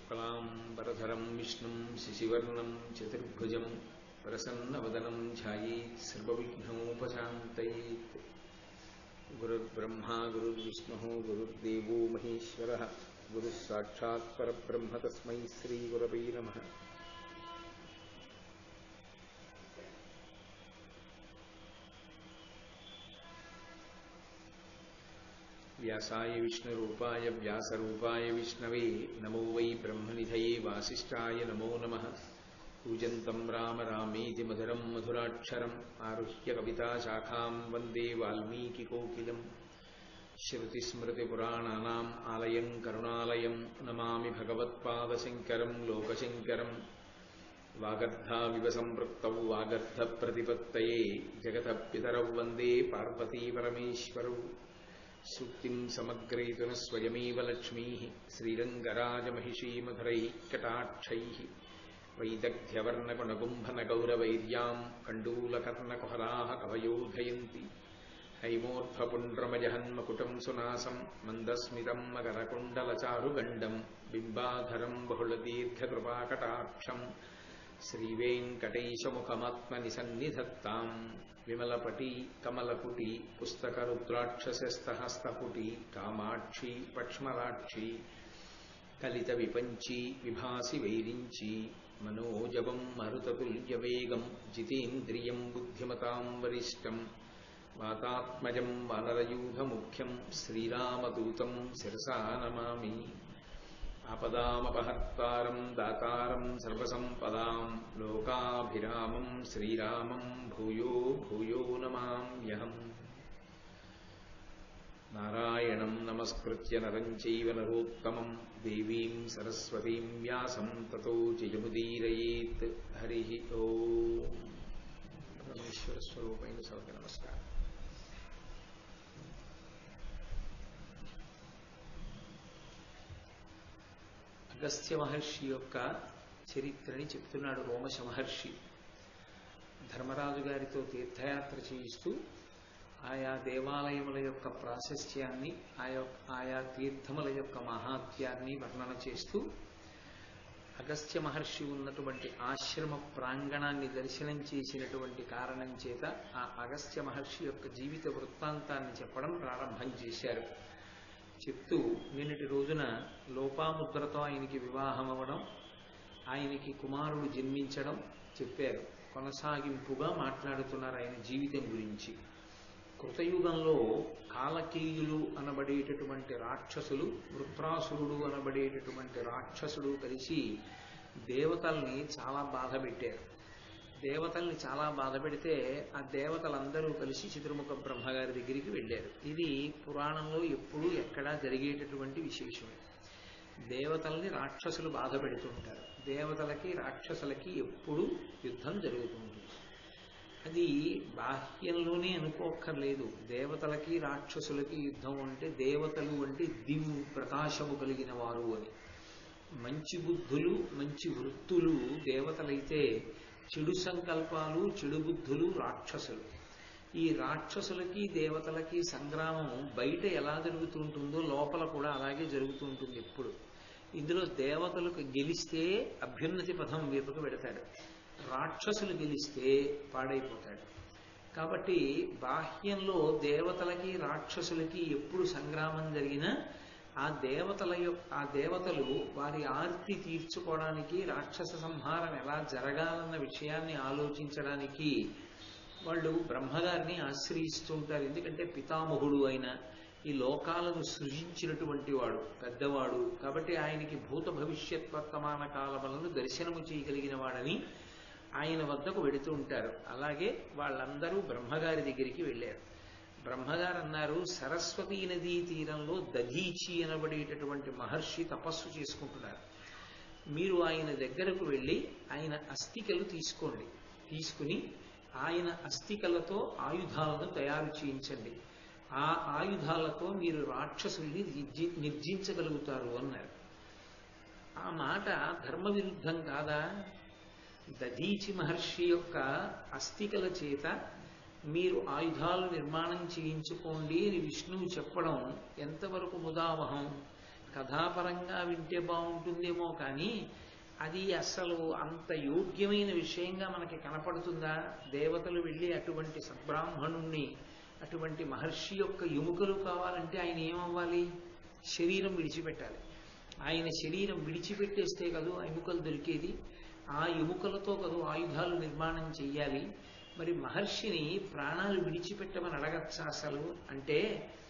शुक्लाम्बरधरं विष्णुं शशिवर्णं चतुर्भुजं प्रसन्नवदनं ध्यायेत् सर्वविघ्नोपशान्तयेत् गुरुर्ब्रह्मा गुरुर्विष्णुः गुरुर्देवो महेश्वरः गुरुः साक्षात् परब्रह्म तस्मै श्रीगुरवै नमः व्यासाय विष्णुरूपाय व्यासरूपाय विष्णवे नमो वै ब्रह्मनिधये वासिष्ठाय नमो नमः पूजन्तं राम रामेति मधुरं मधुराक्षरम् आरुह्य कविताशाखां वन्दे वाल्मीकिकोकिलम् श्रुतिस्मृतिपुराणानाम् आलयं करुणालयं नमामि भगवत्पादशङ्करं लोकशङ्करम् वागर्धाविव सम्पृक्तौ वागर्धप्रतिपत्तये जगतः पितरौ वन्दे पार्वतीपरमेश्वरौ सूक्तिं समग्रयितुनः स्वयमेव लक्ष्मीः श्रीरङ्गराजमहिषीमधुरैः कटाक्षैः वैदग्ध्यवर्णगुणगुम्भनगौरवैर्याम् कण्डूलकर्णकुहराः कवयोधयन्ति हैमोर्ध्वपुण्ड्रमजहन्मकुटम् सुनासम् मन्दस्मितम् मकरकुण्डलचारुगण्डम् बिम्बाधरम् बहुलदीर्घकृपाकटाक्षम् श्रीवेङ्कटेशमुखमात्मनिसन्निधत्ताम् विमलपटी कमलपुटी पुस्तकरुद्राक्षसस्तहस्तपुटी कामाक्षी पक्ष्मलाक्षी कलितविपञ्ची विभासि वैरिञ्ची मनोजवम् मरुततुल्यवेगम् जितेन्द्रियम् बुद्धिमताम् वरिष्ठम् वातात्मजम् वानरयूथमुख्यम् श्रीरामदूतम् शिरसा नमामि आपदामपहर्तारम् दातारम् सर्वसम्पदाम् लोकाभिरामम् श्रीरामम् भूयो भूयो नमाम्यहम् नारायणम् नमस्कृत्य नरम् चैव नरोत्तमम् देवीम् सरस्वतीम् व्यासम् ततो जयमुदीरयेत् हरिः ओम् పరమేశ్వరస్వరూపైన సభకి నమస్కారం అగస్త్య మహర్షి యొక్క చరిత్రని చెప్తున్నాడు రోమశ మహర్షి ధర్మరాజు గారితో తీర్థయాత్ర చేయిస్తూ ఆయా దేవాలయముల యొక్క ప్రాశస్త్యాన్ని ఆయా ఆయా తీర్థముల యొక్క మహాత్యాన్ని వర్ణన చేస్తూ అగస్త్య మహర్షి ఉన్నటువంటి ఆశ్రమ ప్రాంగణాన్ని దర్శనం చేసినటువంటి కారణం చేత ఆ అగస్త్య మహర్షి యొక్క జీవిత వృత్తాంతాన్ని చెప్పడం ప్రారంభం చేశారు చెప్తూ నిన్నటి రోజున లోపాముద్రతో ఆయనకి వివాహం అవ్వడం ఆయనకి కుమారుడు జన్మించడం చెప్పారు కొనసాగింపుగా మాట్లాడుతున్నారు ఆయన జీవితం గురించి కృతయుగంలో కాలకేయులు అనబడేటటువంటి రాక్షసులు వృత్రాసురుడు అనబడేటటువంటి రాక్షసుడు కలిసి దేవతల్ని చాలా బాధ పెట్టారు దేవతల్ని చాలా బాధ పెడితే ఆ దేవతలందరూ కలిసి చతుర్ముఖ బ్రహ్మగారి దగ్గరికి వెళ్ళారు ఇది పురాణంలో ఎప్పుడూ ఎక్కడా జరిగేటటువంటి విశేషమే దేవతల్ని రాక్షసులు బాధ పెడుతుంటారు దేవతలకి రాక్షసులకి ఎప్పుడూ యుద్ధం జరుగుతుంటుంది అది బాహ్యంలోనే అనుకోక్కర్లేదు దేవతలకి రాక్షసులకి యుద్ధం అంటే దేవతలు అంటే దివ్ ప్రకాశము కలిగిన వారు అని మంచి బుద్ధులు మంచి వృత్తులు దేవతలైతే చెడు సంకల్పాలు చెడు బుద్ధులు రాక్షసులు ఈ రాక్షసులకి దేవతలకి సంగ్రామం బయట ఎలా జరుగుతుంటుందో లోపల కూడా అలాగే జరుగుతూ ఉంటుంది ఎప్పుడు ఇందులో దేవతలకు గెలిస్తే అభ్యున్నతి పథం వైపుకు పెడతాడు రాక్షసులు గెలిస్తే పాడైపోతాడు కాబట్టి బాహ్యంలో దేవతలకి రాక్షసులకి ఎప్పుడు సంగ్రామం జరిగినా ఆ దేవతల యొక్క ఆ దేవతలు వారి ఆర్తి తీర్చుకోవడానికి రాక్షస సంహారం ఎలా జరగాలన్న విషయాన్ని ఆలోచించడానికి వాళ్ళు బ్రహ్మగారిని ఆశ్రయిస్తుంటారు ఎందుకంటే పితామహుడు అయిన ఈ లోకాలను సృజించినటువంటి వాడు పెద్దవాడు కాబట్టి ఆయనకి భూత భవిష్యత్ వర్తమాన కాలములను దర్శనము చేయగలిగిన వాడని ఆయన వద్దకు వెడుతూ ఉంటారు అలాగే వాళ్ళందరూ బ్రహ్మగారి దగ్గరికి వెళ్ళారు బ్రహ్మగారు అన్నారు సరస్వతీ నదీ తీరంలో దధీచి అనబడేటటువంటి మహర్షి తపస్సు చేసుకుంటున్నారు మీరు ఆయన దగ్గరకు వెళ్ళి ఆయన అస్థికలు తీసుకోండి తీసుకుని ఆయన అస్థికలతో ఆయుధాలను తయారు చేయించండి ఆ ఆయుధాలతో మీరు రాక్షసుల్ని నిర్జించగలుగుతారు అన్నారు ఆ మాట ధర్మ విరుద్ధం కాదా దధీచి మహర్షి యొక్క అస్థికల చేత మీరు ఆయుధాలు నిర్మాణం చేయించుకోండి అని విష్ణువు చెప్పడం ఎంతవరకు ముదావహం కథాపరంగా వింటే బాగుంటుందేమో కానీ అది అసలు అంత యోగ్యమైన విషయంగా మనకి కనపడుతుందా దేవతలు వెళ్ళి అటువంటి సద్బ్రాహ్మణుణ్ణి అటువంటి మహర్షి యొక్క ఎముకలు కావాలంటే ఆయన ఏమవ్వాలి శరీరం విడిచిపెట్టాలి ఆయన శరీరం విడిచిపెట్టేస్తే కదూ ఆ ఎముకలు దొరికేది ఆ ఎముకలతో కదూ ఆయుధాలు నిర్మాణం చెయ్యాలి మరి మహర్షిని ప్రాణాలు విడిచిపెట్టమని అడగచ్చా అసలు అంటే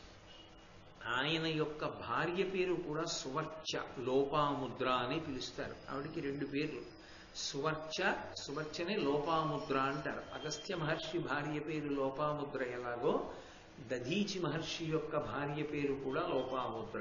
ఆయన యొక్క భార్య పేరు కూడా సువర్చ లోపాముద్ర అని పిలుస్తారు ఆవిడికి రెండు పేర్లు సువర్చ సువర్చనే లోపాముద్ర అంటారు అగస్త్య మహర్షి భార్య పేరు లోపాముద్ర ఎలాగో దధీచి మహర్షి యొక్క భార్య పేరు కూడా లోపాముద్ర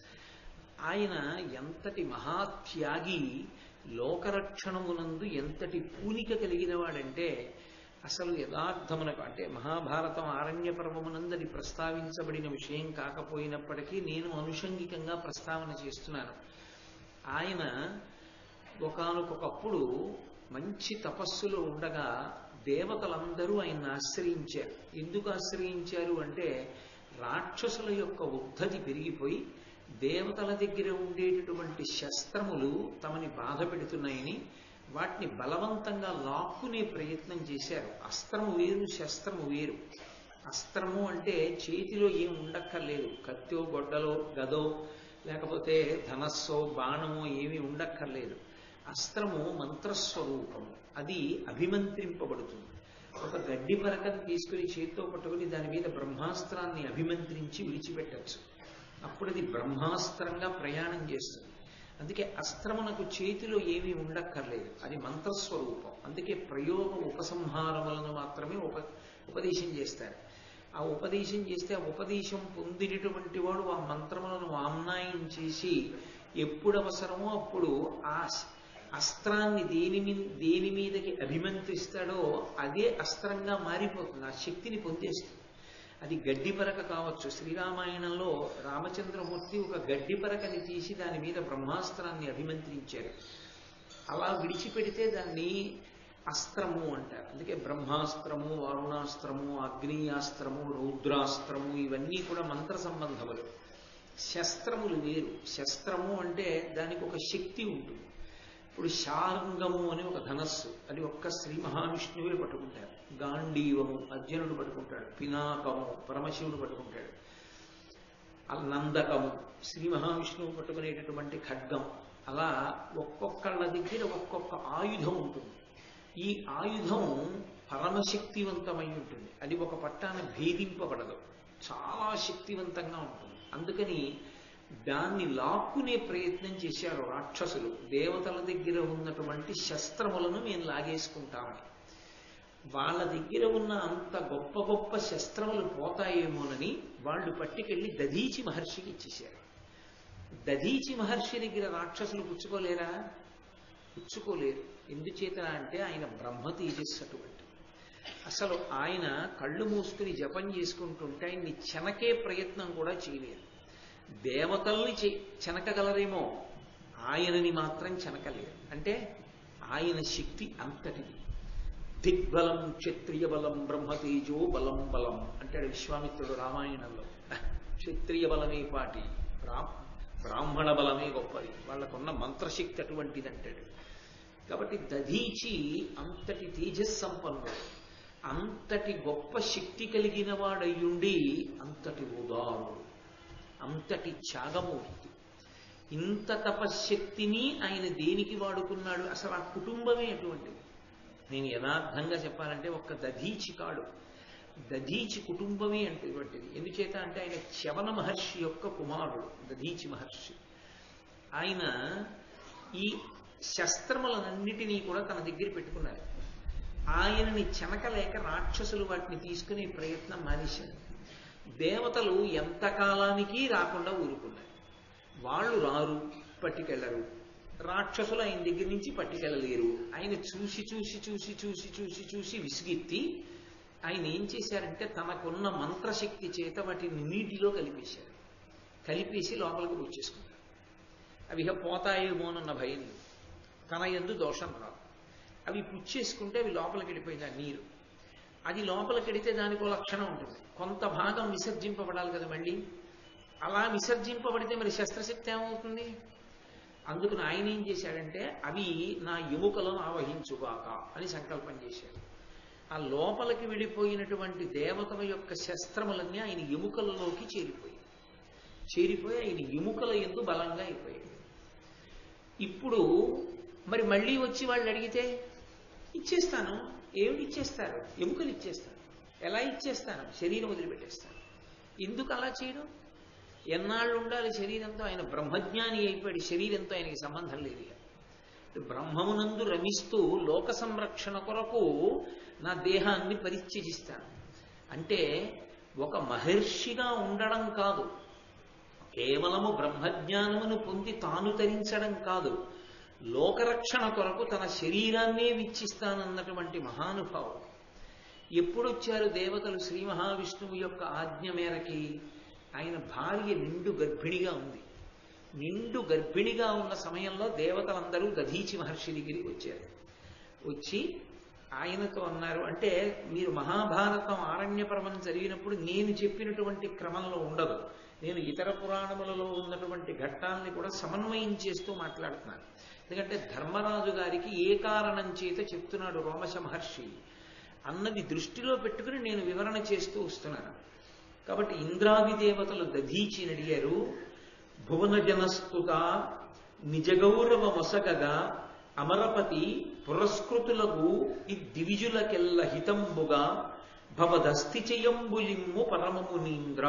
ఆయన ఎంతటి మహాత్యాగి లోకరక్షణమునందు ఎంతటి పూనిక కలిగిన వాడంటే అసలు యథార్థమునకు అంటే మహాభారతం ఆరణ్య పర్వమునందని ప్రస్తావించబడిన విషయం కాకపోయినప్పటికీ నేను అనుషంగికంగా ప్రస్తావన చేస్తున్నాను ఆయన ఒకనకొకప్పుడు మంచి తపస్సులో ఉండగా దేవతలందరూ ఆయన్ని ఆశ్రయించారు ఎందుకు ఆశ్రయించారు అంటే రాక్షసుల యొక్క ఉద్ధతి పెరిగిపోయి దేవతల దగ్గర ఉండేటటువంటి శస్త్రములు తమని బాధ పెడుతున్నాయని వాటిని బలవంతంగా లాక్కునే ప్రయత్నం చేశారు అస్త్రము వేరు శస్త్రము వేరు అస్త్రము అంటే చేతిలో ఏం ఉండక్కర్లేదు కత్తో గొడ్డలో గదో లేకపోతే ధనస్సో బాణమో ఏమీ ఉండక్కర్లేదు అస్త్రము మంత్రస్వరూపము అది అభిమంత్రింపబడుతుంది ఒక గడ్డి పరకను తీసుకుని చేత్తో పట్టుకుని దాని మీద బ్రహ్మాస్త్రాన్ని అభిమంత్రించి విడిచిపెట్టచ్చు అప్పుడు అది బ్రహ్మాస్త్రంగా ప్రయాణం చేస్తుంది అందుకే అస్త్రమునకు చేతిలో ఏమీ ఉండక్కర్లేదు అది మంత్రస్వరూపం అందుకే ప్రయోగ ఉపసంహారములను మాత్రమే ఉప ఉపదేశం చేస్తారు ఆ ఉపదేశం చేస్తే ఆ ఉపదేశం పొందినటువంటి వాడు ఆ మంత్రములను ఆమ్నాయం చేసి ఎప్పుడు అవసరమో అప్పుడు ఆ అస్త్రాన్ని దేని మీ దేని మీదకి అభిమంత్రిస్తాడో అదే అస్త్రంగా మారిపోతుంది ఆ శక్తిని పొందేస్తుంది అది గడ్డి పరక కావచ్చు శ్రీరామాయణంలో రామచంద్రమూర్తి ఒక గడ్డి పరకని తీసి దాని మీద బ్రహ్మాస్త్రాన్ని అభిమంత్రించారు అలా విడిచిపెడితే దాన్ని అస్త్రము అంటారు అందుకే బ్రహ్మాస్త్రము వారుణాస్త్రము అగ్నియాస్త్రము రౌద్రాస్త్రము ఇవన్నీ కూడా మంత్ర సంబంధములు శస్త్రములు వేరు శస్త్రము అంటే దానికి ఒక శక్తి ఉంటుంది ఇప్పుడు శార్ంగము అని ఒక ధనస్సు అది ఒక్క శ్రీ మహావిష్ణువే పట్టుకుంటారు గాంధీవము అర్జునుడు పట్టుకుంటాడు పినాకము పరమశివుడు పట్టుకుంటాడు నందకము శ్రీ మహావిష్ణువు పట్టుకునేటటువంటి ఖడ్గం అలా ఒక్కొక్కళ్ళ దగ్గర ఒక్కొక్క ఆయుధం ఉంటుంది ఈ ఆయుధం పరమశక్తివంతమై ఉంటుంది అది ఒక పట్టాన భేదింపబడదు చాలా శక్తివంతంగా ఉంటుంది అందుకని దాన్ని లాక్కునే ప్రయత్నం చేశారు రాక్షసులు దేవతల దగ్గర ఉన్నటువంటి శస్త్రములను మేము లాగేసుకుంటామని వాళ్ళ దగ్గర ఉన్న అంత గొప్ప గొప్ప శస్త్రములు పోతాయేమోనని వాళ్ళు పట్టుకెళ్ళి దధీచి మహర్షికి ఇచ్చేశారు దధీచి మహర్షి దగ్గర రాక్షసులు పుచ్చుకోలేరా పుచ్చుకోలేరు ఎందుచేత అంటే ఆయన బ్రహ్మ తేజస్సు అటువంటి అసలు ఆయన కళ్ళు మూసుకుని జపం చేసుకుంటుంటే ఆయన్ని చెనకే ప్రయత్నం కూడా చేయలేరు దేవతల్ని చెనకగలరేమో ఆయనని మాత్రం చెనకలేరు అంటే ఆయన శక్తి అంతటిది దిగ్బలం క్షత్రియ బలం బ్రహ్మతేజో బలం బలం అంటాడు విశ్వామిత్రుడు రామాయణంలో క్షత్రియ బలమే పాటి బ్రాహ్మణ బలమే గొప్పది వాళ్ళకున్న మంత్రశక్తి అటువంటిది అంటాడు కాబట్టి దధీచి అంతటి తేజస్సంపన్నుడు అంతటి గొప్ప శక్తి కలిగిన వాడయ్యుండి అంతటి ఉదారుడు అంతటి త్యాగమూర్తి ఇంత తపశ్శక్తిని ఆయన దేనికి వాడుకున్నాడు అసలు ఆ కుటుంబమే అటువంటిది నేను యథార్థంగా చెప్పాలంటే ఒక్క దధీచి కాడు దధీచి కుటుంబమే అటువంటిది ఎందుచేత అంటే ఆయన చవన మహర్షి యొక్క కుమారుడు దధీచి మహర్షి ఆయన ఈ శస్త్రములనన్నిటినీ కూడా తన దగ్గర పెట్టుకున్నారు ఆయనని చెనకలేక రాక్షసులు వాటిని తీసుకునే ప్రయత్నం మానేశారు దేవతలు ఎంతకాలానికి రాకుండా ఊరుకున్నారు వాళ్ళు రారు పట్టుకెళ్లరు రాక్షసులు ఆయన దగ్గర నుంచి పట్టుకెళ్ళలేరు ఆయన చూసి చూసి చూసి చూసి చూసి చూసి విసిగెత్తి ఆయన ఏం చేశారంటే తనకున్న మంత్రశక్తి చేత వాటిని నీటిలో కలిపేశారు కలిపేసి లోపలికి వచ్చేసుకున్నారు అవి ఇక పోతాయేమోనన్న భయం తన ఎందు దోషం రాదు అవి పుచ్చేసుకుంటే అవి లోపలికి వెళ్ళిపోయింది ఆ నీరు అది లోపలికి వెడితే దానికి ఒక లక్షణం ఉంటుంది కొంత భాగం విసర్జింపబడాలి కదా మళ్ళీ అలా విసర్జింపబడితే మరి శస్త్రశక్తి ఏమవుతుంది అందుకని ఆయన ఏం చేశాడంటే అవి నా ఎముకలను ఆవహించుగాక అని సంకల్పం చేశాడు ఆ లోపలికి వెళ్ళిపోయినటువంటి దేవతల యొక్క శస్త్రములన్నీ ఆయన ఎముకలలోకి చేరిపోయి చేరిపోయి ఆయన ఎముకల ఎందు బలంగా అయిపోయాయి ఇప్పుడు మరి మళ్ళీ వచ్చి వాళ్ళు అడిగితే ఇచ్చేస్తాను ఏమిటి ఇచ్చేస్తారు ఎముకలు ఇచ్చేస్తాను ఎలా ఇచ్చేస్తాను శరీరం వదిలిపెట్టేస్తాను ఎందుకు అలా చేయడం ఎన్నాళ్ళు ఉండాలి శరీరంతో ఆయన బ్రహ్మజ్ఞాని అయిపోయాడు శరీరంతో ఆయనకి సంబంధం లేదు ఇక. బ్రహ్మమునందు రమిస్తూ లోక సంరక్షణ కొరకు నా దేహాన్ని పరిత్యజిస్తాను అంటే ఒక మహర్షిగా ఉండడం కాదు కేవలము బ్రహ్మజ్ఞానమును పొంది తాను తరించడం కాదు లోకరక్షణ కొరకు తన శరీరాన్నే విచ్చిస్తానన్నటువంటి మహానుభావుడు ఎప్పుడొచ్చారు దేవతలు శ్రీ మహావిష్ణువు యొక్క ఆజ్ఞ మేరకి ఆయన భార్య నిండు గర్భిణిగా ఉంది నిండు గర్భిణిగా ఉన్న సమయంలో దేవతలందరూ దధీచి మహర్షి దగ్గరికి వచ్చారు వచ్చి ఆయనతో అన్నారు అంటే మీరు మహాభారతం ఆరణ్య పర్వం జరిగినప్పుడు నేను చెప్పినటువంటి క్రమంలో ఉండదు నేను ఇతర పురాణములలో ఉన్నటువంటి ఘట్టాలని కూడా సమన్వయం చేస్తూ మాట్లాడుతున్నాను ఎందుకంటే ధర్మరాజు గారికి ఏ కారణం చేత చెప్తున్నాడు రోమశ మహర్షి అన్నది దృష్టిలో పెట్టుకుని నేను వివరణ చేస్తూ వస్తున్నాను కాబట్టి ఇంద్రాది దేవతలు దధీచిని అడిగారు భువన జనస్తుత నిజగౌరవ మొసగగా అమరపతి పురస్కృతులకు ఈ దివిజులకెల్ల హితంబుగా భవదస్తి చెయ్యంబులిమ్ము పరమమునీంద్ర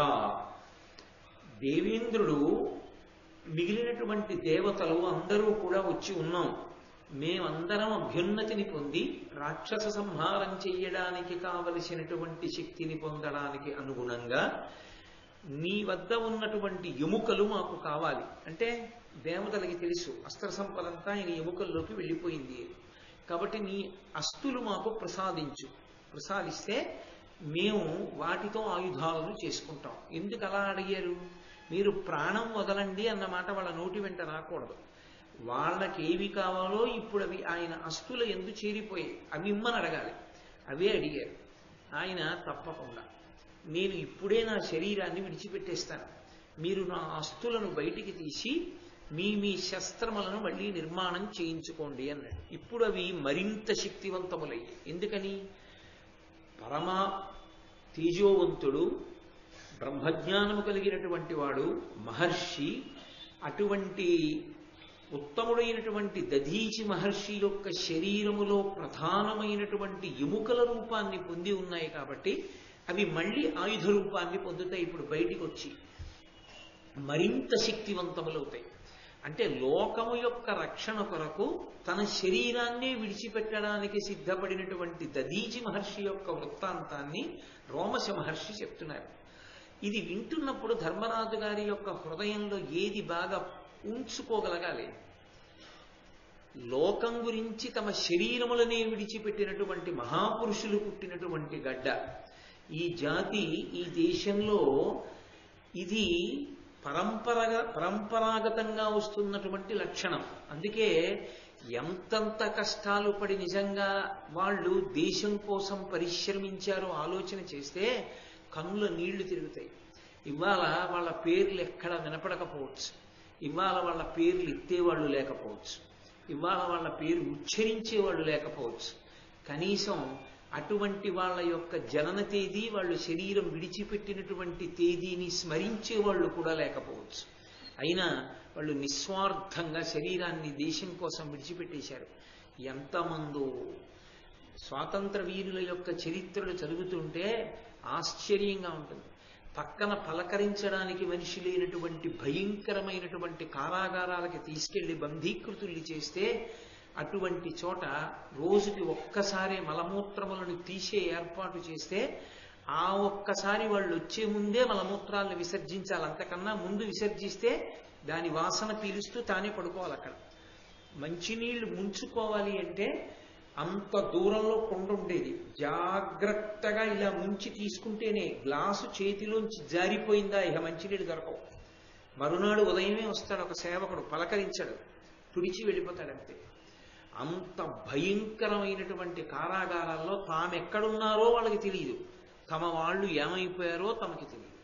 దేవేంద్రుడు మిగిలినటువంటి దేవతలు అందరూ కూడా వచ్చి ఉన్నాం మేమందరం అభ్యున్నతిని పొంది రాక్షస సంహారం చెయ్యడానికి కావలసినటువంటి శక్తిని పొందడానికి అనుగుణంగా నీ వద్ద ఉన్నటువంటి ఎముకలు మాకు కావాలి అంటే దేవతలకి తెలుసు అస్త్ర సంపదంతా ఆయన ఎముకల్లోకి వెళ్ళిపోయింది కాబట్టి నీ అస్తులు మాకు ప్రసాదించు ప్రసాదిస్తే మేము వాటితో ఆయుధాలను చేసుకుంటాం ఎందుకు అలా అడిగారు మీరు ప్రాణం వదలండి అన్నమాట వాళ్ళ నోటి వెంట రాకూడదు వాళ్ళకి ఏవి కావాలో ఇప్పుడు అవి ఆయన అస్తుల ఎందు చేరిపోయాయి అవి ఇమ్మని అడగాలి అవే అడిగారు ఆయన తప్పకుండా నేను ఇప్పుడే నా శరీరాన్ని విడిచిపెట్టేస్తాను మీరు నా అస్తులను బయటికి తీసి మీ మీ శస్త్రములను మళ్ళీ నిర్మాణం చేయించుకోండి అన్నాడు ఇప్పుడు అవి మరింత శక్తివంతములయ్యాయి ఎందుకని పరమా తేజోవంతుడు బ్రహ్మజ్ఞానము కలిగినటువంటి వాడు మహర్షి అటువంటి ఉత్తముడైనటువంటి దధీచి మహర్షి యొక్క శరీరములో ప్రధానమైనటువంటి ఎముకల రూపాన్ని పొంది ఉన్నాయి కాబట్టి అవి మళ్ళీ ఆయుధ రూపాన్ని పొందుతాయి ఇప్పుడు బయటికి వచ్చి మరింత శక్తివంతములవుతాయి అంటే లోకము యొక్క రక్షణ కొరకు తన శరీరాన్నే విడిచిపెట్టడానికి సిద్ధపడినటువంటి దదీచి మహర్షి యొక్క వృత్తాంతాన్ని రోమశ మహర్షి చెప్తున్నారు ఇది వింటున్నప్పుడు ధర్మరాజు గారి యొక్క హృదయంలో ఏది బాగా ఉంచుకోగలగాలి లోకం గురించి తమ శరీరములనే విడిచిపెట్టినటువంటి మహాపురుషులు పుట్టినటువంటి గడ్డ ఈ జాతి ఈ దేశంలో ఇది పరంపరగా పరంపరాగతంగా వస్తున్నటువంటి లక్షణం అందుకే ఎంతంత కష్టాలు పడి నిజంగా వాళ్ళు దేశం కోసం పరిశ్రమించారో ఆలోచన చేస్తే కన్నుల నీళ్లు తిరుగుతాయి ఇవాళ వాళ్ళ పేర్లు ఎక్కడ వినపడకపోవచ్చు ఇవాళ వాళ్ళ పేర్లు ఎత్తేవాళ్ళు లేకపోవచ్చు ఇవాళ వాళ్ళ పేరు ఉచ్చరించేవాళ్ళు లేకపోవచ్చు కనీసం అటువంటి వాళ్ళ యొక్క జనన తేదీ వాళ్ళు శరీరం విడిచిపెట్టినటువంటి తేదీని స్మరించే వాళ్ళు కూడా లేకపోవచ్చు అయినా వాళ్ళు నిస్వార్థంగా శరీరాన్ని దేశం కోసం విడిచిపెట్టేశారు ఎంతమందో స్వాతంత్ర వీరుల యొక్క చరిత్రలు చదువుతుంటే ఆశ్చర్యంగా ఉంటుంది పక్కన పలకరించడానికి మనిషి లేనటువంటి భయంకరమైనటువంటి కారాగారాలకి తీసుకెళ్లి బంధీకృతుల్ని చేస్తే అటువంటి చోట రోజుకి ఒక్కసారి మలమూత్రములను తీసే ఏర్పాటు చేస్తే ఆ ఒక్కసారి వాళ్ళు వచ్చే ముందే మలమూత్రాలను విసర్జించాలి అంతకన్నా ముందు విసర్జిస్తే దాని వాసన పీలుస్తూ తానే పడుకోవాలి అక్కడ మంచినీళ్లు ముంచుకోవాలి అంటే అంత దూరంలో కొండ ఉండేది జాగ్రత్తగా ఇలా ముంచి తీసుకుంటేనే గ్లాసు చేతిలోంచి జారిపోయిందా ఇక మంచినీళ్ళు దొరకవు మరునాడు ఉదయమే వస్తాడు ఒక సేవకుడు పలకరించాడు తుడిచి వెళ్ళిపోతాడంతే అంత భయంకరమైనటువంటి కారాగారాల్లో తామెక్కడున్నారో వాళ్ళకి తెలియదు తమ వాళ్ళు ఏమైపోయారో తమకి తెలియదు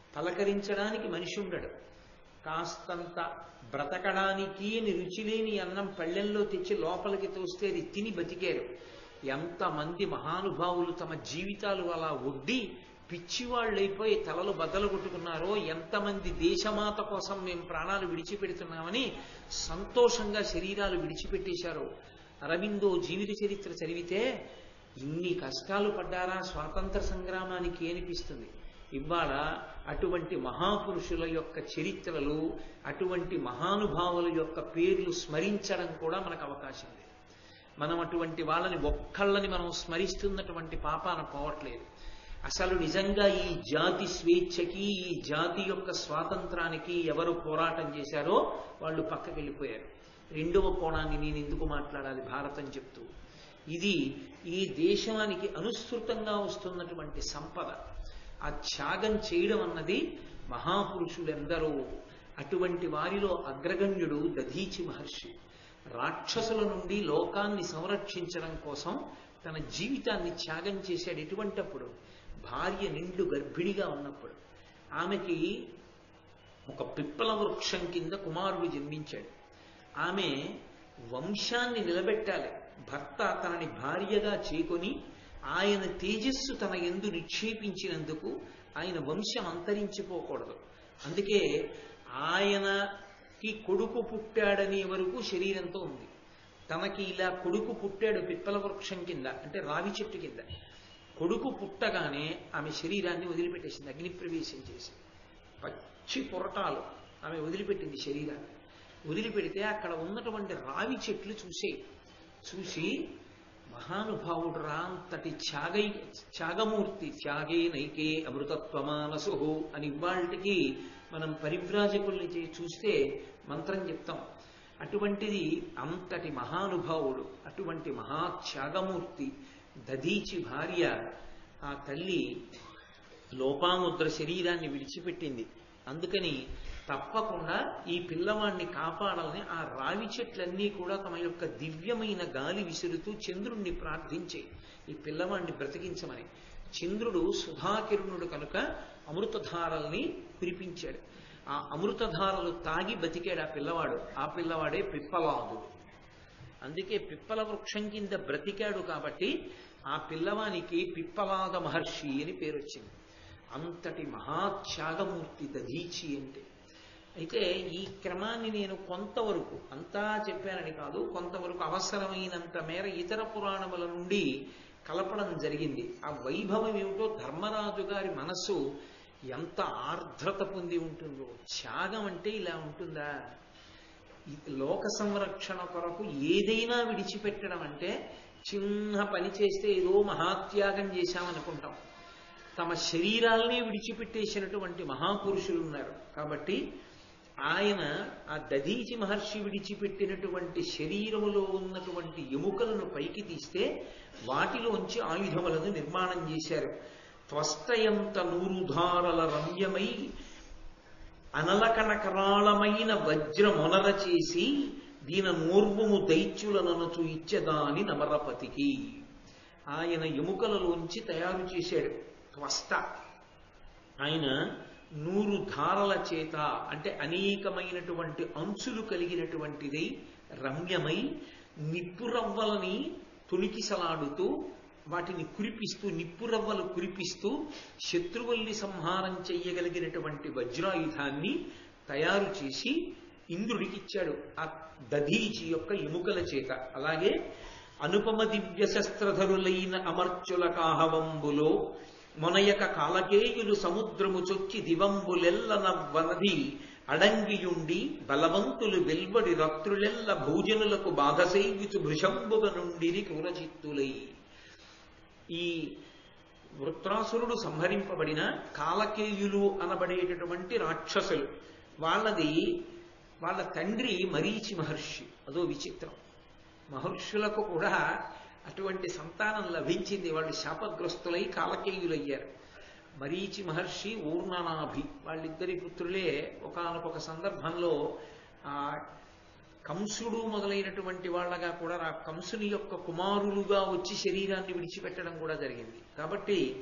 పలకరించడానికి మనిషి ఉండడు కాస్తంత బ్రతకడానికి అని రుచిలేని అన్నం పళ్ళెల్లో తెచ్చి లోపలికి తోస్తే అది తిని బతికారు ఎంతమంది మహానుభావులు తమ జీవితాలు అలా ఒడ్డి పిచ్చివాళ్ళైపోయి తలలు బద్దలు కొట్టుకున్నారో ఎంతమంది దేశమాత కోసం మేము ప్రాణాలు విడిచిపెడుతున్నామని సంతోషంగా శరీరాలు విడిచిపెట్టేశారో అరవిందో జీవిత చరిత్ర చదివితే ఇన్ని కష్టాలు పడ్డారా స్వాతంత్ర సంగ్రామానికి అనిపిస్తుంది ఇవాళ అటువంటి మహాపురుషుల యొక్క చరిత్రలు అటువంటి మహానుభావుల యొక్క పేర్లు స్మరించడం కూడా మనకు అవకాశం లేదు మనం అటువంటి వాళ్ళని ఒక్కళ్ళని మనం స్మరిస్తున్నటువంటి పాపాన పోవట్లేదు అసలు నిజంగా ఈ జాతి స్వేచ్ఛకి ఈ జాతి యొక్క స్వాతంత్రానికి ఎవరు పోరాటం చేశారో వాళ్ళు పక్కకి వెళ్ళిపోయారు రెండవ కోణాన్ని నేను ఎందుకు మాట్లాడాలి భారతం చెప్తూ ఇది ఈ దేశానికి అనుసృతంగా వస్తున్నటువంటి సంపద ఆ త్యాగం చేయడం అన్నది మహాపురుషులెందరో అటువంటి వారిలో అగ్రగణ్యుడు దధీచి మహర్షి రాక్షసుల నుండి లోకాన్ని సంరక్షించడం కోసం తన జీవితాన్ని త్యాగం చేశాడు ఎటువంటప్పుడు భార్య నిండు గర్భిణిగా ఉన్నప్పుడు ఆమెకి ఒక పిప్పల వృక్షం కింద కుమారుడు జన్మించాడు ఆమె వంశాన్ని నిలబెట్టాలి భర్త తనని భార్యగా చేకొని ఆయన తేజస్సు తన ఎందు నిక్షేపించినందుకు ఆయన వంశం అంతరించిపోకూడదు అందుకే ఆయనకి కొడుకు పుట్టాడనే వరకు శరీరంతో ఉంది తనకి ఇలా కొడుకు పుట్టాడు పిప్పల వృక్షం కింద అంటే రావి చెట్టు కింద కొడుకు పుట్టగానే ఆమె శరీరాన్ని వదిలిపెట్టేసింది అగ్ని ప్రవేశం చేసి పచ్చి పొరటాలు ఆమె వదిలిపెట్టింది శరీరాన్ని వదిలిపెడితే అక్కడ ఉన్నటువంటి రావి చెట్లు చూసే చూసి మహానుభావుడు రా అంతటి త్యాగై త్యాగమూర్తి త్యాగే నైకే అమృతత్వమానసు అని ఇవాళకి మనం పరివ్రాజకుల్ని చే- చూస్తే మంత్రం చెప్తాం అటువంటిది అంతటి మహానుభావుడు అటువంటి మహాత్యాగమూర్తి దధీచి భార్య ఆ తల్లి లోపాముద్ర శరీరాన్ని విడిచిపెట్టింది అందుకని తప్పకుండా ఈ పిల్లవాణ్ణి కాపాడాలని ఆ రావి చెట్లన్నీ కూడా తమ యొక్క దివ్యమైన గాలి విసురుతూ చంద్రుణ్ణి ప్రార్థించే ఈ పిల్లవాణ్ణి బ్రతికించమని చంద్రుడు సుధాకిరణుడు కనుక అమృతధారల్ని కురిపించాడు ఆ అమృతధారలు తాగి బతికాడు ఆ పిల్లవాడు ఆ పిల్లవాడే పిప్పలాదుడు అందుకే పిప్పల వృక్షం కింద బ్రతికాడు కాబట్టి ఆ పిల్లవానికి పిప్పలాద మహర్షి అని పేరు వచ్చింది అంతటి మహాత్యాగమూర్తి దధీచి అంటే అయితే ఈ క్రమాన్ని నేను కొంతవరకు అంతా చెప్పానని కాదు కొంతవరకు అవసరమైనంత మేర ఇతర పురాణముల నుండి కలపడం జరిగింది ఆ వైభవం ఏమిటో ధర్మరాజు గారి మనస్సు ఎంత ఆర్ద్రత పొంది ఉంటుందో త్యాగం అంటే ఇలా ఉంటుందా ఈ లోక సంరక్షణ కొరకు ఏదైనా విడిచిపెట్టడం అంటే చిన్న పని చేస్తే ఏదో మహాత్యాగం చేశామనుకుంటాం తమ శరీరాల్ని విడిచిపెట్టేసినటువంటి మహాపురుషులు ఉన్నారు కాబట్టి ఆయన ఆ దధీచి మహర్షి విడిచిపెట్టినటువంటి శరీరములో ఉన్నటువంటి ఎముకలను పైకి తీస్తే వాటిలోంచి ఆయుధములను నిర్మాణం చేశారు త్వష్టయంత నూరుధారల రమ్యమై అనలకనకరాళమైన వజ్రమొనర చేసి దీన నూర్వము దైత్యులననుచు ఇచ్చదాని నమరపతికి ఆయన ఎముకలలోంచి తయారు చేశాడు త్వష్ట ఆయన నూరు ధారల చేత అంటే అనేకమైనటువంటి అంచులు కలిగినటువంటిది రమ్యమై నిప్పురవ్వలని తొలికిసలాడుతూ వాటిని కురిపిస్తూ నిప్పురవ్వలు కురిపిస్తూ శత్రువుల్ని సంహారం చెయ్యగలిగినటువంటి వజ్రాయుధాన్ని తయారు చేసి ఇంద్రుడికిచ్చాడు ఆ దధీచి యొక్క ఎముకల చేత అలాగే అనుపమ దివ్య శస్త్రధరులైన అమర్చుల కాహవంబులో మొనయక కాలకేయులు సముద్రము చొచ్చి దివంబులెల్ల నవ్వనది అడంగియుండి బలవంతులు వెల్వడి రత్రులెల్ల భోజనులకు బాధసేవిచు భృషంబుగ నుండిరి క్రూరచిత్తులై ఈ వృత్రాసురుడు సంహరింపబడిన కాలకేయులు అనబడేటటువంటి రాక్షసులు వాళ్ళది వాళ్ళ తండ్రి మరీచి మహర్షి అదో విచిత్రం మహర్షులకు కూడా అటువంటి సంతానం లభించింది వాళ్ళు శాపగ్రస్తులై కాలకేయులయ్యారు మరీచి మహర్షి ఊర్ణనాభి వాళ్ళిద్దరి పుత్రులే ఒకానొక సందర్భంలో ఆ కంసుడు మొదలైనటువంటి వాళ్ళగా కూడా ఆ కంసుని యొక్క కుమారులుగా వచ్చి శరీరాన్ని విడిచిపెట్టడం కూడా జరిగింది కాబట్టి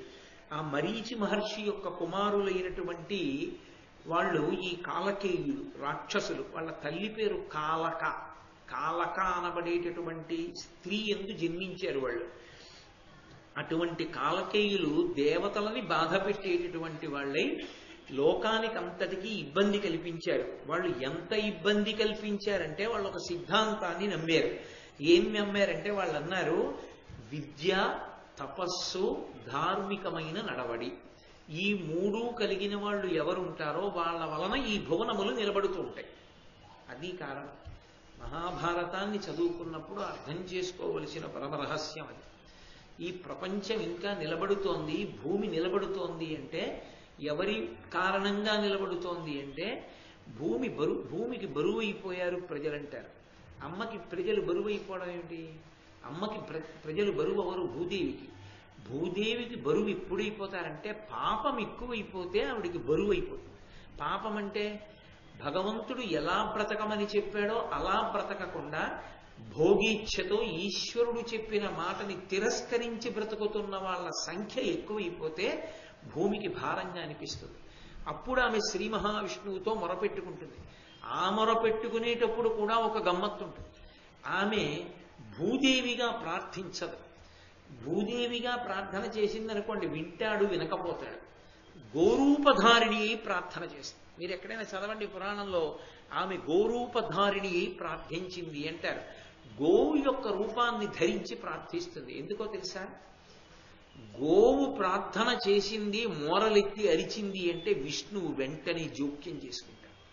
ఆ మరీచి మహర్షి యొక్క కుమారులైనటువంటి వాళ్ళు ఈ కాలకేయులు రాక్షసులు వాళ్ళ తల్లి పేరు కాలక కాలక అనబడేటటువంటి స్త్రీ ఎందు జన్మించారు వాళ్ళు అటువంటి కాలకేయులు దేవతలని బాధ పెట్టేటటువంటి వాళ్ళై లోకానికి అంతటికీ ఇబ్బంది కల్పించారు వాళ్ళు ఎంత ఇబ్బంది కల్పించారంటే వాళ్ళు ఒక సిద్ధాంతాన్ని నమ్మారు ఏం నమ్మారంటే వాళ్ళు అన్నారు విద్య తపస్సు ధార్మికమైన నడవడి ఈ మూడు కలిగిన వాళ్ళు ఎవరుంటారో వాళ్ళ వలన ఈ భువనములు నిలబడుతూ ఉంటాయి అది కారణం మహాభారతాన్ని చదువుకున్నప్పుడు అర్థం చేసుకోవలసిన పరమ రహస్యం అది ఈ ప్రపంచం ఇంకా నిలబడుతోంది భూమి నిలబడుతోంది అంటే ఎవరి కారణంగా నిలబడుతోంది అంటే భూమి బరు భూమికి బరువు అయిపోయారు ప్రజలంటారు అమ్మకి ప్రజలు బరువు అయిపోవడం ఏమిటి అమ్మకి ప్ర ప్రజలు బరువు ఎవరు భూదేవికి భూదేవికి బరువు ఎప్పుడైపోతారంటే పాపం ఎక్కువైపోతే ఆవిడికి బరువు అయిపోతుంది పాపం అంటే భగవంతుడు ఎలా బ్రతకమని చెప్పాడో అలా బ్రతకకుండా భోగీచ్ఛతో ఈశ్వరుడు చెప్పిన మాటని తిరస్కరించి బ్రతుకుతున్న వాళ్ళ సంఖ్య ఎక్కువైపోతే భూమికి భారంగా అనిపిస్తుంది అప్పుడు ఆమె శ్రీ మహావిష్ణువుతో మొరపెట్టుకుంటుంది ఆ మొరపెట్టుకునేటప్పుడు కూడా ఒక గమ్మత్తు ఉంటుంది ఆమె భూదేవిగా ప్రార్థించదు భూదేవిగా ప్రార్థన చేసిందనుకోండి వింటాడు వినకపోతాడు గోరూపధారిణి అయి ప్రార్థన చేస్తుంది మీరు ఎక్కడైనా చదవండి పురాణంలో ఆమె గోరూపధారిణి అయి ప్రార్థించింది అంటారు గోవు యొక్క రూపాన్ని ధరించి ప్రార్థిస్తుంది ఎందుకో తెలుసా గోవు ప్రార్థన చేసింది మోరలెత్తి అరిచింది అంటే విష్ణువు వెంటనే జోక్యం చేసుకుంటాడు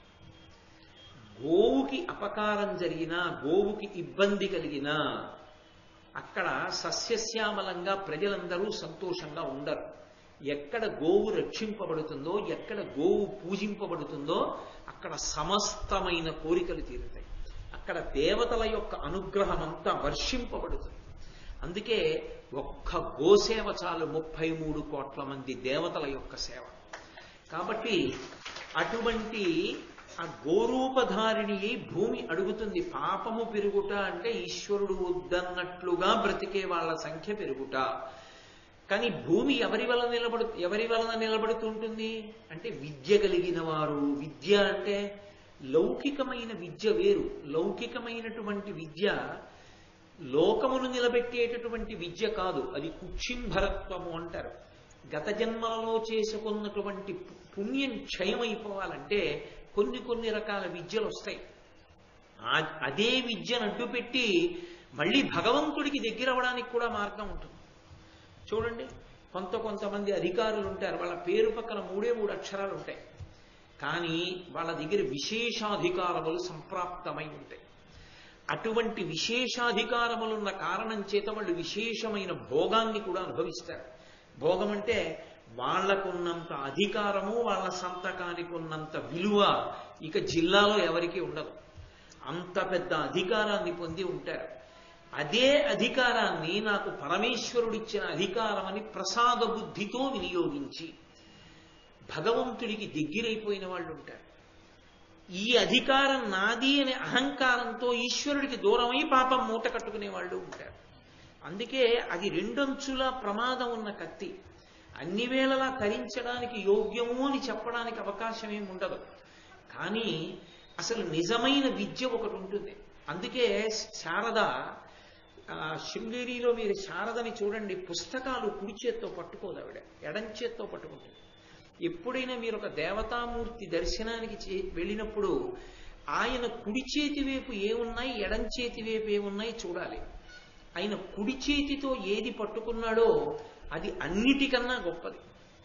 గోవుకి అపకారం జరిగినా గోవుకి ఇబ్బంది కలిగినా అక్కడ సస్యశ్యామలంగా ప్రజలందరూ సంతోషంగా ఉండరు ఎక్కడ గోవు రక్షింపబడుతుందో ఎక్కడ గోవు పూజింపబడుతుందో అక్కడ సమస్తమైన కోరికలు తీరుతాయి అక్కడ దేవతల యొక్క అనుగ్రహం అంతా వర్షింపబడుతుంది అందుకే ఒక్క గోసేవ చాలు ముప్పై మూడు కోట్ల మంది దేవతల యొక్క సేవ కాబట్టి అటువంటి ఆ గోరూపధారిణి అయి భూమి అడుగుతుంది పాపము పెరుగుట అంటే ఈశ్వరుడు వద్దన్నట్లుగా బ్రతికే వాళ్ళ సంఖ్య పెరుగుట కానీ భూమి ఎవరి వలన నిలబడు ఎవరి వలన నిలబడుతుంటుంది అంటే విద్య కలిగిన వారు విద్య అంటే లౌకికమైన విద్య వేరు లౌకికమైనటువంటి విద్య లోకమును నిలబెట్టేటటువంటి విద్య కాదు అది కుక్షింభరత్వము అంటారు గత జన్మలలో చేసుకున్నటువంటి పుణ్యం క్షయమైపోవాలంటే కొన్ని కొన్ని రకాల విద్యలు వస్తాయి ఆ- అదే విద్యను అడ్డుపెట్టి మళ్ళీ భగవంతుడికి దగ్గర అవ్వడానికి కూడా మార్గం ఉంటుంది చూడండి కొంత కొంతమంది అధికారులు ఉంటారు వాళ్ళ పేరు పక్కన మూడే మూడు అక్షరాలు ఉంటాయి కానీ వాళ్ళ దగ్గర విశేషాధికారములు సంప్రాప్తమై ఉంటాయి అటువంటి విశేషాధికారములున్న కారణం చేత వాళ్ళు విశేషమైన భోగాన్ని కూడా అనుభవిస్తారు భోగం అంటే వాళ్లకున్నంత అధికారము వాళ్ళ సంతకానికి ఉన్నంత విలువ ఇక జిల్లాలో ఎవరికీ ఉండదు అంత పెద్ద అధికారాన్ని పొంది ఉంటారు అదే అధికారాన్ని నాకు పరమేశ్వరుడిచ్చిన అధికారమని ప్రసాద బుద్ధితో వినియోగించి భగవంతుడికి దగ్గరైపోయిన వాళ్ళు ఉంటారు ఈ అధికారం నాది అనే అహంకారంతో ఈశ్వరుడికి దూరమై పాపం మూట కట్టుకునే వాళ్ళు ఉంటారు అందుకే అది రెండొంచుల ప్రమాదం ఉన్న కత్తి అన్ని వేళలా తరించడానికి యోగ్యము అని చెప్పడానికి అవకాశం ఏమి ఉండదు కానీ అసలు నిజమైన విద్య ఒకటి ఉంటుంది అందుకే శారద ఆ, శృంగేరిలో మీరు శారదని చూడండి పుస్తకాలు కుడి చేత్తో పట్టుకోదు ఆవిడ ఎడం చేత్తో పట్టుకుంటుంది ఎప్పుడైనా మీరు ఒక దేవతామూర్తి దర్శనానికి చే- వెళ్ళినప్పుడు ఆయన కుడి చేతి వైపు ఏమున్నాయి ఎడం చేతి వైపు ఏమున్నాయి చూడాలి ఆయన కుడి చేతితో ఏది పట్టుకున్నాడో అది అన్నిటికన్నా గొప్పది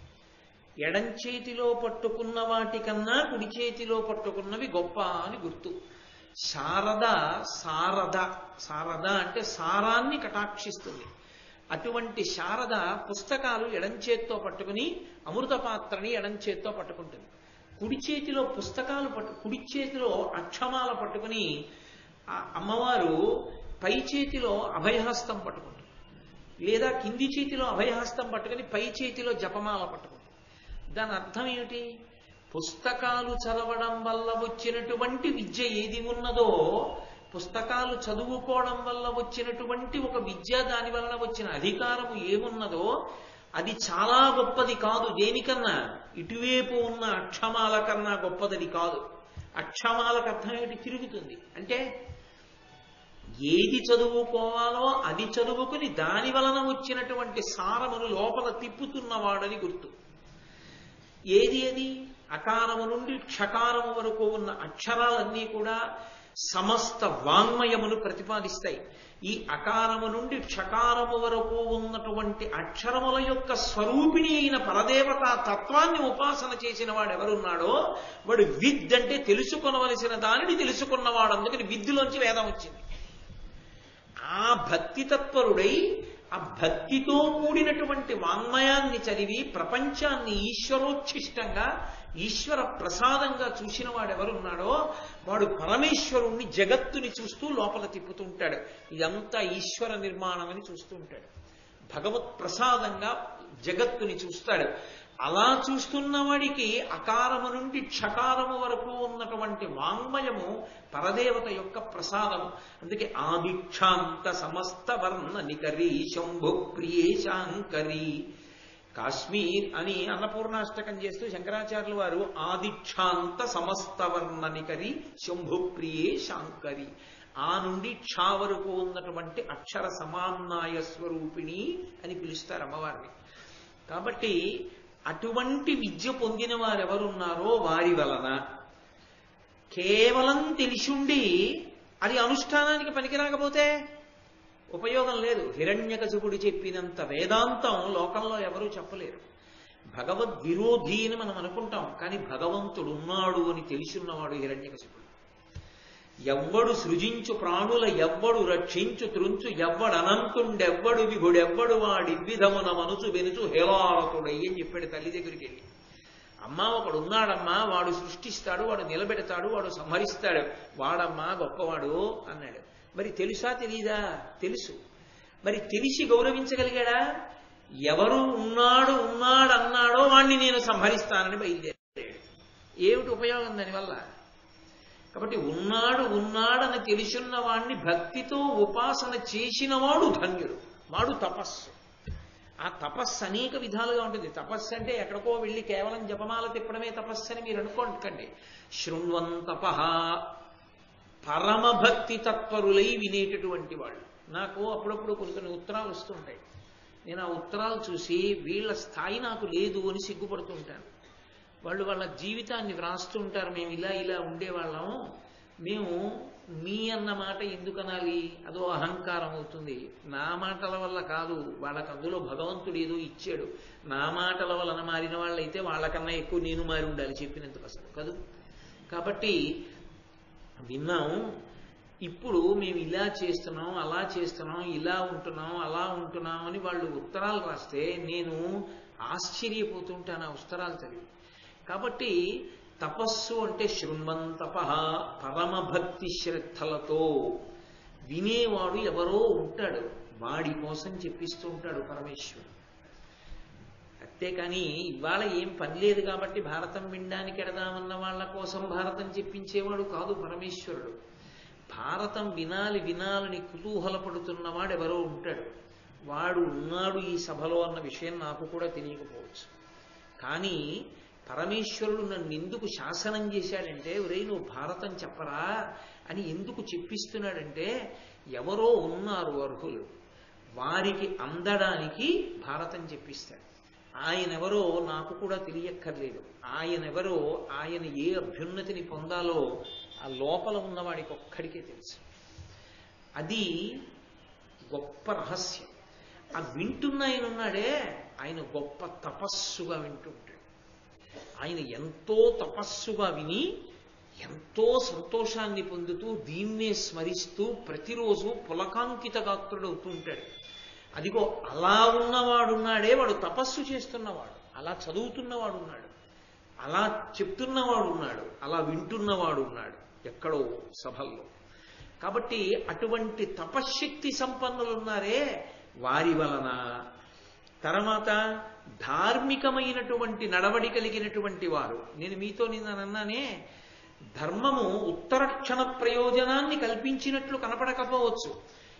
ఎడం చేతిలో పట్టుకున్న వాటికన్నా కుడి చేతిలో పట్టుకున్నవి గొప్ప అని గుర్తు శారద సారద సారద అంటే సారాన్ని కటాక్షిస్తుంది అటువంటి శారద పుస్తకాలు ఎడం చేత్తో పట్టుకుని అమృత పాత్రని ఎడం చేత్తో పట్టుకుంటుంది కుడి చేతిలో పుస్తకాలు పట్టు కుడి చేతిలో అక్షమాల పట్టుకుని ఆ అమ్మవారు పై చేతిలో అభయహస్తం పట్టుకుంటుంది లేదా కింది చేతిలో అభయహస్తం పట్టుకుని పై చేతిలో జపమాల పట్టుకుంటుంది దాని అర్థం ఏమిటి పుస్తకాలు చదవడం వల్ల వచ్చినటువంటి విద్య ఏది ఉన్నదో పుస్తకాలు చదువుకోవడం వల్ల వచ్చినటువంటి ఒక విద్య దాని వలన వచ్చిన అధికారము ఏమున్నదో అది చాలా గొప్పది కాదు దేనికన్నా ఇటువైపు ఉన్న అక్షమాల కన్నా గొప్పదది కాదు అక్షమాలకు అర్థం ఏంటి తిరుగుతుంది అంటే ఏది చదువుకోవాలో అది చదువుకుని దాని వలన వచ్చినటువంటి సారమును లోపల తిప్పుతున్నవాడని గుర్తు ఏది అది అకారము నుండి క్షకారము వరకు ఉన్న అక్షరాలన్నీ కూడా సమస్త వాంగ్మయమును ప్రతిపాదిస్తాయి ఈ అకారము నుండి క్షకారము వరకు ఉన్నటువంటి అక్షరముల యొక్క స్వరూపిణి అయిన పరదేవత తత్వాన్ని ఉపాసన చేసిన వాడు ఎవరున్నాడో వాడు విద్ అంటే తెలుసుకొనవలసిన దానిని తెలుసుకున్నవాడు అందుకని విద్యులోంచి వేదం వచ్చింది ఆ భక్తి తత్పరుడై ఆ భక్తితో కూడినటువంటి వాంగ్మయాన్ని చదివి ప్రపంచాన్ని ఈశ్వరోచ్ఛిష్టంగా ఈశ్వర ప్రసాదంగా చూసిన వాడు ఎవరున్నాడో వాడు పరమేశ్వరుణ్ణి జగత్తుని చూస్తూ లోపల తిప్పుతూ ఉంటాడు ఇదంతా ఈశ్వర నిర్మాణం అని చూస్తూ ఉంటాడు భగవత్ ప్రసాదంగా జగత్తుని చూస్తాడు అలా చూస్తున్న వాడికి అకారము నుండి క్షకారము వరకు ఉన్నటువంటి వాంగ్మయము పరదేవత యొక్క ప్రసాదము అందుకే ఆదిక్షాంత సమస్త వర్ణ నికరి శంభు ప్రియేశాంకరి కాశ్మీర్ అని అన్నపూర్ణాష్టకం చేస్తూ శంకరాచార్యుల వారు ఆదిక్షాంత సమస్త వర్ణ నికరి శంభు ప్రియే శాంకరి ఆ నుండి క్షా వరకు ఉన్నటువంటి అక్షర సమాన్నాయ స్వరూపిణి అని పిలుస్తారు అమ్మవారిని కాబట్టి అటువంటి విద్య పొందిన వారెవరున్నారో వారి వలన కేవలం తెలిసుండి అది అనుష్ఠానానికి పనికిరాకపోతే ఉపయోగం లేదు హిరణ్యకశిపుడు చెప్పినంత వేదాంతం లోకంలో ఎవరూ చెప్పలేరు భగవద్ విరోధి అని మనం అనుకుంటాం కానీ భగవంతుడు ఉన్నాడు అని తెలిసిన్నవాడు హిరణ్యకశిపుడు ఎవ్వడు సృజించు ప్రాణుల ఎవ్వడు రక్షించు త్రుంచు ఎవ్వడు అనంతుండెవ్వడు విభుడెవ్వడు వాడి విధమున మనసు వెనుచు హేలారతుడై అని చెప్పాడు తల్లి దగ్గరికి వెళ్ళి అమ్మా ఒకడు ఉన్నాడమ్మా వాడు సృష్టిస్తాడు వాడు నిలబెడతాడు వాడు సంహరిస్తాడు వాడమ్మా గొప్పవాడు అన్నాడు మరి తెలుసా తెలీదా తెలుసు మరి తెలిసి గౌరవించగలిగాడా ఎవరు ఉన్నాడు ఉన్నాడు అన్నాడో వాణ్ణి నేను సంహరిస్తానని బయలుదేరాడు ఏమిటి ఉపయోగం దానివల్ల కాబట్టి ఉన్నాడు ఉన్నాడని తెలిసిన వాణ్ణి భక్తితో ఉపాసన చేసినవాడు ధన్యుడు వాడు తపస్సు ఆ తపస్సు అనేక విధాలుగా ఉంటుంది తపస్సు అంటే ఎక్కడికో వెళ్ళి కేవలం జపమాల తిప్పడమే తపస్సు అని మీరు అనుకోండి శృణ్వం తప పరమభక్తి తత్పరులై వినేటటువంటి వాళ్ళు నాకు అప్పుడప్పుడు కొన్ని కొన్ని ఉత్తరాలు వస్తుంటాయి నేను ఆ ఉత్తరాలు చూసి వీళ్ళ స్థాయి నాకు లేదు అని సిగ్గుపడుతుంటాను వాళ్ళు వాళ్ళ జీవితాన్ని వ్రాస్తూ ఉంటారు మేము ఇలా ఇలా ఉండేవాళ్ళం మేము మీ అన్న మాట ఎందుకు అనాలి అదో అహంకారం అవుతుంది నా మాటల వల్ల కాదు వాళ్ళకి అందులో భగవంతుడు ఏదో ఇచ్చాడు నా మాటల వలన మారిన వాళ్ళైతే వాళ్ళకన్నా ఎక్కువ నేను మారి ఉండాలి చెప్పినందుకు అసలు కాదు కాబట్టి విన్నాం ఇప్పుడు మేము ఇలా చేస్తున్నాం అలా చేస్తున్నాం ఇలా ఉంటున్నాం అలా ఉంటున్నాం అని వాళ్ళు ఉత్తరాలు రాస్తే నేను ఆశ్చర్యపోతుంటాను ఆ ఉత్తరాలు చదివి కాబట్టి తపస్సు అంటే శృణ్వంతప పరమభక్తి శ్రద్ధలతో వినేవాడు ఎవరో ఉంటాడు వాడి కోసం చెప్పిస్తూ ఉంటాడు పరమేశ్వరుడు అంతేకాని ఇవాళ ఏం పని లేదు కాబట్టి భారతం వినడానికి ఎడదామన్న వాళ్ళ కోసం భారతం చెప్పించేవాడు కాదు పరమేశ్వరుడు భారతం వినాలి వినాలని కుతూహలపడుతున్నవాడు ఎవరో ఉంటాడు వాడు ఉన్నాడు ఈ సభలో అన్న విషయం నాకు కూడా తెలియకపోవచ్చు కానీ పరమేశ్వరుడు నన్ను ఎందుకు శాసనం చేశాడంటే ఒరే నువ్వు భారతం చెప్పరా అని ఎందుకు చెప్పిస్తున్నాడంటే ఎవరో ఉన్నారు అర్హులు వారికి అందడానికి భారతం చెప్పిస్తాడు ఆయనెవరో నాకు కూడా తెలియక్కర్లేదు ఆయనెవరో ఆయన ఏ అభ్యున్నతిని పొందాలో ఆ లోపల ఉన్నవాడికి ఒక్కడికే తెలుసు అది గొప్ప రహస్యం ఆ వింటున్న ఆయన ఉన్నాడే ఆయన గొప్ప తపస్సుగా వింటుంటాడు ఆయన ఎంతో తపస్సుగా విని ఎంతో సంతోషాన్ని పొందుతూ దీన్నే స్మరిస్తూ ప్రతిరోజు పులకాంకిత గాత్రుడవుతూ ఉంటాడు అదిగో అలా ఉన్నవాడున్నాడే వాడు తపస్సు చేస్తున్నవాడు అలా చదువుతున్నవాడు ఉన్నాడు అలా చెప్తున్నవాడు ఉన్నాడు అలా వింటున్నవాడు ఉన్నాడు ఎక్కడో సభల్లో కాబట్టి అటువంటి తపశ్శక్తి సంపన్నులు ఉన్నారే వారి వలన తర్వాత ధార్మికమైనటువంటి నడవడి కలిగినటువంటి వారు నేను మీతో నిన్న అన్నానే ధర్మము ఉత్తరక్షణ ప్రయోజనాన్ని కల్పించినట్లు కనపడకపోవచ్చు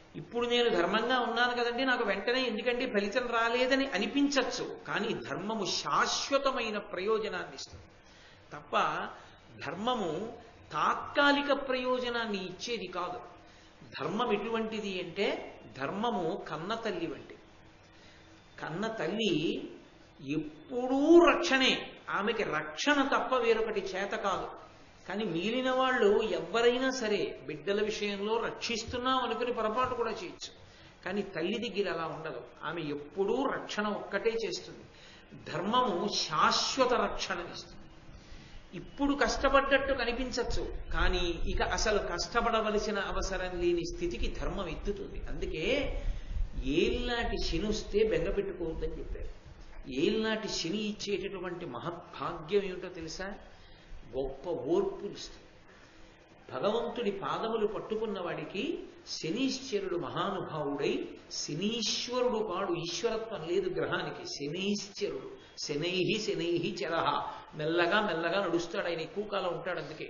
ఇప్పుడు నేను ధర్మంగా ఉన్నాను కదండి నాకు వెంటనే ఎందుకంటే ఫలితం రాలేదని అనిపించచ్చు కానీ ధర్మము శాశ్వతమైన ప్రయోజనాన్ని ఇస్తుంది తప్ప ధర్మము తాత్కాలిక ప్రయోజనాన్ని ఇచ్చేది కాదు ధర్మం ఎటువంటిది అంటే ధర్మము కన్న తల్లి వంటి కన్న తల్లి ఎప్పుడూ రక్షణే ఆమెకి రక్షణ తప్ప వేరొకటి చేత కాదు కానీ మిగిలిన వాళ్ళు ఎవరైనా సరే బిడ్డల విషయంలో రక్షిస్తున్నాం అనుకుని పొరపాటు కూడా చేయొచ్చు కానీ తల్లి దగ్గర అలా ఉండదు ఆమె ఎప్పుడూ రక్షణ ఒక్కటే చేస్తుంది ధర్మము శాశ్వత రక్షణనిస్తుంది ఇప్పుడు కష్టపడ్డట్టు కనిపించవచ్చు కానీ ఇక అసలు కష్టపడవలసిన అవసరం లేని స్థితికి ధర్మం ఎత్తుతుంది అందుకే ఏల్నాటి శని వస్తే బెంగ పెట్టుకోవద్దని చెప్పారు ఏల్నాటి శని ఇచ్చేటటువంటి మహద్భాగ్యం ఏమిటో తెలుసా గొప్ప ఓర్పులు ఇస్తుంది భగవంతుడి పాదములు పట్టుకున్న వాడికి శనీశ్వరుడు మహానుభావుడై శనీశ్వరుడు కాడు ఈశ్వరత్వం లేదు గ్రహానికి శనీశ్వరుడు శనైహి శనైహి చరహ మెల్లగా మెల్లగా నడుస్తాడు ఆయన ఎక్కువ కాలం ఉంటాడు అందుకే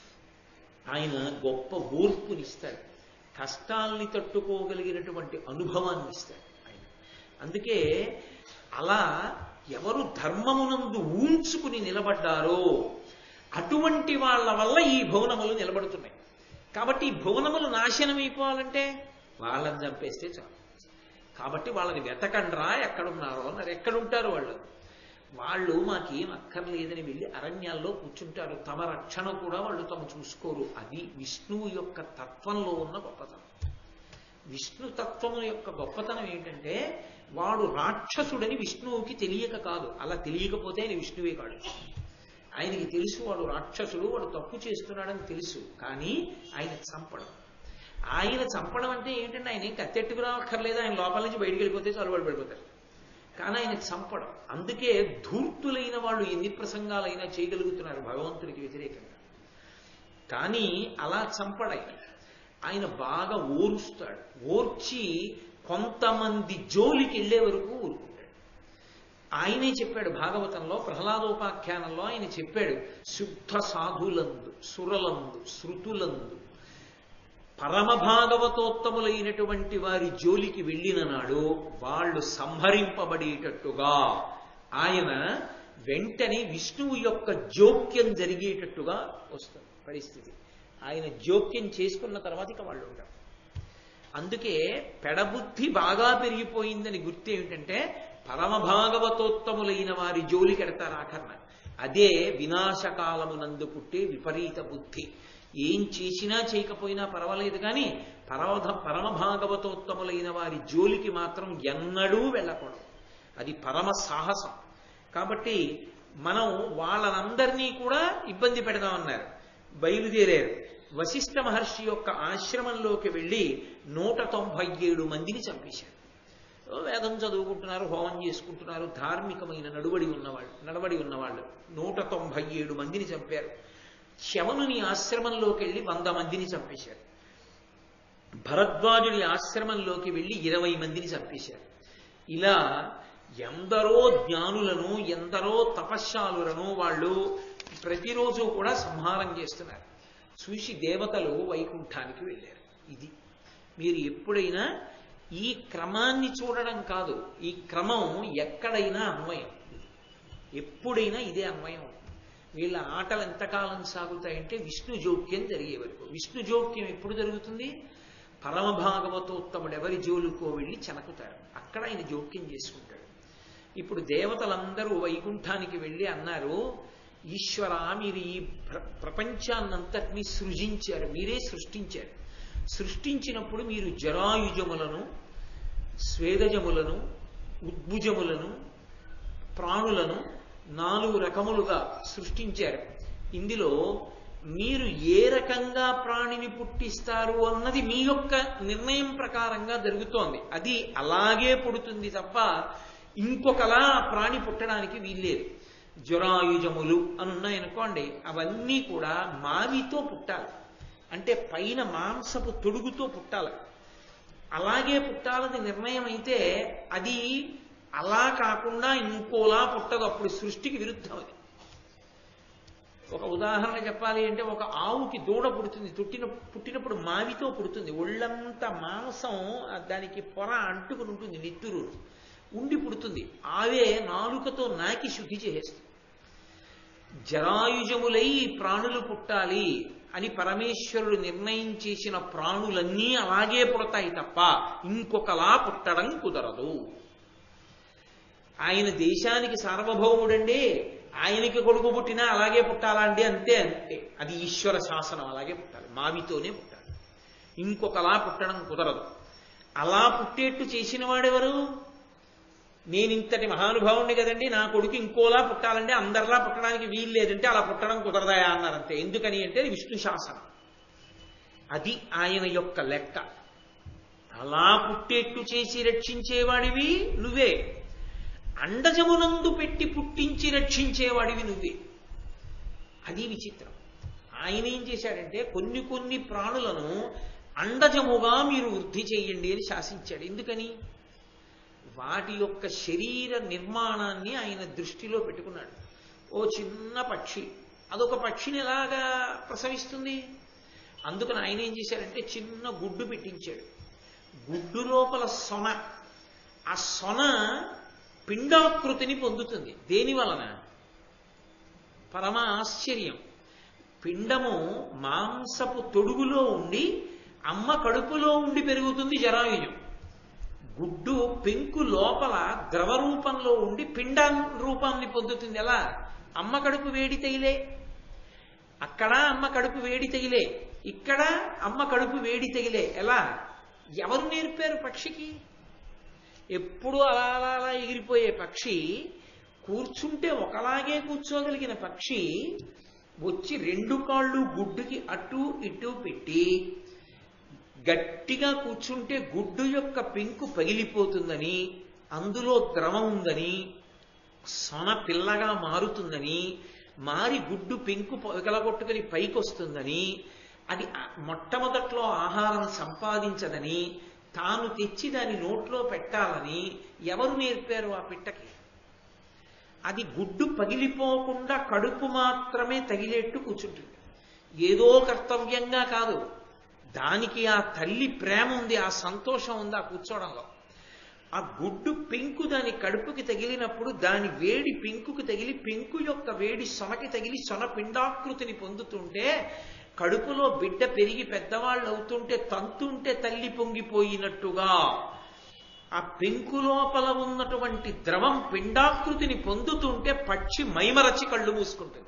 ఆయన గొప్ప ఓర్పునిస్తాడు కష్టాల్ని తట్టుకోగలిగినటువంటి అనుభవాన్ని ఇస్తాడు ఆయన అందుకే అలా ఎవరు ధర్మమునందు ఊంచుకుని నిలబడ్డారో అటువంటి వాళ్ళ వల్ల ఈ భువనములు నిలబడుతున్నాయి కాబట్టి ఈ భువనములు నాశనం అయిపోవాలంటే వాళ్ళని చంపేస్తే చాలు కాబట్టి వాళ్ళని వెతకండ్రా ఎక్కడున్నారో అన్నారు ఎక్కడుంటారు వాళ్ళు వాళ్ళు మాకేం అక్కర్లేదని వెళ్ళి అరణ్యాల్లో కూర్చుంటారు తమ రక్షణ కూడా వాళ్ళు తమ చూసుకోరు అది విష్ణువు యొక్క తత్వంలో ఉన్న గొప్పతనం విష్ణు తత్వము యొక్క గొప్పతనం ఏంటంటే వాడు రాక్షసుడని విష్ణువుకి తెలియక కాదు అలా తెలియకపోతే ఆయన విష్ణువే కాడు ఆయనకి తెలుసు వాడు రాక్షసుడు వాడు తప్పు చేస్తున్నాడని తెలుసు కానీ ఆయన చంపడం ఆయన చంపడం అంటే ఏంటంటే ఆయన ఏం కత్తెట్టుకు రావక్కర్లేదు ఆయన లోపల నుంచి బయటికి వెళ్ళిపోతే చాలు వాడు పడిపోతారు కానీ ఆయన చంపడం అందుకే ధూర్తులైన వాళ్ళు ఎన్ని ప్రసంగాలైనా చేయగలుగుతున్నారు భగవంతుడికి వ్యతిరేకంగా కానీ అలా చంపడాయన ఆయన బాగా ఓరుస్తాడు ఓర్చి కొంతమంది జోలికి వెళ్ళే వరకు ఊరుకుంటాడు ఆయనే చెప్పాడు భాగవతంలో ప్రహ్లాదోపాఖ్యానంలో ఆయన చెప్పాడు శుద్ధ సాధులందు సురలందు శృతులందు పరమ భాగవతోత్తములైనటువంటి వారి జోలికి వెళ్ళిన నాడు వాళ్ళు సంహరింపబడేటట్టుగా ఆయన వెంటనే విష్ణువు యొక్క జోక్యం జరిగేటట్టుగా వస్తుంది పరిస్థితి ఆయన జోక్యం చేసుకున్న తర్వాత ఇక వాళ్ళు ఉంటారు అందుకే పెడబుద్ధి బాగా పెరిగిపోయిందని గుర్తు ఏమిటంటే పరమ భాగవతోత్తములైన వారి జోలికి ఎడతారు ఆఖరణ అదే వినాశకాలమునందు పుట్టే విపరీత బుద్ధి ఏం చేసినా చేయకపోయినా పర్వాలేదు కానీ పరమధ పరమ భాగవతోత్తములైన వారి జోలికి మాత్రం ఎన్నడూ వెళ్ళకూడదు అది పరమ సాహసం కాబట్టి మనం వాళ్ళనందరినీ కూడా ఇబ్బంది పెడదామన్నారు బయలుదేరారు వశిష్ఠ మహర్షి యొక్క ఆశ్రమంలోకి వెళ్ళి నూట తొంభై ఏడు మందిని చంపేశారు వేదం చదువుకుంటున్నారు హోమం చేసుకుంటున్నారు ధార్మికమైన నడువడి ఉన్నవాళ్ళు నడవడి ఉన్నవాళ్ళు నూట తొంభై ఏడు మందిని చంపారు శవనుని ఆశ్రమంలోకి వెళ్ళి వంద మందిని చంపేశారు భరద్వాజుడి ఆశ్రమంలోకి వెళ్ళి ఇరవై మందిని చంపేశారు ఇలా ఎందరో జ్ఞానులను ఎందరో తపశ్శాలులను వాళ్ళు ప్రతిరోజు కూడా సంహారం చేస్తున్నారు చూసి దేవతలు వైకుంఠానికి వెళ్ళారు ఇది మీరు ఎప్పుడైనా ఈ క్రమాన్ని చూడడం కాదు ఈ క్రమం ఎక్కడైనా అన్వయం ఎప్పుడైనా ఇదే అన్వయం వీళ్ళ ఆటలు ఎంతకాలం సాగుతాయంటే విష్ణు జోక్యం జరిగే వరకు విష్ణు జోక్యం ఎప్పుడు జరుగుతుంది పరమ భాగవతోత్తముడు ఎవరి జోలుకో వెళ్ళి చెనకుతారు అక్కడ ఆయన జోక్యం చేసుకుంటాడు ఇప్పుడు దేవతలందరూ వైకుంఠానికి వెళ్ళి అన్నారు ఈశ్వర మీరు ఈ ప్రపంచాన్నంతటినీ సృజించారు మీరే సృష్టించారు సృష్టించినప్పుడు మీరు జరాయుజములను స్వేదజములను ఉద్భుజములను ప్రాణులను నాలుగు రకములుగా సృష్టించారు ఇందులో మీరు ఏ రకంగా ప్రాణిని పుట్టిస్తారు అన్నది మీ యొక్క నిర్ణయం ప్రకారంగా జరుగుతోంది అది అలాగే పుడుతుంది తప్ప ఇంకొకలా ప్రాణి పుట్టడానికి వీల్లేదు జ్వరాయుజములు అని ఉన్నాయనుకోండి అవన్నీ కూడా మావితో పుట్టాలి అంటే పైన మాంసపు తొడుగుతో పుట్టాలి అలాగే పుట్టాలని నిర్ణయం అయితే అది అలా కాకుండా ఇంకోలా పుట్టదు అప్పుడు సృష్టికి విరుద్ధం అది ఒక ఉదాహరణ చెప్పాలి అంటే ఒక ఆవుకి దూడ పుడుతుంది పుట్టిన పుట్టినప్పుడు మావితో పుడుతుంది ఒళ్ళంతా మాంసం ఆ దానికి పొర అంటుకుని ఉంటుంది నిత్తురు ఉండి పుడుతుంది ఆవే నాలుకతో నాకి శుద్ధి చేసేస్తుంది జరాయుజములై ప్రాణులు పుట్టాలి అని పరమేశ్వరుడు నిర్ణయం చేసిన ప్రాణులన్నీ అలాగే పుడతాయి తప్ప ఇంకొకలా పుట్టడం కుదరదు ఆయన దేశానికి సార్వభౌముడండి ఆయనకి కొడుకు పుట్టినా అలాగే పుట్టాలండి అంతే అంతే అది ఈశ్వర శాసనం అలాగే పుట్టాలి మావితోనే పుట్టాలి ఇంకొకలా పుట్టడం కుదరదు అలా పుట్టేట్టు చేసిన వాడెవరు నేను ఇంతటి మహానుభావుణ్ణి కదండి నా కొడుకు ఇంకోలా పుట్టాలంటే అందరిలా పుట్టడానికి వీలు లేదంటే అలా పుట్టడం కుదరదాయా అన్నారంతే ఎందుకని అంటే అది విష్ణు శాసనం అది ఆయన యొక్క లెక్క అలా పుట్టేట్టు చేసి రక్షించేవాడివి నువ్వే అండజమునందు పెట్టి పుట్టించి రక్షించేవాడివి నువ్వే అది విచిత్రం ఆయన ఏం చేశాడంటే కొన్ని కొన్ని ప్రాణులను అండజముగా మీరు వృద్ధి చేయండి అని శాసించాడు ఎందుకని వాటి యొక్క శరీర నిర్మాణాన్ని ఆయన దృష్టిలో పెట్టుకున్నాడు ఓ చిన్న పక్షి అదొక పక్షిని ఎలాగా ప్రసవిస్తుంది అందుకని ఆయన ఏం చేశాడంటే చిన్న గుడ్డు పెట్టించాడు గుడ్డు లోపల సొన ఆ సొన పిండాకృతిని పొందుతుంది దేని వలన పరమ ఆశ్చర్యం పిండము మాంసపు తొడుగులో ఉండి అమ్మ కడుపులో ఉండి పెరుగుతుంది జరాయుజం గుడ్డు పెంకు లోపల ద్రవ రూపంలో ఉండి పిండ రూపాన్ని పొందుతుంది ఎలా అమ్మ కడుపు వేడి తగిలే అక్కడ అమ్మ కడుపు వేడి తగిలే ఇక్కడ అమ్మ కడుపు వేడి తగిలే ఎలా ఎవరు నేర్పారు పక్షికి ఎప్పుడు అలా అలా అలా ఎగిరిపోయే పక్షి కూర్చుంటే ఒకలాగే కూర్చోగలిగిన పక్షి వచ్చి రెండు కాళ్ళు గుడ్డుకి అటు ఇటు పెట్టి గట్టిగా కూర్చుంటే గుడ్డు యొక్క పెంకు పగిలిపోతుందని అందులో ద్రవం ఉందని సొన పిల్లగా మారుతుందని మారి గుడ్డు పెంకు పగలగొట్టుకుని పైకొస్తుందని అది మొట్టమొదట్లో ఆహారం సంపాదించదని తాను తెచ్చి దాని నోట్లో పెట్టాలని ఎవరు నేర్పారు ఆ పిట్టకి అది గుడ్డు పగిలిపోకుండా కడుపు మాత్రమే తగిలేట్టు కూర్చుంటుంది ఏదో కర్తవ్యంగా కాదు దానికి ఆ తల్లి ప్రేమ ఉంది ఆ సంతోషం ఉంది ఆ కూర్చోవడంలో ఆ గుడ్డు పెంకు దాని కడుపుకి తగిలినప్పుడు దాని వేడి పెంకుకి తగిలి పెంకు యొక్క వేడి సొనకి తగిలి సొన పిండాకృతిని పొందుతుంటే కడుపులో బిడ్డ పెరిగి పెద్దవాళ్ళు అవుతుంటే తంతుంటే తల్లి పొంగిపోయినట్టుగా ఆ పెంకు లోపల ఉన్నటువంటి ద్రవం పిండాకృతిని పొందుతుంటే పక్షి మైమరచి కళ్ళు మూసుకుంటుంది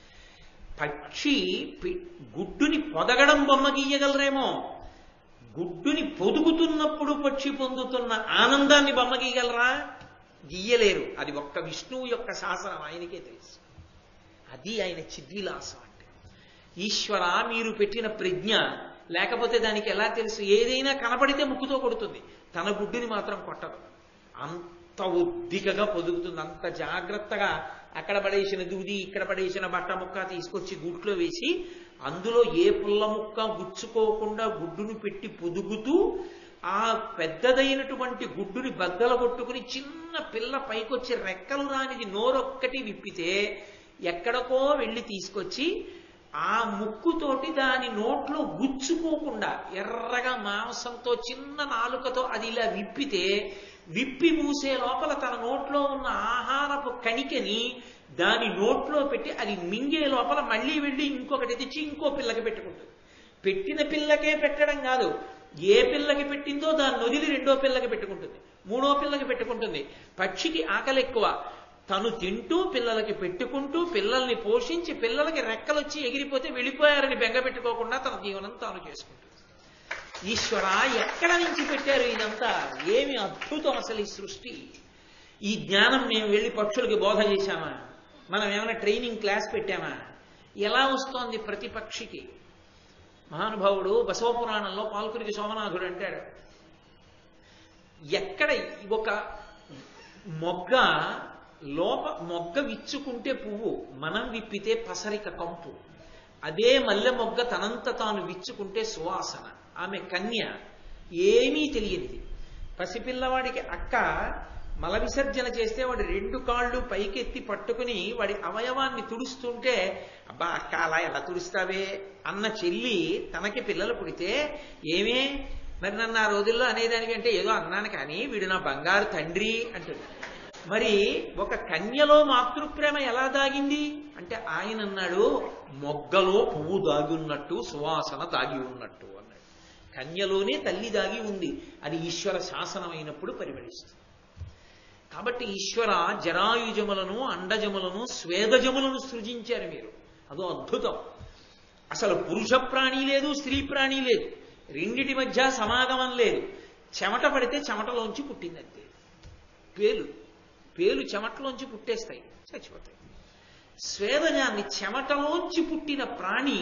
పక్షి గుడ్డుని పొదగడం బొమ్మ గీయగలరేమో గుడ్డుని పొదుగుతున్నప్పుడు పక్షి పొందుతున్న ఆనందాన్ని బొమ్మ గీయగలరా గీయలేరు అది ఒక్క విష్ణువు యొక్క శాసనం ఆయనకే తెలుసు అది ఆయన చిద్విలాసం అంటే ఈశ్వర మీరు పెట్టిన ప్రజ్ఞ లేకపోతే దానికి ఎలా తెలుసు ఏదైనా కనపడితే ముక్కుతో కొడుతుంది తన గుడ్డుని మాత్రం కొట్టదు అంత ఉద్దికగా పొదుగుతుంది అంత జాగ్రత్తగా అక్కడ పడేసిన దూది ఇక్కడ పడేసిన బట్ట ముక్క తీసుకొచ్చి గుడ్లో వేసి అందులో ఏ పుల్ల ముక్క గుచ్చుకోకుండా గుడ్డును పెట్టి పొదుగుతూ ఆ పెద్దదైనటువంటి గుడ్డుని బద్దల కొట్టుకుని చిన్న పిల్ల పైకొచ్చి రెక్కలు రానిది నోరొక్కటి విప్పితే ఎక్కడికో వెళ్ళి తీసుకొచ్చి ఆ ముక్కుతోటి దాని నోట్లో గుచ్చుకోకుండా ఎర్రగా మాంసంతో చిన్న నాలుకతో అది ఇలా విప్పితే విప్పి మూసే లోపల తన నోట్లో ఉన్న ఆహారపు కణికని దాని నోట్లో పెట్టి అది మింగే లోపల మళ్ళీ వెళ్ళి ఇంకొకటి తెచ్చి ఇంకో పిల్లకి పెట్టుకుంటుంది పెట్టిన పిల్లకే పెట్టడం కాదు ఏ పిల్లకి పెట్టిందో దాన్ని వదిలి రెండో పిల్లకి పెట్టుకుంటుంది మూడో పిల్లకి పెట్టుకుంటుంది పక్షికి ఆకలి ఎక్కువ తను తింటూ పిల్లలకి పెట్టుకుంటూ పిల్లల్ని పోషించి పిల్లలకి రెక్కలొచ్చి ఎగిరిపోతే వెళ్ళిపోయారని బెంగ పెట్టుకోకుండా తన జీవనం తాను చేసుకుంటుంది ఈశ్వర ఎక్కడ నుంచి పెట్టారు ఇదంతా ఏమి అద్భుతం అసలు ఈ సృష్టి ఈ జ్ఞానం మేము వెళ్ళి పక్షులకి బోధ చేశామా మనం ఏమైనా ట్రైనింగ్ క్లాస్ పెట్టామా ఎలా వస్తోంది ప్రతి పక్షికి మహానుభావుడు బసవపురాణంలో పాల్కురికి సోమనాథుడు అంటాడు ఎక్కడ ఒక మొగ్గ లోప మొగ్గ విచ్చుకుంటే పువ్వు మనం విప్పితే పసరిక కంపు అదే మల్లె మొగ్గ తనంత తాను విచ్చుకుంటే సువాసన ఆమె కన్య ఏమీ తెలియనిది పసిపిల్లవాడికి అక్క మల విసర్జన చేస్తే వాడి రెండు కాళ్ళు పైకెత్తి పట్టుకుని వాడి అవయవాన్ని తుడుస్తుంటే అబ్బా అక్క అలా ఎలా తుడుస్తావే అన్న చెల్లి తనకి పిల్లలు పుడితే ఏమే మరి నన్ను ఆ రోజుల్లో అనేదానికంటే ఏదో అన్నాను కానీ వీడు నా బంగారు తండ్రి అంటుంది మరి ఒక కన్యలో మాతృప్రేమ ఎలా దాగింది అంటే ఆయన అన్నాడు మొగ్గలో పువ్వు దాగి ఉన్నట్టు సువాసన దాగి ఉన్నట్టు అన్నాడు కన్యలోనే తల్లి దాగి ఉంది అది ఈశ్వర శాసనమైనప్పుడు పరిమళిస్తుంది కాబట్టి ఈశ్వర జరాయుజములను అండజములను స్వేదజములను సృజించారు మీరు అదో అద్భుతం అసలు పురుష ప్రాణి లేదు స్త్రీ ప్రాణి లేదు రెండిటి మధ్య సమాగమం లేదు చెమట పడితే చెమటలోంచి పుట్టిందంతే పేలు పేలు చెమటలోంచి పుట్టేస్తాయి చచ్చిపోతాయి స్వేదజాన్ని చెమటలోంచి పుట్టిన ప్రాణి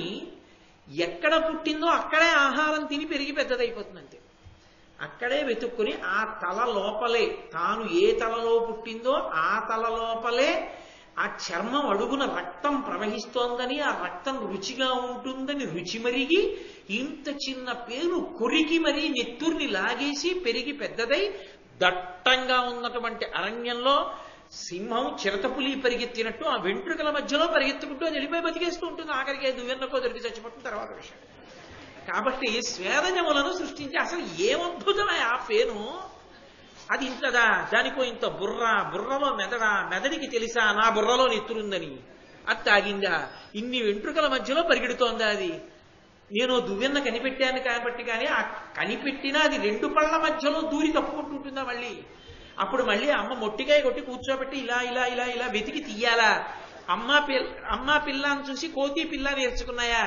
ఎక్కడ పుట్టిందో అక్కడే ఆహారం తిని పెరిగి పెద్దదైపోతుంది అంతే అక్కడే వెతుక్కుని ఆ తల లోపలే తాను ఏ తలలో పుట్టిందో ఆ తల లోపలే ఆ చర్మం అడుగున రక్తం ప్రవహిస్తోందని ఆ రక్తం రుచిగా ఉంటుందని రుచి మరిగి ఇంత చిన్న పేరు కొరికి మరీ నెత్తుర్ని లాగేసి పెరిగి పెద్దదై దట్టంగా ఉన్నటువంటి అరణ్యంలో సింహం చిరతపులి పరిగెత్తినట్టు ఆ వెంట్రుకల మధ్యలో పరిగెత్తుకుంటూ అది వెళ్ళిపోయి బతికేస్తూ ఉంటుంది ఆఖరికి దువ్వెన్నకో దొరికి చచ్చిపోతుంది తర్వాత విషయం కాబట్టి స్వేదజములను సృష్టించి అసలు ఏమద్భుతమే ఆ పేను అది ఇంతదా దానికో ఇంత బుర్ర బుర్రలో మెదడా మెదడికి తెలుసా నా బుర్రలో నెత్తురుందని అది తాగిందా ఇన్ని వెంట్రుకల మధ్యలో పరిగెడుతోందా అది నేను దువ్వెన్న కనిపెట్టాను కాబట్టి కానీ ఆ కనిపెట్టినా అది రెండు పళ్ళ మధ్యలో దూరి తప్పుకుంటుంటుందా మళ్ళీ అప్పుడు మళ్ళీ అమ్మ మొట్టికాయ కొట్టి కూర్చోబెట్టి ఇలా ఇలా ఇలా ఇలా వెతికి తీయాలా అమ్మ పిల్ల అమ్మ పిల్ల అని చూసి కోతి పిల్ల నేర్చుకున్నాయా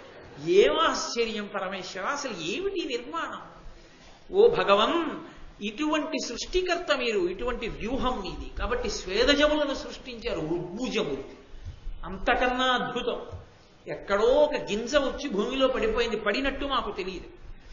ఏం ఆశ్చర్యం పరమేశ్వర అసలు ఏమిటి నిర్మాణం ఓ భగవన్ ఇటువంటి సృష్టికర్త మీరు ఇటువంటి వ్యూహం మీది కాబట్టి స్వేదజములను సృష్టించారు ఉద్భుజములు అంతకన్నా అద్భుతం ఎక్కడో ఒక గింజ వచ్చి భూమిలో పడిపోయింది పడినట్టు మాకు తెలియదు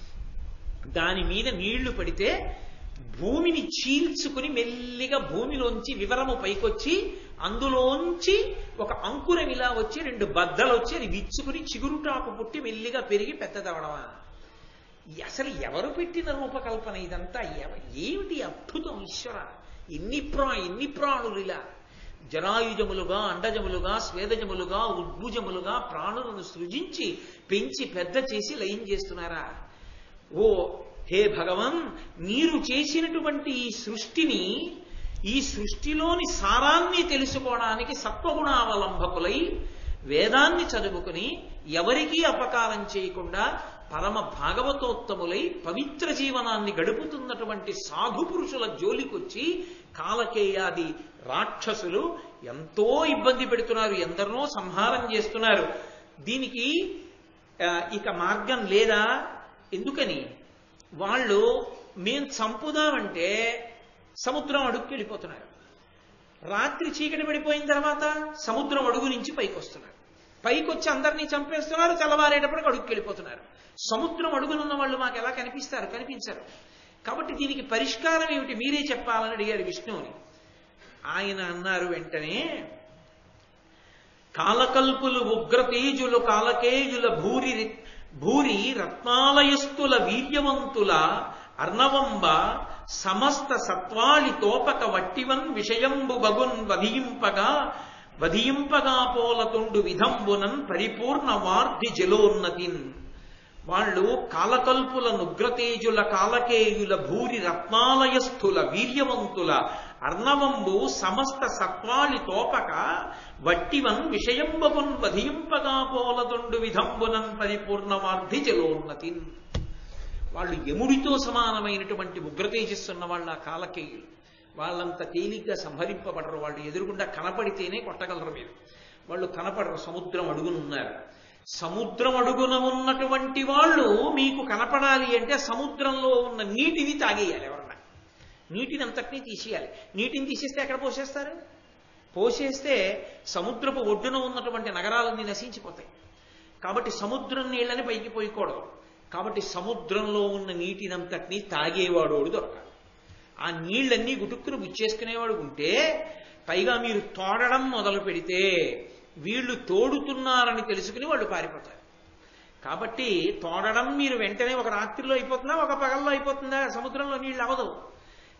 దాని మీద నీళ్లు పడితే భూమిని చీల్చుకుని మెల్లిగా భూమిలోంచి వివరము పైకొచ్చి అందులోంచి ఒక అంకురం ఇలా వచ్చి రెండు బద్దలు వచ్చి అది విచ్చుకుని చిగురుటాకు పుట్టి మెల్లిగా పెరిగి పెద్దదవడమా అసలు ఎవరు పెట్టిన రూపకల్పన ఇదంతా ఎవ- ఏమిటి అద్భుతం ఈశ్వర ఎన్ని ప్రా ఎన్ని ప్రాణులు ఇలా జరాయుజములుగా అండజములుగా స్వేదజములుగా ఉద్భుజములుగా ప్రాణులను సృజించి పెంచి పెద్ద చేసి లయం చేస్తున్నారా ఓ హే భగవన్ మీరు చేసినటువంటి ఈ సృష్టిని ఈ సృష్టిలోని సారాన్ని తెలుసుకోవడానికి సత్వగుణావలంబకులై వేదాన్ని చదువుకుని ఎవరికీ అపకారం చేయకుండా పరమ భాగవతోత్తములై పవిత్ర జీవనాన్ని గడుపుతున్నటువంటి సాధు పురుషుల జోలికొచ్చి కాలకేయాది రాక్షసులు ఎంతో ఇబ్బంది పెడుతున్నారు ఎందరినో సంహారం చేస్తున్నారు దీనికి ఆ, ఇక మార్గం లేదా ఎందుకని వాళ్ళు మేం చంపుదామంటే సముద్రం అడుగుకి వెళ్ళిపోతున్నారు రాత్రి చీకటి పడిపోయిన తర్వాత సముద్రం అడుగు నుంచి పైకి వస్తున్నారు పైకి వచ్చి అందరినీ చంపేస్తున్నారు తెల్లవారేటప్పటికి అడుగుకి వెళ్ళిపోతున్నారు సముద్రం అడుగునున్న వాళ్ళు మాకు ఎలా కనిపిస్తారు కనిపించరు కాబట్టి దీనికి పరిష్కారం ఏమిటి మీరే చెప్పాలని అడిగారు విష్ణువుని ఆయన అన్నారు వెంటనే కాలకల్పులు ఉగ్రతేజులు కాలకేజుల భూరి భూరి రత్నాలయస్తుల వీర్యవంతుల అర్ణవంబ సమస్త సత్వాళి తోపక వట్టివన్ విషయంబు బగున్ వధింపగా వధింపగా పోలతుండు విధంబునన్ పరిపూర్ణ వార్ధి జలోన్నతిన్ వాళ్ళు కాలకల్పుల నుగ్రతేజుల కాలకేయుల భూరి రత్నాలయస్థుల వీర్యవంతుల అర్ణవంబు సమస్త సత్వాళి తోపక వట్టివన్ విషయంబగున్ వధింపగా పోలదొండు విధంబునన్ పరిపూర్ణమార్ధి జలోన్నతి వాళ్ళు యముడితో సమానమైనటువంటి ఉగ్రతేజస్సున్న వాళ్ళ ఆ కాలకేయులు వాళ్ళంత తేలిగ్గా సంహరింపబడరు వాళ్ళు ఎదురుగుండా కనపడితేనే కొట్టగలరు మీరు వాళ్ళు కనపడరు సముద్రం అడుగునున్నారు సముద్రం అడుగున ఉన్నటువంటి వాళ్ళు మీకు కనపడాలి అంటే సముద్రంలో ఉన్న నీటిని తాగేయాలి ఎవరన్నా నీటిని అంతటినీ తీసేయాలి నీటిని తీసేస్తే ఎక్కడ పోసేస్తారు పోసేస్తే సముద్రపు ఒడ్డున ఉన్నటువంటి నగరాలన్నీ నశించిపోతాయి కాబట్టి సముద్రం నీళ్ళని పైకి పోయకూడదు కాబట్టి సముద్రంలో ఉన్న నీటినంతటినీ తాగేవాడోడు దొరకాలి ఆ నీళ్ళన్నీ గుటుక్కును గుచ్చేసుకునేవాడు ఉంటే పైగా మీరు తోడడం మొదలు పెడితే వీళ్ళు తోడుతున్నారని తెలుసుకుని వాళ్ళు పారిపోతారు కాబట్టి తోడడం మీరు వెంటనే ఒక రాత్రిలో అయిపోతుందా ఒక పగల్లో అయిపోతుందా సముద్రంలో నీళ్ళు అవదు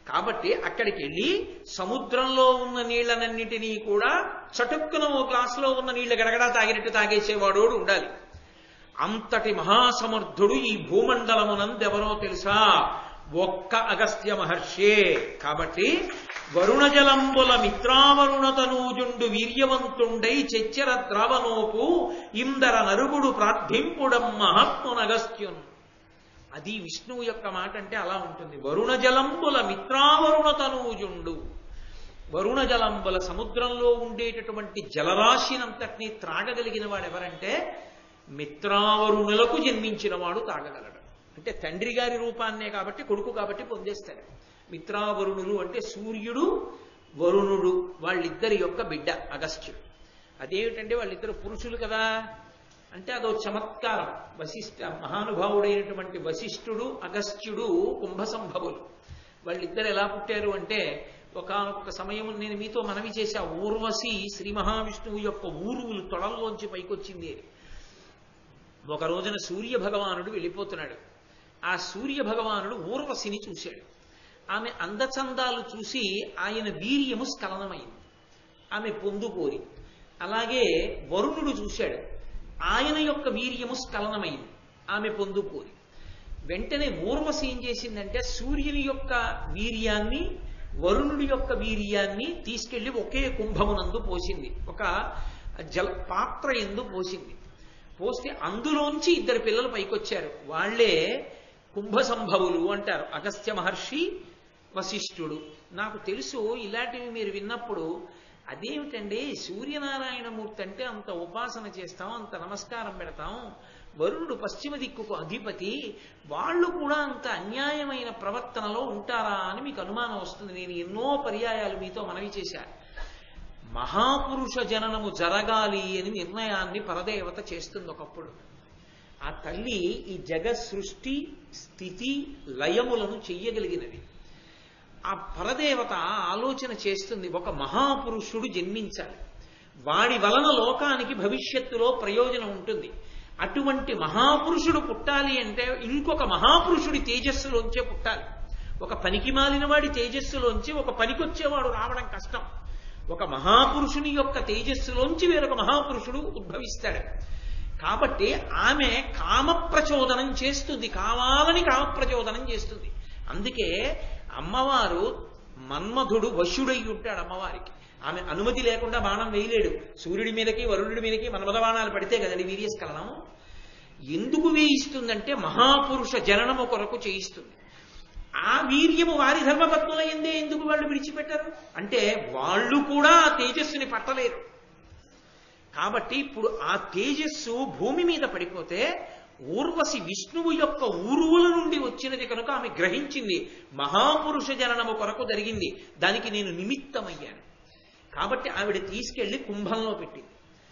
కాబట్టి అక్కడికి వెళ్ళి సముద్రంలో ఉన్న నీళ్లనన్నిటినీ కూడా చటుక్కున ఓ గ్లాసులో ఉన్న నీళ్లు గడగడా తాగినట్టు తాగేసేవాడు ఉండాలి అంతటి మహాసమర్థుడు ఈ భూమండలమునందెవరో తెలుసా ఒక్క అగస్త్య మహర్షే కాబట్టి వరుణ జలంబుల మిత్రావరుణ తనూజుండు వీర్యవంతుండై చెచ్చర ద్రావనోపు ఇందర నరుగుడు ప్రార్థింపుడం మహాత్మునగస్త్యున్ అది విష్ణువు యొక్క మాట అంటే అలా ఉంటుంది వరుణ జలంబుల మిత్రావరుణ తనూజుండు వరుణ జలంబుల సముద్రంలో ఉండేటటువంటి జలరాశినంతటినీ త్రాగగలిగిన వాడు ఎవరంటే మిత్రావరుణులకు జన్మించిన వాడు తాగగలడు అంటే తండ్రి గారి రూపాన్నే కాబట్టి కొడుకు కాబట్టి పొందేస్తాడు మిత్రావరుణులు అంటే సూర్యుడు వరుణుడు వాళ్ళిద్దరి యొక్క బిడ్డ అగస్త్యుడు అదేమిటంటే వాళ్ళిద్దరు పురుషులు కదా అంటే అదో చమత్కారం వశిష్ఠ మహానుభావుడైనటువంటి వశిష్ఠుడు అగస్త్యుడు కుంభసంభవులు వాళ్ళిద్దరు ఎలా పుట్టారు అంటే ఒక ఒక సమయం నేను మీతో మనవి చేశా ఊర్వశి శ్రీ మహావిష్ణువు యొక్క ఊరువులు తొడల్లోంచి పైకొచ్చింది అని ఒక రోజున సూర్య భగవానుడు వెళ్ళిపోతున్నాడు ఆ సూర్య భగవానుడు ఊర్వశిని చూశాడు ఆమె అందచందాలు చూసి ఆయన వీర్యము స్ఖలనమైంది ఆమె పొందుకోరి అలాగే వరుణుడు చూశాడు ఆయన యొక్క వీర్యము స్ఖలనమైంది ఆమె పొందుకోరి వెంటనే ఊర్వశి ఏం చేసిందంటే సూర్యుని యొక్క వీర్యాన్ని వరుణుడి యొక్క వీర్యాన్ని తీసుకెళ్లి ఒకే కుంభమునందు పోసింది ఒక జల పాత్ర ఎందు పోసింది పోస్తే అందులోంచి ఇద్దరు పిల్లలు పైకొచ్చారు వాళ్లే కుంభ సంభవులు అంటారు అగస్త్య మహర్షి వశిష్ఠుడు నాకు తెలుసు ఇలాంటివి మీరు విన్నప్పుడు అదేమిటండి సూర్యనారాయణమూర్తి అంటే అంత ఉపాసన చేస్తాం అంత నమస్కారం పెడతాం వరుణుడు పశ్చిమ దిక్కుకు అధిపతి వాళ్ళు కూడా అంత అన్యాయమైన ప్రవర్తనలో ఉంటారా అని మీకు అనుమానం వస్తుంది నేను ఎన్నో పర్యాయాలు మీతో మనవి చేశాను మహాపురుష జననము జరగాలి అని నిర్ణయాన్ని పరదేవత చేస్తుంది ఒకప్పుడు ఆ తల్లి ఈ జగత్ సృష్టి స్థితి లయములను చెయ్యగలిగినది ఆ పరదేవత ఆలోచన చేస్తుంది ఒక మహాపురుషుడు జన్మించాలి వాడి వలన లోకానికి భవిష్యత్తులో ప్రయోజనం ఉంటుంది అటువంటి మహాపురుషుడు పుట్టాలి అంటే ఇంకొక మహాపురుషుడి తేజస్సులోంచే పుట్టాలి ఒక పనికి మాలిన వాడి తేజస్సులోంచి ఒక పనికొచ్చేవాడు రావడం కష్టం ఒక మహాపురుషుని యొక్క తేజస్సులోంచి వేరొక మహాపురుషుడు ఉద్భవిస్తాడు కాబట్టి ఆమె కామప్రచోదనం చేస్తుంది కావాలని కామప్రచోదనం చేస్తుంది అందుకే అమ్మవారు మన్మధుడు వశుడై ఉంటాడు అమ్మవారికి ఆమె అనుమతి లేకుండా బాణం వేయలేడు సూర్యుడి మీదకి వరుణుడి మీదకి మన్మథ బాణాలు పడితే కదండి వీర్యస్కలనం ఎందుకు వేయిస్తుందంటే మహాపురుష జననము కొరకు చేయిస్తుంది ఆ వీర్యము వారి ధర్మపత్నుల ఎందే ఎందుకు వాళ్ళు విడిచిపెట్టారు అంటే వాళ్ళు కూడా ఆ తేజస్సుని పట్టలేరు కాబట్టి ఇప్పుడు ఆ తేజస్సు భూమి మీద పడిపోతే ఊర్వశి విష్ణువు యొక్క ఊరువుల నుండి వచ్చినది కనుక ఆమె గ్రహించింది మహాపురుష జననము కొరకు జరిగింది దానికి నేను నిమిత్తమయ్యాను కాబట్టి ఆవిడ తీసుకెళ్లి కుంభంలో పెట్టింది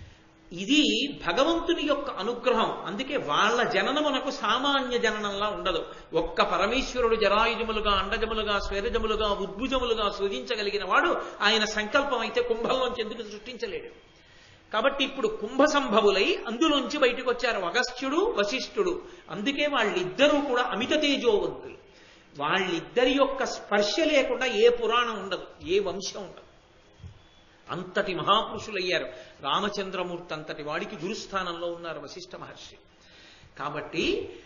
ఇది భగవంతుని యొక్క అనుగ్రహం అందుకే వాళ్ళ జననమునకు సామాన్య జననంలా ఉండదు ఒక్క పరమేశ్వరుడు జరాయుజములుగా అండజములుగా స్వేరజములుగా ఉద్భుజములుగా సృజించగలిగిన వాడు ఆయన సంకల్పం అయితే కుంభంలోంచి ఎందుకు సృష్టించలేడు కాబట్టి ఇప్పుడు కుంభ సంభవులై అందులోంచి బయటకు వచ్చారు అగస్త్యుడు వశిష్ఠుడు అందుకే వాళ్ళిద్దరూ కూడా అమిత తేజోవంతులు వాళ్ళిద్దరి యొక్క స్పర్శ లేకుండా ఏ పురాణం ఉండదు ఏ వంశం ఉండదు అంతటి మహాపురుషులయ్యారు రామచంద్రమూర్తి అంతటి వాడికి గురుస్థానంలో ఉన్నారు వశిష్ఠ మహర్షి కాబట్టి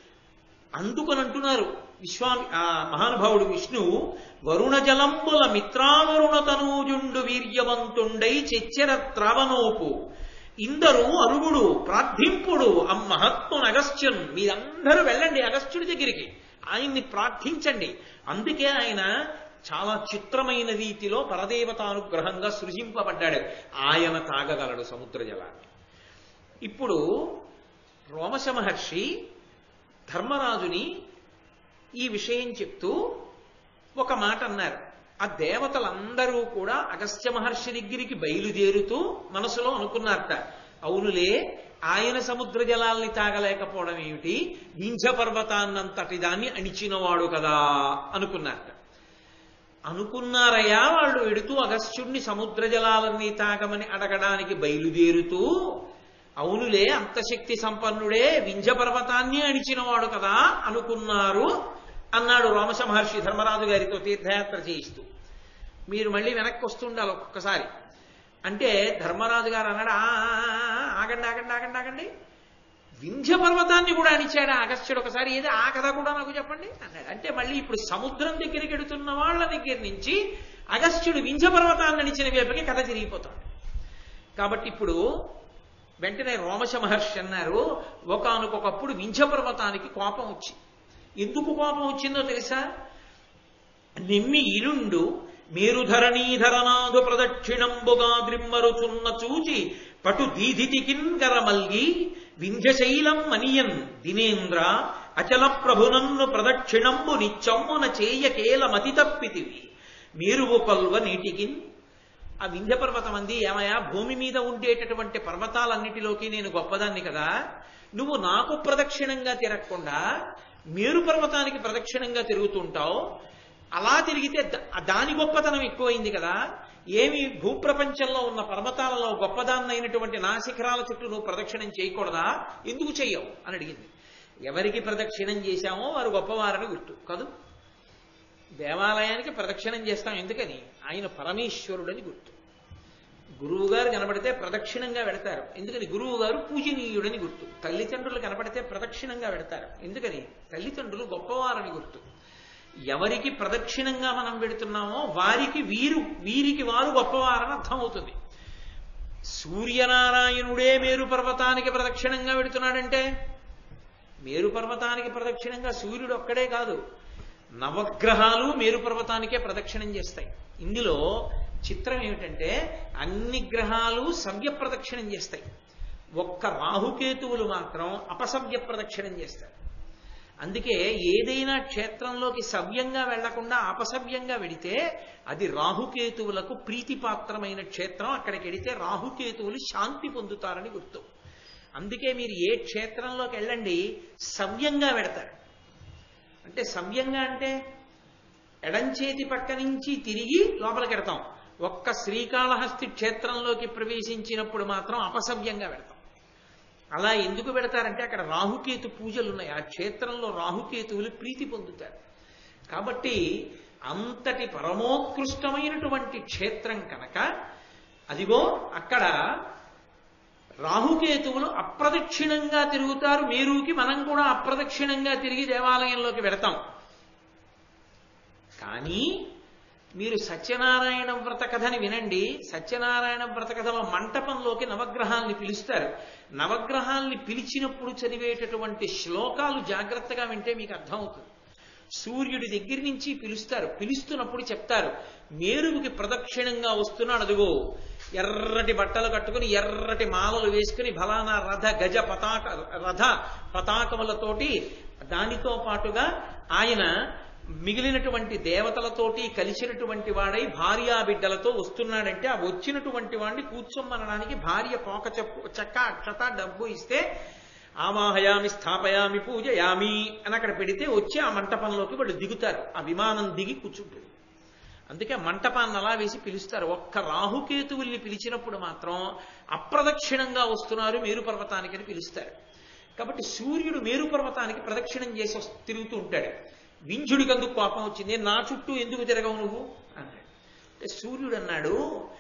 అందుకని అంటున్నారు విశ్వామి ఆ మహానుభావుడు విష్ణువు వరుణ జలంబుల మిత్రావరుణ తనూజుండు వీర్యవంతుండై చెచ్చెర త్రావనోపు ఇందరు అరుగుడు ప్రార్థింపుడు అమ్మహత్మును అగస్త్యున్ మీరందరూ వెళ్ళండి అగస్త్యుడి దగ్గరికి ఆయన్ని ప్రార్థించండి అందుకే ఆయన చాలా చిత్రమైన రీతిలో పరదేవతానుగ్రహంగా సృజింపబడ్డాడు ఆయన తాగగలడు సముద్ర జలాన్ని ఇప్పుడు రోమశ మహర్షి ధర్మరాజుని ఈ విషయం చెప్తూ ఒక మాట అన్నారు ఆ దేవతలందరూ కూడా అగస్త్య మహర్షి దగ్గరికి బయలుదేరుతూ మనసులో అనుకున్నారట అవునులే ఆయన సముద్ర జలాల్ని తాగలేకపోవడం ఏమిటి వింధ్య పర్వతాన్నంతటి దాన్ని అణిచినవాడు కదా అనుకున్నారట అనుకున్నారయ్యా వాళ్ళు వెడుతూ అగస్త్యుణ్ణి సముద్ర జలాలన్నీ తాగమని అడగడానికి బయలుదేరుతూ అవునులే అంత శక్తి సంపన్నుడే వింజ పర్వతాన్ని అణిచినవాడు కదా అనుకున్నారు అన్నాడు రోమశ మహర్షి ధర్మరాజు గారితో తీర్థయాత్ర చేయిస్తూ మీరు మళ్ళీ వెనక్కి వస్తుండాలి ఒక్కొక్కసారి అంటే ధర్మరాజు గారు అన్నాడు "ఆ, ఆ, ఆ, ఆగండి ఆగండి ఆగండి ఆగండి వింధ్య పర్వతాన్ని కూడా అనిచాడు అగస్త్యుడు ఒకసారి ఏది ఆ కథ కూడా నాకు చెప్పండి అన్నాడు అంటే మళ్ళీ ఇప్పుడు సముద్రం దగ్గరికి ఎడుతున్న వాళ్ళ దగ్గర నుంచి అగస్త్యుడు వింధ్య పర్వతాన్ని అనిచిన వైపుకి కథ తిరిగిపోతాడు కాబట్టి ఇప్పుడు వెంటనే రోమశ మహర్షి అన్నారు ఒకనకొకప్పుడు వింధ్య పర్వతానికి కోపం వచ్చి ఎందుకు కోపం వచ్చిందో తెలుసా నిమ్మి ఇరుండు మేరుధరణీధరనాథు ప్రదక్షిణంబుగా ద్రిమ్మరుచున్న చూచి పటు దీధితికింకర మల్గి వింధ్యశైలం మనియన్ దినేంద్ర అచల ప్రభునన్ను ప్రదక్షిణంబు నిచ్చమ్మున చేయకేల మతి తప్పితివి మేరువు పల్వ నీటికిన్ ఆ వింధ్య పర్వతం అంది ఏమయ్యా భూమి మీద ఉండేటటువంటి పర్వతాలన్నిటిలోకి నేను గొప్పదాన్ని కదా నువ్వు నాకు ప్రదక్షిణంగా తిరగకుండా మేరు పర్వతానికి ప్రదక్షిణంగా తిరుగుతుంటావు అలా తిరిగితే ద- దాని గొప్పతనం ఎక్కువైంది కదా ఏమి భూప్రపంచంలో ఉన్న పర్వతాలలో గొప్పదాన్నైనటువంటి నా శిఖరాల చుట్టూ నువ్వు ప్రదక్షిణం చేయకూడదా ఎందుకు చెయ్యవు అని అడిగింది ఎవరికి ప్రదక్షిణం చేశామో వారు గొప్పవారని గుర్తు కాదు దేవాలయానికి ప్రదక్షిణం చేస్తాం ఎందుకని ఆయన పరమేశ్వరుడని గుర్తు గురువు గారు కనబడితే ప్రదక్షిణంగా వెడతారు ఎందుకని గురువు గారు పూజనీయుడని గుర్తు తల్లిదండ్రులు కనబడితే ప్రదక్షిణంగా వెడతారు ఎందుకని తల్లిదండ్రులు గొప్పవారని గుర్తు ఎవరికి ప్రదక్షిణంగా మనం పెడుతున్నామో వారికి వీరు వీరికి వారు గొప్పవారని అర్థమవుతుంది సూర్యనారాయణుడే మేరు పర్వతానికి ప్రదక్షిణంగా పెడుతున్నాడంటే మేరు పర్వతానికి ప్రదక్షిణంగా సూర్యుడు ఒక్కడే కాదు నవగ్రహాలు మేరు పర్వతానికే ప్రదక్షిణం చేస్తాయి ఇందులో చిత్రం ఏమిటంటే అన్ని గ్రహాలు సవ్య ప్రదక్షిణం చేస్తాయి ఒక్క రాహుకేతువులు మాత్రం అపసవ్య ప్రదక్షిణం చేస్తారు అందుకే ఏదైనా క్షేత్రంలోకి సవ్యంగా వెళ్లకుండా అపసవ్యంగా వెడితే అది రాహుకేతువులకు ప్రీతిపాత్రమైన క్షేత్రం అక్కడికి వెడితే రాహుకేతువులు శాంతి పొందుతారని గుర్తు అందుకే మీరు ఏ క్షేత్రంలోకి వెళ్ళండి సవ్యంగా వెడతారు అంటే సవ్యంగా అంటే ఎడంచేతి పక్క నుంచి తిరిగి లోపలికి వెడతాం ఒక్క శ్రీకాళహస్తి క్షేత్రంలోకి ప్రవేశించినప్పుడు మాత్రం అపసవ్యంగా వెడతాం అలా ఎందుకు పెడతారంటే అక్కడ రాహుకేతు పూజలు ఉన్నాయి ఆ క్షేత్రంలో రాహుకేతువులు ప్రీతి పొందుతారు కాబట్టి అంతటి పరమోత్కృష్టమైనటువంటి క్షేత్రం కనుక అదిగో అక్కడ రాహుకేతువులు అప్రదక్షిణంగా తిరుగుతారు మేరుకి మనం కూడా అప్రదక్షిణంగా తిరిగి దేవాలయంలోకి వెడతాం కానీ మీరు సత్యనారాయణ వ్రత కథని వినండి సత్యనారాయణ వ్రత కథలో మంటపంలోకి నవగ్రహాల్ని పిలుస్తారు నవగ్రహాల్ని పిలిచినప్పుడు చదివేటటువంటి శ్లోకాలు జాగ్రత్తగా వింటే మీకు అర్థమవుతుంది సూర్యుడి దగ్గర నుంచి పిలుస్తారు పిలుస్తున్నప్పుడు చెప్తారు మేరువుకి ప్రదక్షిణంగా వస్తున్నాడు అదిగో ఎర్రటి బట్టలు కట్టుకుని ఎర్రటి మాలలు వేసుకుని ఫలానా రథ గజ పతాక రథ పతాకములతోటి దానితో పాటుగా ఆయన మిగిలినటువంటి దేవతలతోటి కలిసినటువంటి వాడై భార్యా బిడ్డలతో వస్తున్నాడంటే ఆ వచ్చినటువంటి వాడిని కూర్చోమనడానికి భార్య పోక చెప్పు చెక్క అక్షత డబ్బు ఇస్తే ఆవాహయామి స్థాపయామి పూజయామి అని అక్కడ పెడితే వచ్చి ఆ మంటపంలోకి వాళ్ళు దిగుతారు ఆ విమానం దిగి కూర్చుంటుంది అందుకే మంటపాన్ని అలా వేసి పిలుస్తారు ఒక్క రాహుకేతువుల్ని పిలిచినప్పుడు మాత్రం అప్రదక్షిణంగా వస్తున్నారు మేరు పర్వతానికి అని పిలుస్తారు కాబట్టి సూర్యుడు మేరు పర్వతానికి ప్రదక్షిణం చేసి వస్తు- తిరుగుతూ ఉంటాడు వింజుడికి అందుకు కోపం వచ్చింది నా చుట్టూ ఎందుకు తిరగవు నువ్వు అన్నాడు అంటే సూర్యుడు అన్నాడు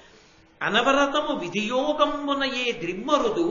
అనవరతము విధియోగంబున ఏ ద్రిమ్మరుదు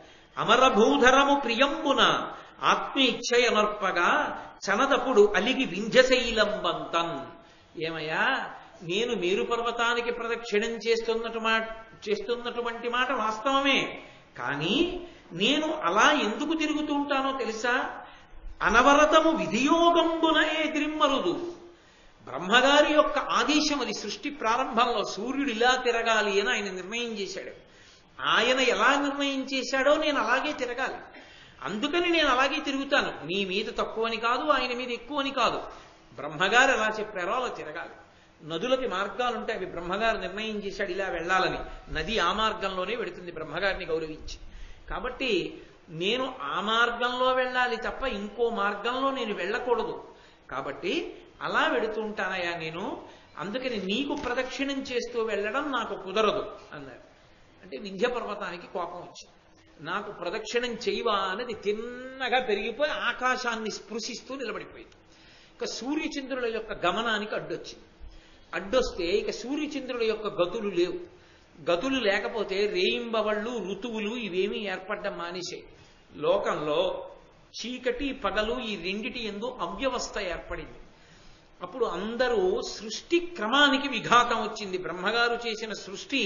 అమరభూధరము ప్రియంబున ఆత్మీచ్ఛయనర్పగా చనదపుడు అలిగి వింధ్యశైలంబంతన్ ఏమయ్యా నేను మేరు పర్వతానికి ప్రదక్షిణం చేస్తున్నటు మా చేస్తున్నటువంటి మాట వాస్తవమే కానీ నేను అలా ఎందుకు తిరుగుతూ ఉంటానో తెలుసా అనవరతము విధియోగంబున ఏ ద్రిమ్మరుదు బ్రహ్మగారి యొక్క ఆదేశం అది సృష్టి ప్రారంభంలో సూర్యుడు ఇలా తిరగాలి అని ఆయన నిర్ణయం చేశాడు ఆయన ఎలా నిర్ణయం చేశాడో నేను అలాగే తిరగాలి అందుకని నేను అలాగే తిరుగుతాను నీ మీద తక్కువని కాదు ఆయన మీద ఎక్కువని కాదు బ్రహ్మగారు ఎలా చెప్పారో అలా తిరగాలి నదులకి మార్గాలు ఉంటాయి అవి బ్రహ్మగారు నిర్ణయం చేశాడు ఇలా వెళ్ళాలని నది ఆ మార్గంలోనే వెడుతుంది బ్రహ్మగారిని గౌరవించి కాబట్టి నేను ఆ మార్గంలో వెళ్ళాలి తప్ప ఇంకో మార్గంలో నేను వెళ్ళకూడదు కాబట్టి అలా వెడుతుంటానయా నేను అందుకని నీకు ప్రదక్షిణం చేస్తూ వెళ్ళడం నాకు కుదరదు అన్నారు అంటే వింధ్య పర్వతానికి కోపం వచ్చింది నాకు ప్రదక్షిణం చేయవా అనేది తిన్నగా పెరిగిపోయి ఆకాశాన్ని స్పృశిస్తూ నిలబడిపోయింది ఇక సూర్యచంద్రుల యొక్క గమనానికి అడ్డొచ్చింది అడ్డొస్తే ఇక సూర్యచంద్రుల యొక్క గతులు లేవు గతులు లేకపోతే రేయింబవళ్ళు ఋతువులు ఇవేమీ ఏర్పడడం మానేశాయి లోకంలో చీకటి పగలు ఈ రెండిటి ఎందు అవ్యవస్థ ఏర్పడింది అప్పుడు అందరూ సృష్టి క్రమానికి విఘాతం వచ్చింది బ్రహ్మగారు చేసిన సృష్టి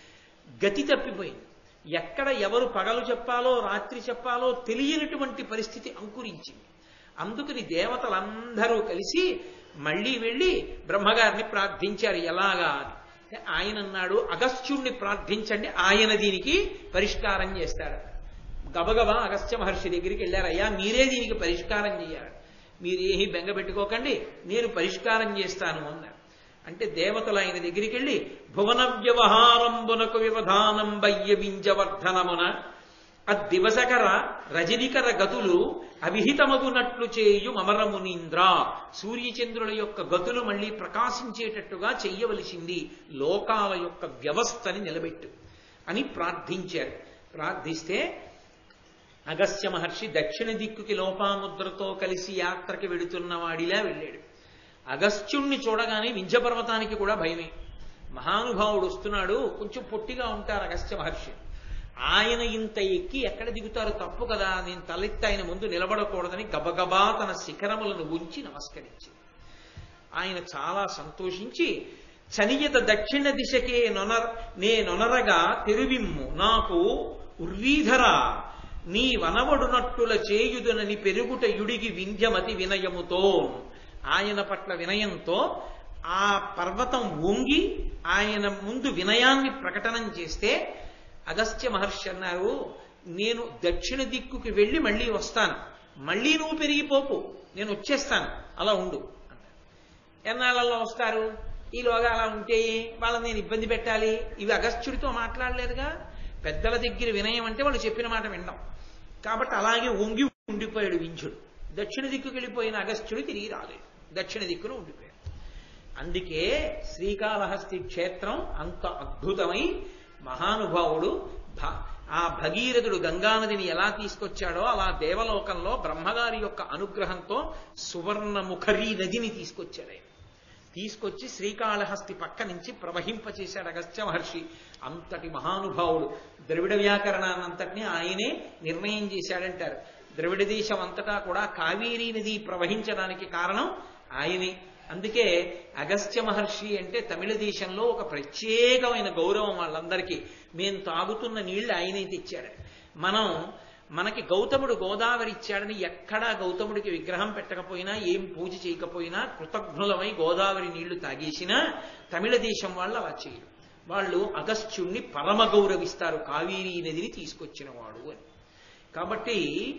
గతి తప్పిపోయింది ఎక్కడ ఎవరు పగలు చెప్పాలో రాత్రి చెప్పాలో తెలియనటువంటి పరిస్థితి అంకురించింది అందుకని దేవతలందరూ కలిసి మళ్ళీ వెళ్ళి బ్రహ్మగారిని ప్రార్థించారు ఎలాగా అని అంటే ఆయన అన్నాడు అగస్త్యుణ్ణి ప్రార్థించండి ఆయన దీనికి పరిష్కారం చేస్తాడు గబగబా అగస్త్య మహర్షి దగ్గరికి వెళ్ళారయ్యా మీరే దీనికి పరిష్కారం చేయాలి మీరేమీ బెంగ పెట్టుకోకండి నేను పరిష్కారం చేస్తాను అన్నారు అంటే దేవతలు ఆయన దగ్గరికి వెళ్ళి భువన వ్యవహారంబునకు వ్యవధానం బయ్యవింజవర్ధనమున అద్దివసకర రజనికర గతులు అవిహితమగునట్లు చేయు అమరమునీంద్ర సూర్యచంద్రుల యొక్క గతులు మళ్ళీ ప్రకాశించేటట్టుగా చెయ్యవలసింది లోకాల యొక్క వ్యవస్థని నిలబెట్టు అని ప్రార్థించారు ప్రార్థిస్తే అగస్త్య మహర్షి దక్షిణ దిక్కుకి లోపాముద్రతో కలిసి యాత్రకి వెడుతున్న వాడిలా వెళ్ళాడు అగస్త్యుణ్ణి చూడగానే వింధ్యపర్వతానికి కూడా భయమే మహానుభావుడు వస్తున్నాడు కొంచెం పొట్టిగా ఉంటారు అగస్త్య మహర్షి ఆయన ఇంత ఎక్కి ఎక్కడ దిగుతారు తప్పు కదా నేను తలెత్తి ఆయన ముందు నిలబడకూడదని గబగబా తన శిఖరములను ఉంచి నమస్కరించి ఆయన చాలా సంతోషించి చనియత దక్షిణ దిశకే నొనర్ నేనొనరగా తెరువిమ్ము నాకు ఉర్వీధర నీ వనవడునట్టుల చేయుదునని పెరుగుట యుడిగి వింధ్యమతి వినయముతో ఆయన పట్ల వినయంతో ఆ పర్వతం వంగి ఆయన ముందు వినయాన్ని ప్రకటనం చేస్తే అగస్త్య మహర్షి అన్నారు నేను దక్షిణ దిక్కుకి వెళ్ళి మళ్ళీ వస్తాను మళ్ళీ నువ్వు పెరిగిపోకు నేను వచ్చేస్తాను అలా ఉండు అన్నారు ఎన్నాళ్ళలో వస్తారు ఈలోగా అలా ఉంటే వాళ్ళని నేను ఇబ్బంది పెట్టాలి ఇవి అగస్త్యుడితో మాట్లాడలేదుగా పెద్దల దగ్గర వినయం అంటే వాళ్ళు చెప్పిన మాట వినడం కాబట్టి అలాగే వంగి ఉండిపోయాడు వించుడు దక్షిణ దిక్కుకి వెళ్ళిపోయిన అగస్త్యుడు తిరిగి రాలేడు దక్షిణ దిక్కులో ఉండిపోయాడు అందుకే శ్రీకాళహస్తి క్షేత్రం అంత అద్భుతమై మహానుభావుడు భ- ఆ భగీరథుడు గంగానదిని ఎలా తీసుకొచ్చాడో అలా దేవలోకంలో బ్రహ్మగారి యొక్క అనుగ్రహంతో సువర్ణముఖరీ నదిని తీసుకొచ్చాడు ఆయన తీసుకొచ్చి శ్రీకాళహస్తి పక్క నుంచి ప్రవహింపచేశాడు అగస్త్య మహర్షి అంతటి మహానుభావుడు ద్రవిడ వ్యాకరణాన్నంతటినీ ఆయనే నిర్ణయం చేశాడంటారు ద్రవిడ దేశం అంతటా కూడా కావేరీ నది ప్రవహించడానికి కారణం ఆయనే అందుకే అగస్త్య మహర్షి అంటే తమిళ దేశంలో ఒక ప్రత్యేకమైన గౌరవం వాళ్ళందరికీ మేము తాగుతున్న నీళ్లు ఆయనే తెచ్చాడు మనం మనకి గౌతముడు గోదావరి ఇచ్చాడని ఎక్కడా గౌతముడికి విగ్రహం పెట్టకపోయినా ఏం పూజ చేయకపోయినా కృతజ్ఞులమై గోదావరి నీళ్లు తాగేసినా తమిళ దేశం వాళ్ళు అలా చేయరు వాళ్ళు అగస్త్యుణ్ణి పరమ గౌరవిస్తారు కావేరీ నదిని తీసుకొచ్చిన వాడు అని కాబట్టి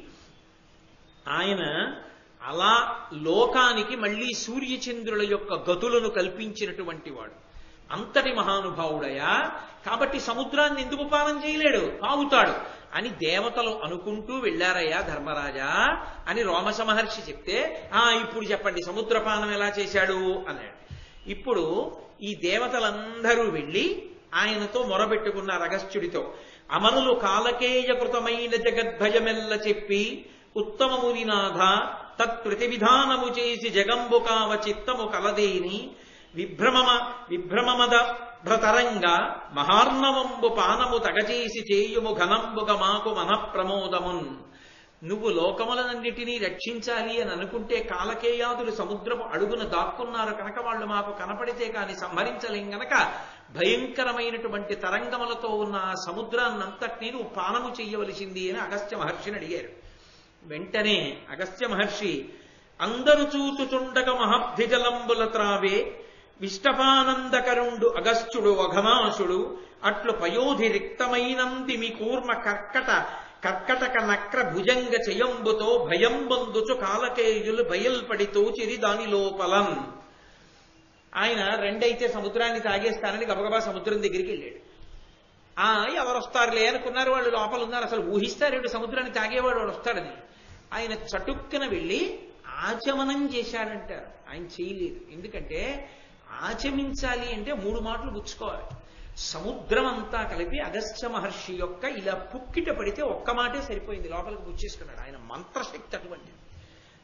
ఆయన అలా లోకానికి మళ్ళీ సూర్యచంద్రుల యొక్క గతులను కల్పించినటువంటి వాడు అంతటి మహానుభావుడయా కాబట్టి సముద్రాన్ని ఎందుకు పానం చేయలేడు తాగుతాడు అని దేవతలు అనుకుంటూ వెళ్ళారయ్యా ధర్మరాజా అని రోమస మహర్షి చెప్తే ఆ ఇప్పుడు చెప్పండి సముద్రపానం ఎలా చేశాడు అన్నాడు ఇప్పుడు ఈ దేవతలందరూ వెళ్ళి ఆయనతో మొరబెట్టుకున్నారు అగస్త్యుడితో అమరులు కాలకేయకృతమైన జగద్భయమెల్ల చెప్పి ఉత్తమమునినాథ తత్ప్రతివిధానము చేసి జగంబు కావ చిత్తము కలదేని విభ్రమమ విభ్రమమద భ్రతరంగ మహార్ణవంబు పానము తగచేసి చేయుము ఘనంబుగ మాకు మనఃప్రమోదమున్ నువ్వు లోకములనన్నిటినీ రక్షించాలి అని అనుకుంటే కాలకేయాదులు సముద్రపు అడుగున దాక్కున్నారు కనుక వాళ్ళు మాకు కనపడితే కాని సంహరించలేం గనక భయంకరమైనటువంటి తరంగములతో ఉన్న ఆ సముద్రాన్నంతటినీ నువ్వు పానము చెయ్యవలసింది అని అగస్త్య మహర్షిని అడిగారు వెంటనే అగస్త్య మహర్షి అందరు చూచుచుండగ మహబ్ధిజలంబుల త్రావే విష్టపానందకరుండు అగస్త్యుడు అఘనాశుడు అట్లు పయోధి రిక్తమైనంది మీ కూర్మ కర్కట కర్కటక నక్ర భుజంగ చయంబుతో భయం బందుచు కాలకేయులు బయల్పడి తోచిరి దాని లోపలం ఆయన రెండైతే సముద్రాన్ని తాగేస్తానని గబగబా సముద్రం దగ్గరికి వెళ్ళాడు ఆ ఎవరు వస్తారులే అనుకున్నారు వాళ్ళు లోపల ఉన్నారు అసలు ఊహిస్తారేడు సముద్రాన్ని తాగేవాడు వాడు వస్తాడని ఆయన చటుక్కున వెళ్ళి ఆచమనం చేశాడంటారు ఆయన చేయలేదు ఎందుకంటే ఆచమించాలి అంటే మూడు మాటలు పుచ్చుకోవాలి సముద్రం అంతా కలిపి అగస్త్య మహర్షి యొక్క ఇలా పుక్కిట పడితే ఒక్క మాటే సరిపోయింది లోపలికి పుచ్చేసుకున్నాడు ఆయన మంత్రశక్తి అటువంటిది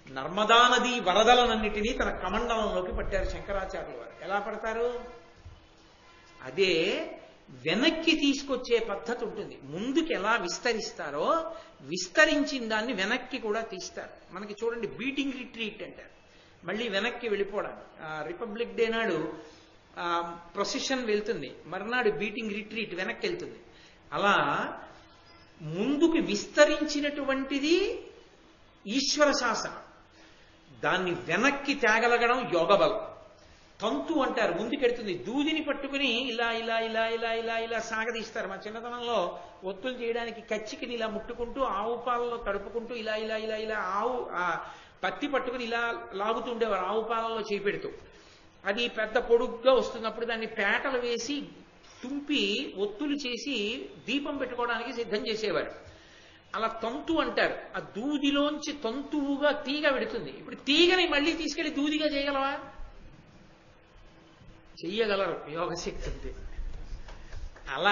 నర్మదా నది వరదలనన్నిటినీ తన కమండలంలోకి పట్టారు శంకరాచార్యులు వారు ఎలా పడతారు అదే వెనక్కి తీసుకొచ్చే పద్ధతి ఉంటుంది ముందుకు ఎలా విస్తరిస్తారో విస్తరించిన దాన్ని వెనక్కి కూడా తీస్తారు మనకి చూడండి బీటింగ్ రిట్రీట్ అంటారు మళ్ళీ వెనక్కి వెళ్ళిపోవడం రిపబ్లిక్ డే నాడు ప్రొసెషన్ వెళ్తుంది మర్నాడు బీటింగ్ రిట్రీట్ వెనక్కి వెళ్తుంది అలా ముందుకు విస్తరించినటువంటిది ఈశ్వర శాసనం దాన్ని వెనక్కి తేగలగడం యోగ బలం తంతు అంటారు ముందుకెడుతుంది దూదిని పట్టుకుని ఇలా ఇలా ఇలా ఇలా ఇలా ఇలా సాగదీస్తారు మా చిన్నతనంలో ఒత్తులు చేయడానికి కచ్చికిని ఇలా ముట్టుకుంటూ ఆవు పాలలో తడుపుకుంటూ ఇలా ఇలా ఇలా ఇలా ఆవు ఆ పత్తి పట్టుకుని ఇలా లాగుతూ ఉండేవారు ఆవు పాలలో చేపెడుతూ అది పెద్ద పొడుగ్గా వస్తున్నప్పుడు దాన్ని పేటలు వేసి తుంపి ఒత్తులు చేసి దీపం పెట్టుకోవడానికి సిద్ధం చేసేవారు అలా తంతు అంటారు ఆ దూదిలోంచి తంతువుగా తీగ పెడుతుంది ఇప్పుడు తీగని మళ్ళీ తీసుకెళ్లి దూదిగా చేయగలవా చెయ్యగలరు యోగశక్తి ఉంది అలా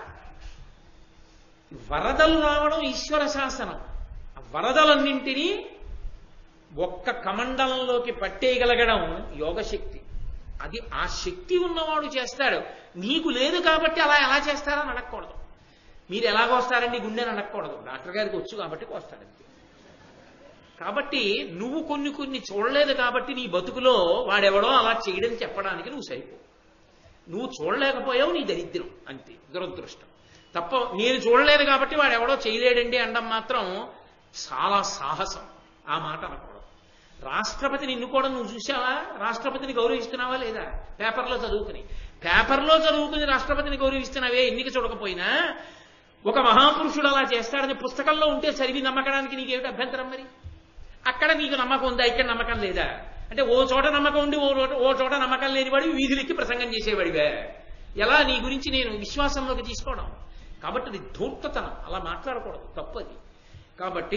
వరదలు రావడం ఈశ్వర శాసనం ఆ వరదలన్నింటినీ ఒక్క కమండలంలోకి పట్టేయగలగడం యోగశక్తి అది ఆ శక్తి ఉన్నవాడు చేస్తాడు నీకు లేదు కాబట్టి అలా ఎలా చేస్తారని అడగకూడదు మీరు ఎలా కోస్తారండి గుండెని అడగకూడదు డాక్టర్ గారికి వచ్చు కాబట్టి కోస్తాడు అంతే. కాబట్టి నువ్వు కొన్ని కొన్ని చూడలేదు కాబట్టి నీ బతుకులో వాడెవడో అలా చేయడం చెప్పడానికి నువ్వు సరిపో నువ్వు చూడలేకపోయావు నీ దరిద్రం అంతే దురదృష్టం తప్ప నేను చూడలేదు కాబట్టి వాడు ఎవడో చేయలేడండి అనడం మాత్రం చాలా సాహసం ఆ మాట అనకూడదు రాష్ట్రపతిని ఎన్నుకోవడం నువ్వు చూసావా రాష్ట్రపతిని గౌరవిస్తున్నావా లేదా పేపర్లో చదువుకుని పేపర్లో చదువుకుని రాష్ట్రపతిని గౌరవిస్తున్నావే ఎన్నిక చూడకపోయినా ఒక మహాపురుషుడు అలా చేస్తాడని పుస్తకంలో ఉంటే చదివి నమ్మకడానికి నీకేమిటి అభ్యంతరం మరి అక్కడ నీకు నమ్మకం ఉందా ఇక్కడ నమ్మకం లేదా అంటే ఓ చోట నమ్మకం ఉండి ఓ చోట ఓ చోట నమ్మకం లేనివాడి వీధులెక్కి ప్రసంగం చేసేవాడివే ఎలా నీ గురించి నేను విశ్వాసంలోకి తీసుకోవడం కాబట్టి అది ధూర్తతనం అలా మాట్లాడకూడదు తప్పది కాబట్టి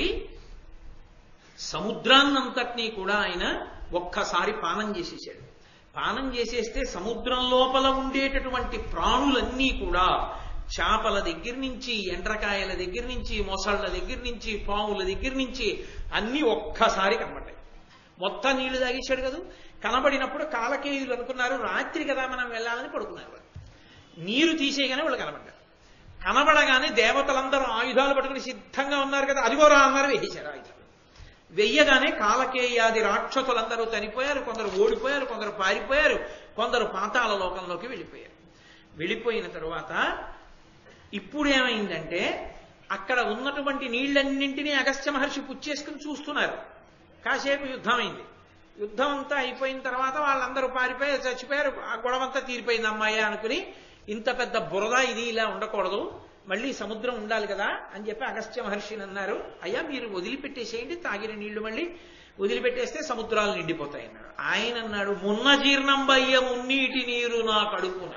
సముద్రాన్నంతటినీ కూడా ఆయన ఒక్కసారి పానం చేసేసాడు పానం చేసేస్తే సముద్రం లోపల ఉండేటటువంటి ప్రాణులన్నీ కూడా చేపల దగ్గర నుంచి ఎండ్రకాయల దగ్గర నుంచి మొసళ్ళ దగ్గర నుంచి పాముల దగ్గర నుంచి అన్నీ ఒక్కసారి కనబడ్డాయి మొత్తం నీళ్లు తాగేశాడు కదా కనబడినప్పుడు కాలకేయులు అనుకున్నారు రాత్రి కదా మనం వెళ్ళాలని పడుకున్నారు వాళ్ళు. నీరు తీసేయగానే వాళ్ళు కనబడ్డారు కనబడగానే దేవతలందరూ ఆయుధాలు పట్టుకుని సిద్ధంగా ఉన్నారు కదా అదిగోరా అన్నారు వేసేశారు ఆయుధాలు వెయ్యగానే కాలకేయాది రాక్షసులందరూ చనిపోయారు కొందరు ఓడిపోయారు కొందరు పారిపోయారు కొందరు పాతాళ లోకంలోకి వెళ్ళిపోయారు వెళ్ళిపోయిన తరువాత ఇప్పుడు ఏమైందంటే అక్కడ ఉన్నటువంటి నీళ్ళన్నింటినీ అగస్త్య మహర్షి పుచ్చేసుకుని చూస్తున్నారు కాసేపు యుద్ధం అయింది యుద్ధం అంతా అయిపోయిన తర్వాత వాళ్ళందరూ పారిపోయారు చచ్చిపోయారు ఆ గొడవంతా తీరిపోయింది అమ్మాయి అనుకుని ఇంత పెద్ద బురద ఇది ఇలా ఉండకూడదు మళ్ళీ సముద్రం ఉండాలి కదా అని చెప్పి అగస్త్య మహర్షిని అన్నారు అయ్యా మీరు వదిలిపెట్టేసేయండి తాగిన నీళ్లు మళ్ళీ వదిలిపెట్టేస్తే సముద్రాలు నిండిపోతాయి అన్నాడు ఆయన అన్నాడు మున్న జీర్ణంబయ్య మున్నీటి నీరు నా కడుపున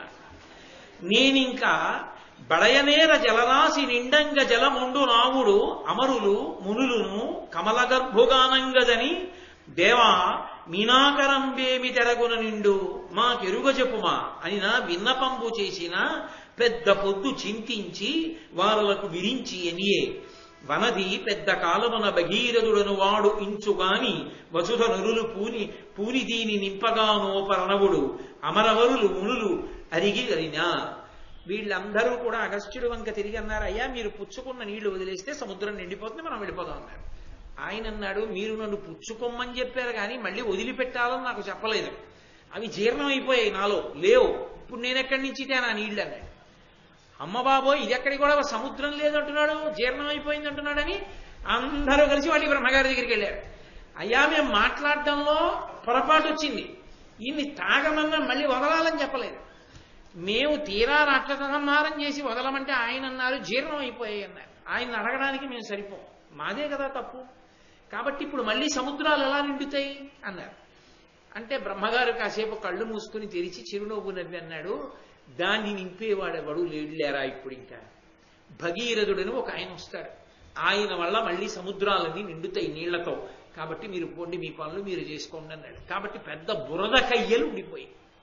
నేనింకా బడయనేర జలరాశి నిండంగ జలముండు నావుడు అమరులు మునులును కమలగర్భుగానంగదని దేవా మీనాకరంబేమి తెరగున నిండు మా కెరుగ చెప్పుమా అని నా విన్నపంబు చేసిన పెద్ద పొద్దు చింతించి వారులకు విరించి ఎనియే వనది పెద్ద కాలమున భగీరథుడను వాడు ఇంచుగాని వసుధ నరులు పూని పూని దీని నింపగానోపరణవుడు అమరవరులు మునులు అరిగి అరినా వీళ్ళందరూ కూడా అగస్త్యుడు వంక తిరిగి అన్నారు అయ్యా మీరు పుచ్చుకున్న నీళ్లు వదిలేస్తే సముద్రం నిండిపోతుంది మనం వెళ్ళిపోదాం అన్నారు ఆయన అన్నాడు మీరు నన్ను పుచ్చుకోమని చెప్పారు కానీ మళ్ళీ వదిలిపెట్టాలని నాకు చెప్పలేదు అవి జీర్ణం అయిపోయాయి నాలో లేవు ఇప్పుడు నేను ఎక్కడి నుంచి తేనా నీళ్ళు అన్నాడు అమ్మ బాబోయ్ ఇది ఎక్కడికి కూడా సముద్రం లేదంటున్నాడు జీర్ణం అయిపోయింది అంటున్నాడని అందరూ కలిసి వాళ్ళకి బ్రహ్మగారి దగ్గరికి వెళ్ళారు అయ్యా మేము మాట్లాడడంలో పొరపాటు వచ్చింది ఇన్ని తాగమన్నా మళ్ళీ వదలాలని చెప్పలేదు మేము తీరా రాక్షస సంహారం చేసి వదలమంటే ఆయన అన్నారు జీర్ణం అయిపోయాయి అన్నారు ఆయన అడగడానికి మేము సరిపోం మాదే కదా తప్పు కాబట్టి ఇప్పుడు మళ్ళీ సముద్రాలు ఎలా నిండుతాయి అన్నారు అంటే బ్రహ్మగారు కాసేపు కళ్ళు మూసుకుని తెరిచి చిరునవ్వు నవ్వి అన్నాడు దాన్ని నింపేవాడెవడు లేడు లేరా ఇప్పుడు ఇంకా భగీరథుడని ఒక ఆయన వస్తాడు ఆయన వల్ల మళ్ళీ సముద్రాలన్నీ నిండుతాయి నీళ్లతో కాబట్టి మీరు పోండి మీ పనులు మీరు చేసుకోండి అన్నాడు కాబట్టి పెద్ద బురద కయ్యలు ఉండిపోయి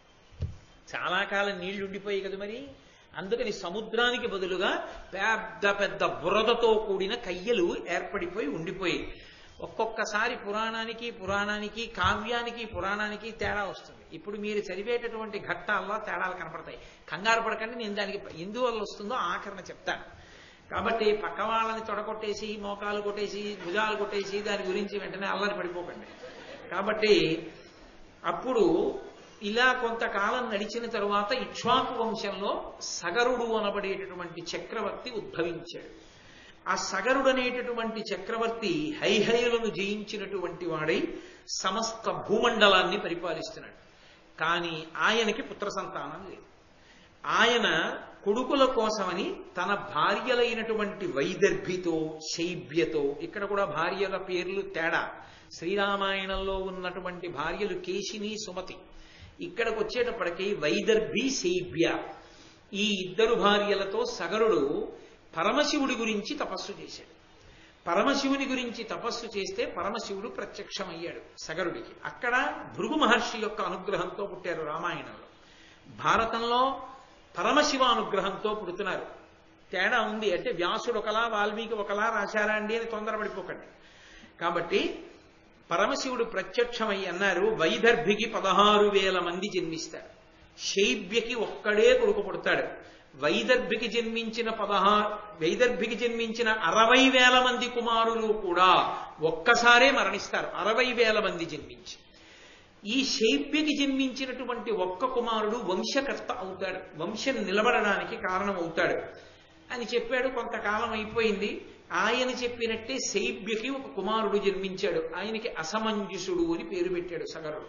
చాలా కాలం నీళ్లు ఉండిపోయాయి కదా మరి అందుకని సముద్రానికి బదులుగా పెద్ద పెద్ద బురదతో కూడిన కయ్యలు ఏర్పడిపోయి ఉండిపోయి ఒక్కొక్కసారి పురాణానికి పురాణానికి కావ్యానికి పురాణానికి తేడా వస్తుంది ఇప్పుడు మీరు చదివేటటువంటి ఘట్టాల్లో తేడాలు కనపడతాయి కంగారు పడకండి నేను దానికి ఎందువల్ల వస్తుందో ఆఖరణ చెప్తాను కాబట్టి పక్క వాళ్ళని తొడగొట్టేసి మోకాలు కొట్టేసి భుజాలు కొట్టేసి దాని గురించి వెంటనే అల్లరి పడిపోకండి కాబట్టి అప్పుడు ఇలా కొంతకాలం నడిచిన తరువాత ఇక్ష్వాకు వంశంలో సగరుడు అనబడేటటువంటి చక్రవర్తి ఉద్భవించాడు ఆ సగరుడు అనేటటువంటి చక్రవర్తి హైహయులను జయించినటువంటి వాడై సమస్త భూమండలాన్ని పరిపాలిస్తున్నాడు కానీ ఆయనకి పుత్ర సంతానం లేదు ఆయన కొడుకుల కోసమని తన భార్యలైనటువంటి వైదర్భితో శైబ్యతో ఇక్కడ కూడా భార్యల పేర్లు తేడా శ్రీరామాయణంలో ఉన్నటువంటి భార్యలు కేశిని సుమతి ఇక్కడికి వచ్చేటప్పటికి వైదర్భి శైబ్య ఈ ఇద్దరు భార్యలతో సగరుడు పరమశివుడి గురించి తపస్సు చేశాడు పరమశివుని గురించి తపస్సు చేస్తే పరమశివుడు ప్రత్యక్షమయ్యాడు సగరుడికి అక్కడ భృగు మహర్షి యొక్క అనుగ్రహంతో పుట్టారు రామాయణంలో భారతంలో పరమశివ అనుగ్రహంతో పుడుతున్నారు తేడా ఉంది అంటే వ్యాసుడు ఒకలా వాల్మీకి ఒకలా రాశారా అండి అని తొందరపడిపోకండి కాబట్టి పరమశివుడు ప్రత్యక్షమై అన్నారు వైదర్భికి పదహారు వేల మంది జన్మిస్తారు శైబ్యకి ఒక్కడే కొడుకు పుడతాడు వైదర్భికి జన్మించిన పదహారు వైదర్భికి జన్మించిన అరవై వేల మంది కుమారులు కూడా ఒక్కసారే మరణిస్తారు అరవై వేల మంది జన్మించి ఈ శైబ్యకి జన్మించినటువంటి ఒక్క కుమారుడు వంశకర్త అవుతాడు వంశం నిలబడడానికి కారణం అవుతాడు అని చెప్పాడు కొంతకాలం అయిపోయింది ఆయన చెప్పినట్టే శైబ్యకి ఒక కుమారుడు జన్మించాడు ఆయనకి అసమంజసుడు అని పేరు పెట్టాడు సగరుడు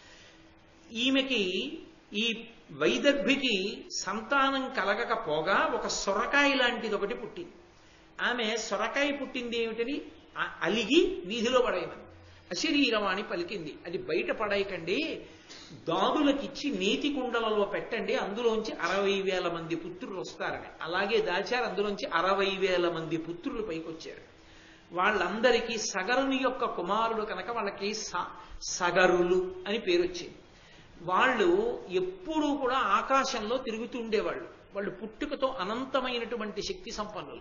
ఈమెకి ఈ వైదర్భికి సంతానం కలగకపోగా ఒక సొరకాయ లాంటిది ఒకటి పుట్టింది ఆమె సొరకాయ పుట్టింది ఏమిటని ఆ- అలిగి వీధిలో పడేయమని అశరీరవాణి పలికింది అది బయట పడేయకండి దాదులకిచ్చి నేతి కుండలలో పెట్టండి అందులోంచి అరవై వేల మంది పుత్రులు వస్తారని అలాగే దాచారు అందులోంచి అరవై వేల మంది పుత్రులు పైకొచ్చారు వాళ్ళందరికీ సగరుని యొక్క కుమారుడు కనుక వాళ్ళకి స- సగరులు అని పేరు వచ్చింది వాళ్ళు ఎప్పుడూ కూడా ఆకాశంలో తిరుగుతూ ఉండేవాళ్ళు వాళ్ళు పుట్టుకతో అనంతమైనటువంటి శక్తి సంపన్నులు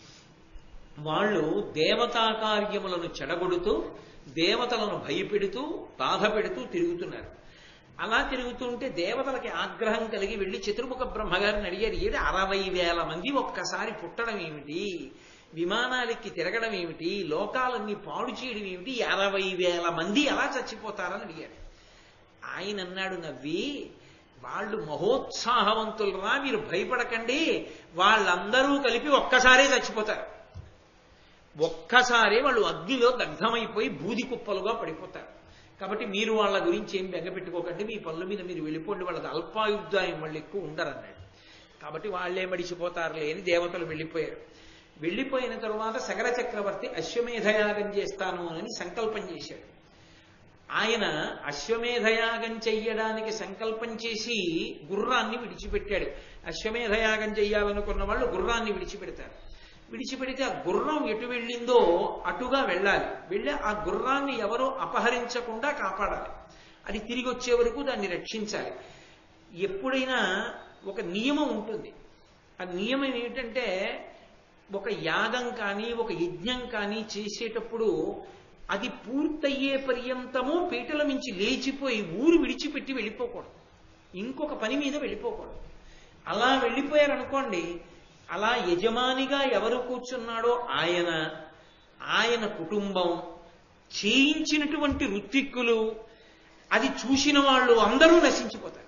వాళ్ళు దేవతా కార్యములను చెడగొడుతూ దేవతలను భయపెడుతూ బాధ పెడుతూ తిరుగుతున్నారు అలా తిరుగుతుంటే దేవతలకి ఆగ్రహం కలిగి వెళ్ళి చతుర్ముఖ బ్రహ్మగారిని అడిగారు ఏడు అరవై వేల మంది ఒక్కసారి పుట్టడం ఏమిటి విమానాలెక్కి తిరగడం ఏమిటి లోకాలన్నీ పాడు చేయడం ఏమిటి ఈ అరవై వేల మంది ఎలా చచ్చిపోతారని అడిగారు ఆయన అన్నాడు నవ్వి వాళ్ళు మహోత్సాహవంతులరా మీరు భయపడకండి వాళ్ళందరూ కలిపి ఒక్కసారే చచ్చిపోతారు ఒక్కసారే వాళ్ళు అగ్నిలో దగ్ధమైపోయి బూది కుప్పలుగా పడిపోతారు కాబట్టి మీరు వాళ్ళ గురించి ఏం బెంగపెట్టుకోకండి మీ పనుల మీద మీరు వెళ్ళిపోండి వాళ్ళది అల్పాయుద్ధాయం వాళ్ళు ఎక్కువ ఉండరన్నాడు కాబట్టి వాళ్ళే మడిచిపోతారులే అని దేవతలు వెళ్ళిపోయారు వెళ్ళిపోయిన తరువాత సగర చక్రవర్తి అశ్వమేధయాగం చేస్తాను అని సంకల్పం చేశాడు ఆయన అశ్వమేధయాగం చెయ్యడానికి సంకల్పం చేసి గుర్రాన్ని విడిచిపెట్టాడు అశ్వమేధయాగం చెయ్యాలనుకున్న వాళ్ళు గుర్రాన్ని విడిచిపెడతారు విడిచిపెడితే ఆ గుర్రం ఎటు వెళ్ళిందో అటుగా వెళ్ళాలి వెళ్ళి ఆ గుర్రాన్ని ఎవరో అపహరించకుండా కాపాడాలి అది తిరిగి వచ్చే వరకు దాన్ని రక్షించాలి ఎప్పుడైనా ఒక నియమం ఉంటుంది ఆ నియమం ఏమిటంటే ఒక యాగం కానీ ఒక యజ్ఞం కానీ చేసేటప్పుడు అది పూర్తయ్యే పర్యంతము పీటల మించి లేచిపోయి ఊరు విడిచిపెట్టి వెళ్ళిపోకూడదు ఇంకొక పని మీద వెళ్ళిపోకూడదు అలా వెళ్ళిపోయారనుకోండి అలా యజమానిగా ఎవరు కూర్చున్నాడో ఆయన ఆయన కుటుంబం చేయించినటువంటి రుత్తిక్కులు అది చూసిన వాళ్ళు అందరూ నశించిపోతారు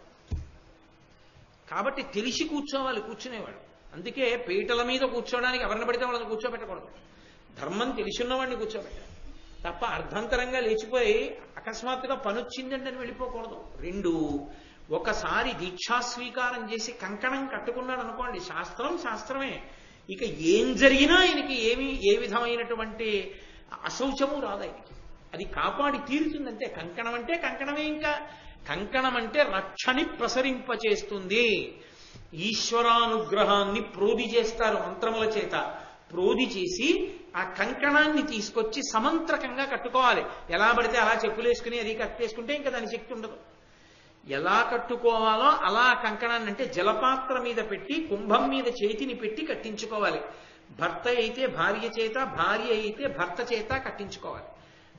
కాబట్టి తెలిసి కూర్చోవాలి కూర్చునేవాడు అందుకే పీటల మీద కూర్చోవడానికి ఎవరిని పడితే వాళ్ళని కూర్చోబెట్టకూడదు ధర్మం తెలిసిన్నవాడిని కూర్చోబెట్టాలి తప్ప అర్ధంతరంగా లేచిపోయి అకస్మాత్తుగా పనొచ్చిందంటే అని వెళ్ళిపోకూడదు రెండు ఒకసారి దీక్షా స్వీకారం చేసి కంకణం కట్టుకున్నాడు అనుకోండి శాస్త్రం శాస్త్రమే ఇక ఏం జరిగినా ఆయనకి ఏమి ఏ విధమైనటువంటి అశౌచము రాదు ఆయనకి అది కాపాడి తీరుతుందంటే కంకణం అంటే కంకణమే ఇంకా కంకణం అంటే రక్షని ప్రసరింపచేస్తుంది ఈశ్వరానుగ్రహాన్ని ప్రోది చేస్తారు మంత్రముల చేత ప్రోది చేసి ఆ కంకణాన్ని తీసుకొచ్చి సమంత్రకంగా కట్టుకోవాలి ఎలా పడితే అలా చెప్పులేసుకుని అది కట్టేసుకుంటే ఇంకా దాని శక్తి ఉండదు ఎలా కట్టుకోవాలో అలా కంకణాన్ని అంటే జలపాత్ర మీద పెట్టి కుంభం మీద చేతిని పెట్టి కట్టించుకోవాలి భర్త అయితే భార్య చేత భార్య అయితే భర్త చేత కట్టించుకోవాలి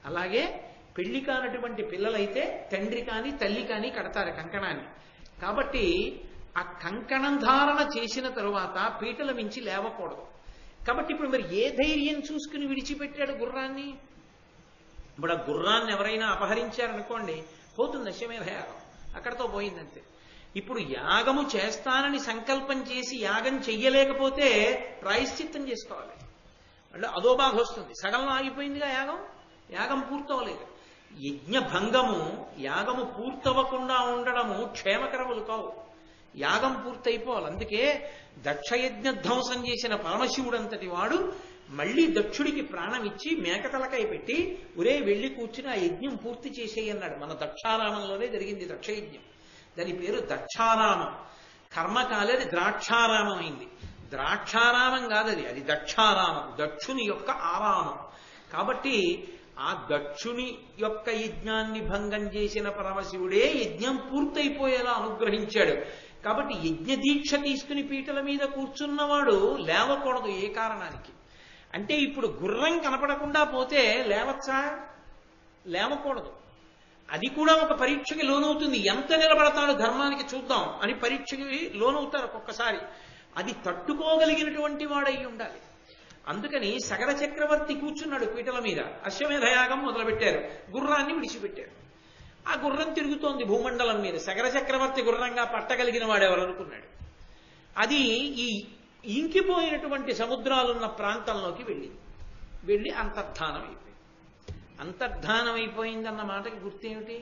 అలాగే పెళ్లి కానటువంటి పిల్లలైతే తండ్రి కానీ తల్లి కానీ కడతారు కంకణాన్ని కాబట్టి ఆ కంకణం ధారణ చేసిన తరువాత పీటల మించి లేవకూడదు కాబట్టి ఇప్పుడు మరి ఏ ధైర్యం చూసుకుని విడిచిపెట్టాడు గుర్రాన్ని ఇప్పుడు ఆ గుర్రాన్ని ఎవరైనా అపహరించారనుకోండి పోతుంది అశ్వమేధ యాగం అక్కడతో పోయిందంతే ఇప్పుడు యాగము చేస్తానని సంకల్పం చేసి యాగం చెయ్యలేకపోతే ప్రాయశ్చిత్తం చేసుకోవాలి అంటే అదో బాధ వస్తుంది సగంలో ఆగిపోయిందిగా యాగం యాగం పూర్తవలేదు యజ్ఞ భంగము యాగము పూర్తవకుండా ఉండడము క్షేమకరములు కావు యాగం పూర్తయిపోవాలి అందుకే దక్షయజ్ఞ ధ్వంసం చేసిన పరమశివుడంతటి వాడు మళ్ళీ దక్షుడికి ప్రాణం ఇచ్చి మేకతలకై పెట్టి ఒరే వెళ్ళి కూర్చుని ఆ యజ్ఞం పూర్తి చేసేయన్నాడు మన దక్షారామంలోనే జరిగింది దక్షయజ్ఞం దాని పేరు దక్షారామం కర్మకాలేదు ద్రాక్షారామం అయింది ద్రాక్షారామం కాదది అది దక్షారామం దక్షుని యొక్క ఆరామం కాబట్టి ఆ దక్షుని యొక్క యజ్ఞాన్ని భంగం చేసిన పరమశివుడే యజ్ఞం పూర్తయిపోయేలా అనుగ్రహించాడు కాబట్టి యజ్ఞ దీక్ష తీసుకుని పీటల మీద కూర్చున్నవాడు లేవకూడదు ఏ కారణానికి అంటే ఇప్పుడు గుర్రం కనపడకుండా పోతే లేవచ్చా లేవకూడదు అది కూడా ఒక పరీక్షకి లోనవుతుంది ఎంత నిలబడతాడు ధర్మానికి చూద్దాం అని పరీక్షకి లోనవుతారు ఒక్కొక్కసారి అది తట్టుకోగలిగినటువంటి వాడై ఉండాలి అందుకని సగర చక్రవర్తి కూర్చున్నాడు పీటల మీద అశ్వమేధయాగం మొదలుపెట్టారు గుర్రాన్ని విడిచిపెట్టారు ఆ గుర్రం తిరుగుతోంది భూమండలం మీద సగర చక్రవర్తి గుర్రంగా పట్టగలిగిన వాడెవరు అనుకున్నాడు అది ఈ ఇంకిపోయినటువంటి సముద్రాలున్న ప్రాంతంలోకి వెళ్ళింది వెళ్ళి అంతర్ధానం అయిపోయింది అంతర్ధానం అయిపోయిందన్న మాటకి గుర్తేమిటి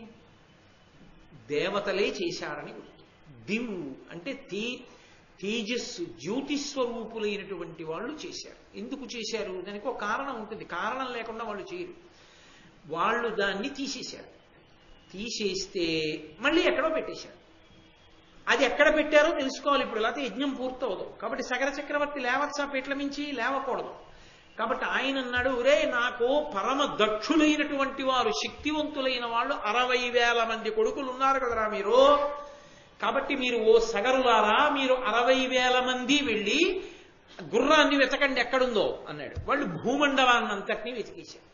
దేవతలే చేశారని గుర్తు దివు అంటే తీ తేజస్సు జ్యోతిస్వరూపులైనటువంటి వాళ్ళు చేశారు ఎందుకు చేశారు దానికి ఒక కారణం ఉంటుంది కారణం లేకుండా వాళ్ళు చేయరు వాళ్ళు దాన్ని తీసేశారు తీసేస్తే మళ్ళీ ఎక్కడో పెట్టేశారు అది ఎక్కడ పెట్టారో తెలుసుకోవాలి ఇప్పుడు లేకపోతే యజ్ఞం పూర్తవదు కాబట్టి సగర చక్రవర్తి లేవచ్చా పెట్ల మించి లేవకూడదు కాబట్టి ఆయన అన్నాడు రే నాకు పరమ దక్షులైనటువంటి వారు శక్తివంతులైన వాళ్ళు అరవై వేల మంది కొడుకులు ఉన్నారు కదరా మీరు కాబట్టి మీరు ఓ సగరులారా మీరు అరవై వేల మంది వెళ్ళి గుర్రాన్ని వెతకండి ఎక్కడుందో అన్నాడు వాళ్ళు భూమండలాన్నంతటినీ వెతికేశారు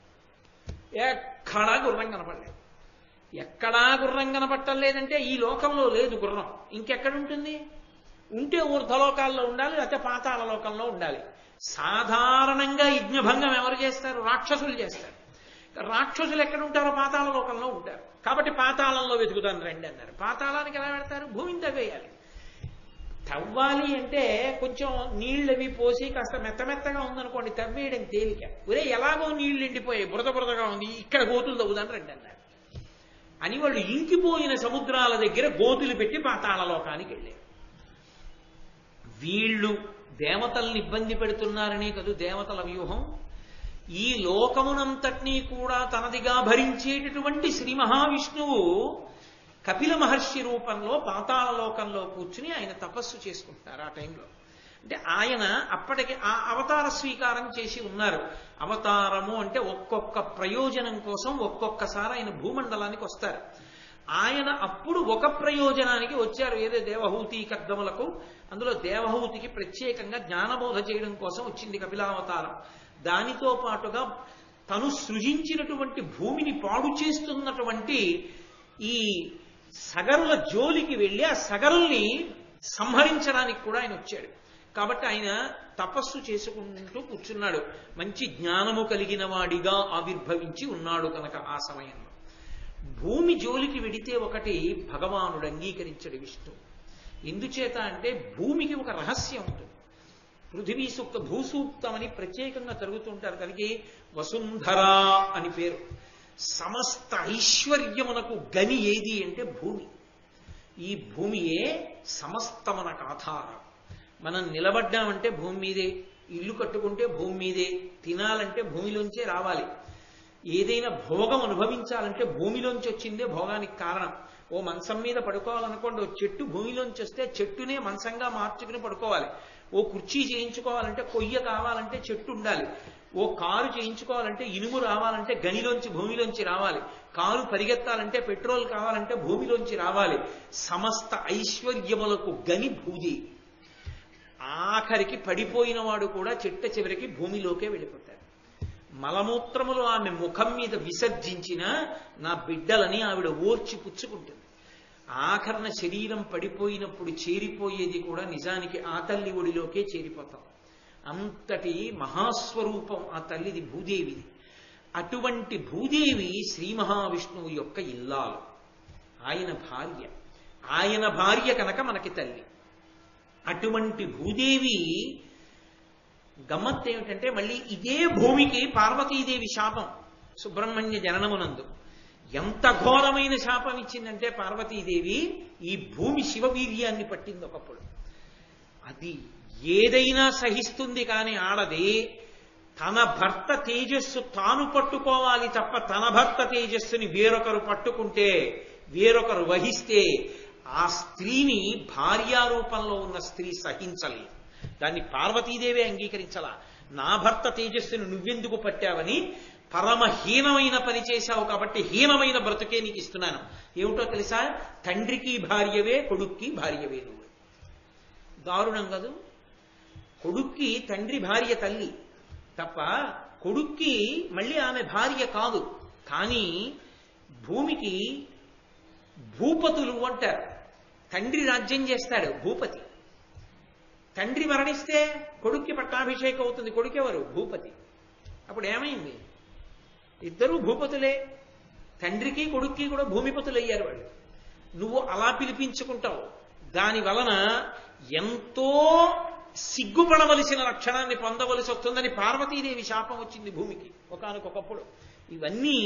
ఎక్కడా గుర్రం కనపడలేదు ఎక్కడా గుర్రం కనపట్టలేదంటే ఈ లోకంలో లేదు గుర్రం ఇంకెక్కడుంటుంది ఉంటే ఊర్ధలోకాల్లో ఉండాలి లేకపోతే పాతాళ లోకంలో ఉండాలి సాధారణంగా యజ్ఞభంగం ఎవరు చేస్తారు రాక్షసులు చేస్తారు రాక్షసులు ఎక్కడ ఉంటారో పాతాళ లోకంలో ఉంటారు కాబట్టి పాతాళంలో వెతుకుతాను రండి అన్నారు పాతాళానికి ఎలా పెడతారు భూమిని తవ్వేయాలి తవ్వాలి అంటే కొంచెం నీళ్ళవి పోసి కాస్త మెత్త మెత్తగా ఉందనుకోండి తవ్వేయడం తేలిక ఒరే ఎలాగో నీళ్లు ఎండిపోయాయి బురద బురదగా ఉంది ఇక్కడ గోతులు తవ్వుదాని రండి అన్నారు అని వాళ్ళు ఇంకిపోయిన సముద్రాల దగ్గర గోతులు పెట్టి పాతాళ లోకానికి వెళ్ళారు వీళ్ళు దేవతల్ని ఇబ్బంది పెడుతున్నారనే కదూ దేవతల వ్యూహం ఈ లోకమునంతటినీ కూడా తనదిగా భరించేటటువంటి శ్రీ మహావిష్ణువు కపిల మహర్షి రూపంలో పాతాళ లోకంలో కూర్చుని ఆయన తపస్సు చేసుకుంటున్నారు ఆ టైంలో అంటే ఆయన అప్పటికి ఆ అవతార స్వీకారం చేసి ఉన్నారు అవతారము అంటే ఒక్కొక్క ప్రయోజనం కోసం ఒక్కొక్కసారి ఆయన భూమండలానికి వస్తారు ఆయన అప్పుడు ఒక ప్రయోజనానికి వచ్చారు ఏదో దేవహూతి కద్దములకు అందులో దేవహూతికి ప్రత్యేకంగా జ్ఞానబోధ చేయడం కోసం వచ్చింది కపిలావతారం దానితో పాటుగా తను సృజించినటువంటి భూమిని పాడు చేస్తున్నటువంటి ఈ సగరుల జోలికి వెళ్ళి ఆ సగరుల్ని సంహరించడానికి కూడా ఆయన వచ్చాడు కాబట్టి ఆయన తపస్సు చేసుకుంటూ కూర్చున్నాడు మంచి జ్ఞానము కలిగిన వాడిగా ఆవిర్భవించి ఉన్నాడు కనుక ఆ సమయంలో భూమి జోలికి వెడితే ఒకటి భగవానుడు అంగీకరించడు విష్ణు ఎందుచేత అంటే భూమికి ఒక రహస్యం ఉంటుంది పృథివీ సూక్త భూసూక్తం అని ప్రత్యేకంగా జరుగుతుంటారు దానికి వసుంధర అని పేరు సమస్త ఐశ్వర్యమునకు గని ఏది అంటే భూమి ఈ భూమియే సమస్తమునకు ఆధారం మనం నిలబడ్డామంటే భూమి మీదే ఇల్లు కట్టుకుంటే భూమి మీదే తినాలంటే భూమిలోంచే రావాలి ఏదైనా భోగం అనుభవించాలంటే భూమిలోంచి వచ్చిందే భోగానికి కారణం ఓ మంచం మీద పడుకోవాలనుకోండి ఓ చెట్టు భూమిలోంచి వస్తే చెట్టునే మంచంగా మార్చుకుని పడుకోవాలి ఓ కుర్చీ చేయించుకోవాలంటే కొయ్య కావాలంటే చెట్టు ఉండాలి ఓ కారు చేయించుకోవాలంటే ఇనుము రావాలంటే గనిలోంచి భూమిలోంచి రావాలి కారు పరిగెత్తాలంటే పెట్రోల్ కావాలంటే భూమిలోంచి రావాలి సమస్త ఐశ్వర్యములకు గని భూది ఆఖరికి పడిపోయిన వాడు కూడా చిట్ట చివరికి భూమిలోకే వెళ్ళిపోతాడు మలమూత్రములు ఆమె ముఖం మీద విసర్జించిన నా బిడ్డలని ఆవిడ ఓర్చి పుచ్చుకుంటుంది ఆఖరణ శరీరం పడిపోయినప్పుడు చేరిపోయేది కూడా నిజానికి ఆ తల్లి ఒడిలోకే చేరిపోతాం అంతటి మహాస్వరూపం ఆ తల్లిది భూదేవిది అటువంటి భూదేవి శ్రీ మహావిష్ణువు యొక్క ఇల్లాలు ఆయన భార్య ఆయన భార్య కనుక మనకి తల్లి అటువంటి భూదేవి గమ్మత్ ఏమిటంటే మళ్ళీ ఇదే భూమికి పార్వతీదేవి శాపం సుబ్రహ్మణ్య జననమునందు ఎంత ఘోరమైన శాపం ఇచ్చిందంటే పార్వతీదేవి ఈ భూమి శివవీర్యాన్ని పట్టింది ఒకప్పుడు అది ఏదైనా సహిస్తుంది కానీ ఆడది తన భర్త తేజస్సు తాను పట్టుకోవాలి తప్ప తన భర్త తేజస్సుని వేరొకరు పట్టుకుంటే వేరొకరు వహిస్తే ఆ స్త్రీని భార్యారూపంలో ఉన్న స్త్రీ సహించలేదు దాన్ని పార్వతీదేవే అంగీకరించలా నా భర్త తేజస్సును నువ్వెందుకు పట్టావని పరమహీనమైన పని చేశావు కాబట్టి హీనమైన బ్రతుకే నీకు ఇస్తున్నాను ఏమిటో తెలుసా తండ్రికి భార్యవే కొడుక్కి భార్యవే నువ్వు దారుణం కదూ కొడుక్కి తండ్రి భార్య తల్లి తప్ప కొడుక్కి మళ్ళీ ఆమె భార్య కాదు కానీ భూమికి భూపతులు అంటారు తండ్రి రాజ్యం చేస్తాడు భూపతి తండ్రి మరణిస్తే కొడుక్కి పట్టాభిషేకం అవుతుంది కొడుకెవరు భూపతి అప్పుడు ఏమైంది ఇద్దరూ భూపతులే తండ్రికి కొడుక్కి కూడా భూమిపతులు అయ్యారు వాళ్ళు నువ్వు అలా పిలిపించుకుంటావు దాని వలన ఎంతో సిగ్గుపడవలసిన లక్షణాన్ని పొందవలసి వస్తుందని పార్వతీదేవి శాపం వచ్చింది భూమికి ఒకనకొకప్పుడు ఇవన్నీ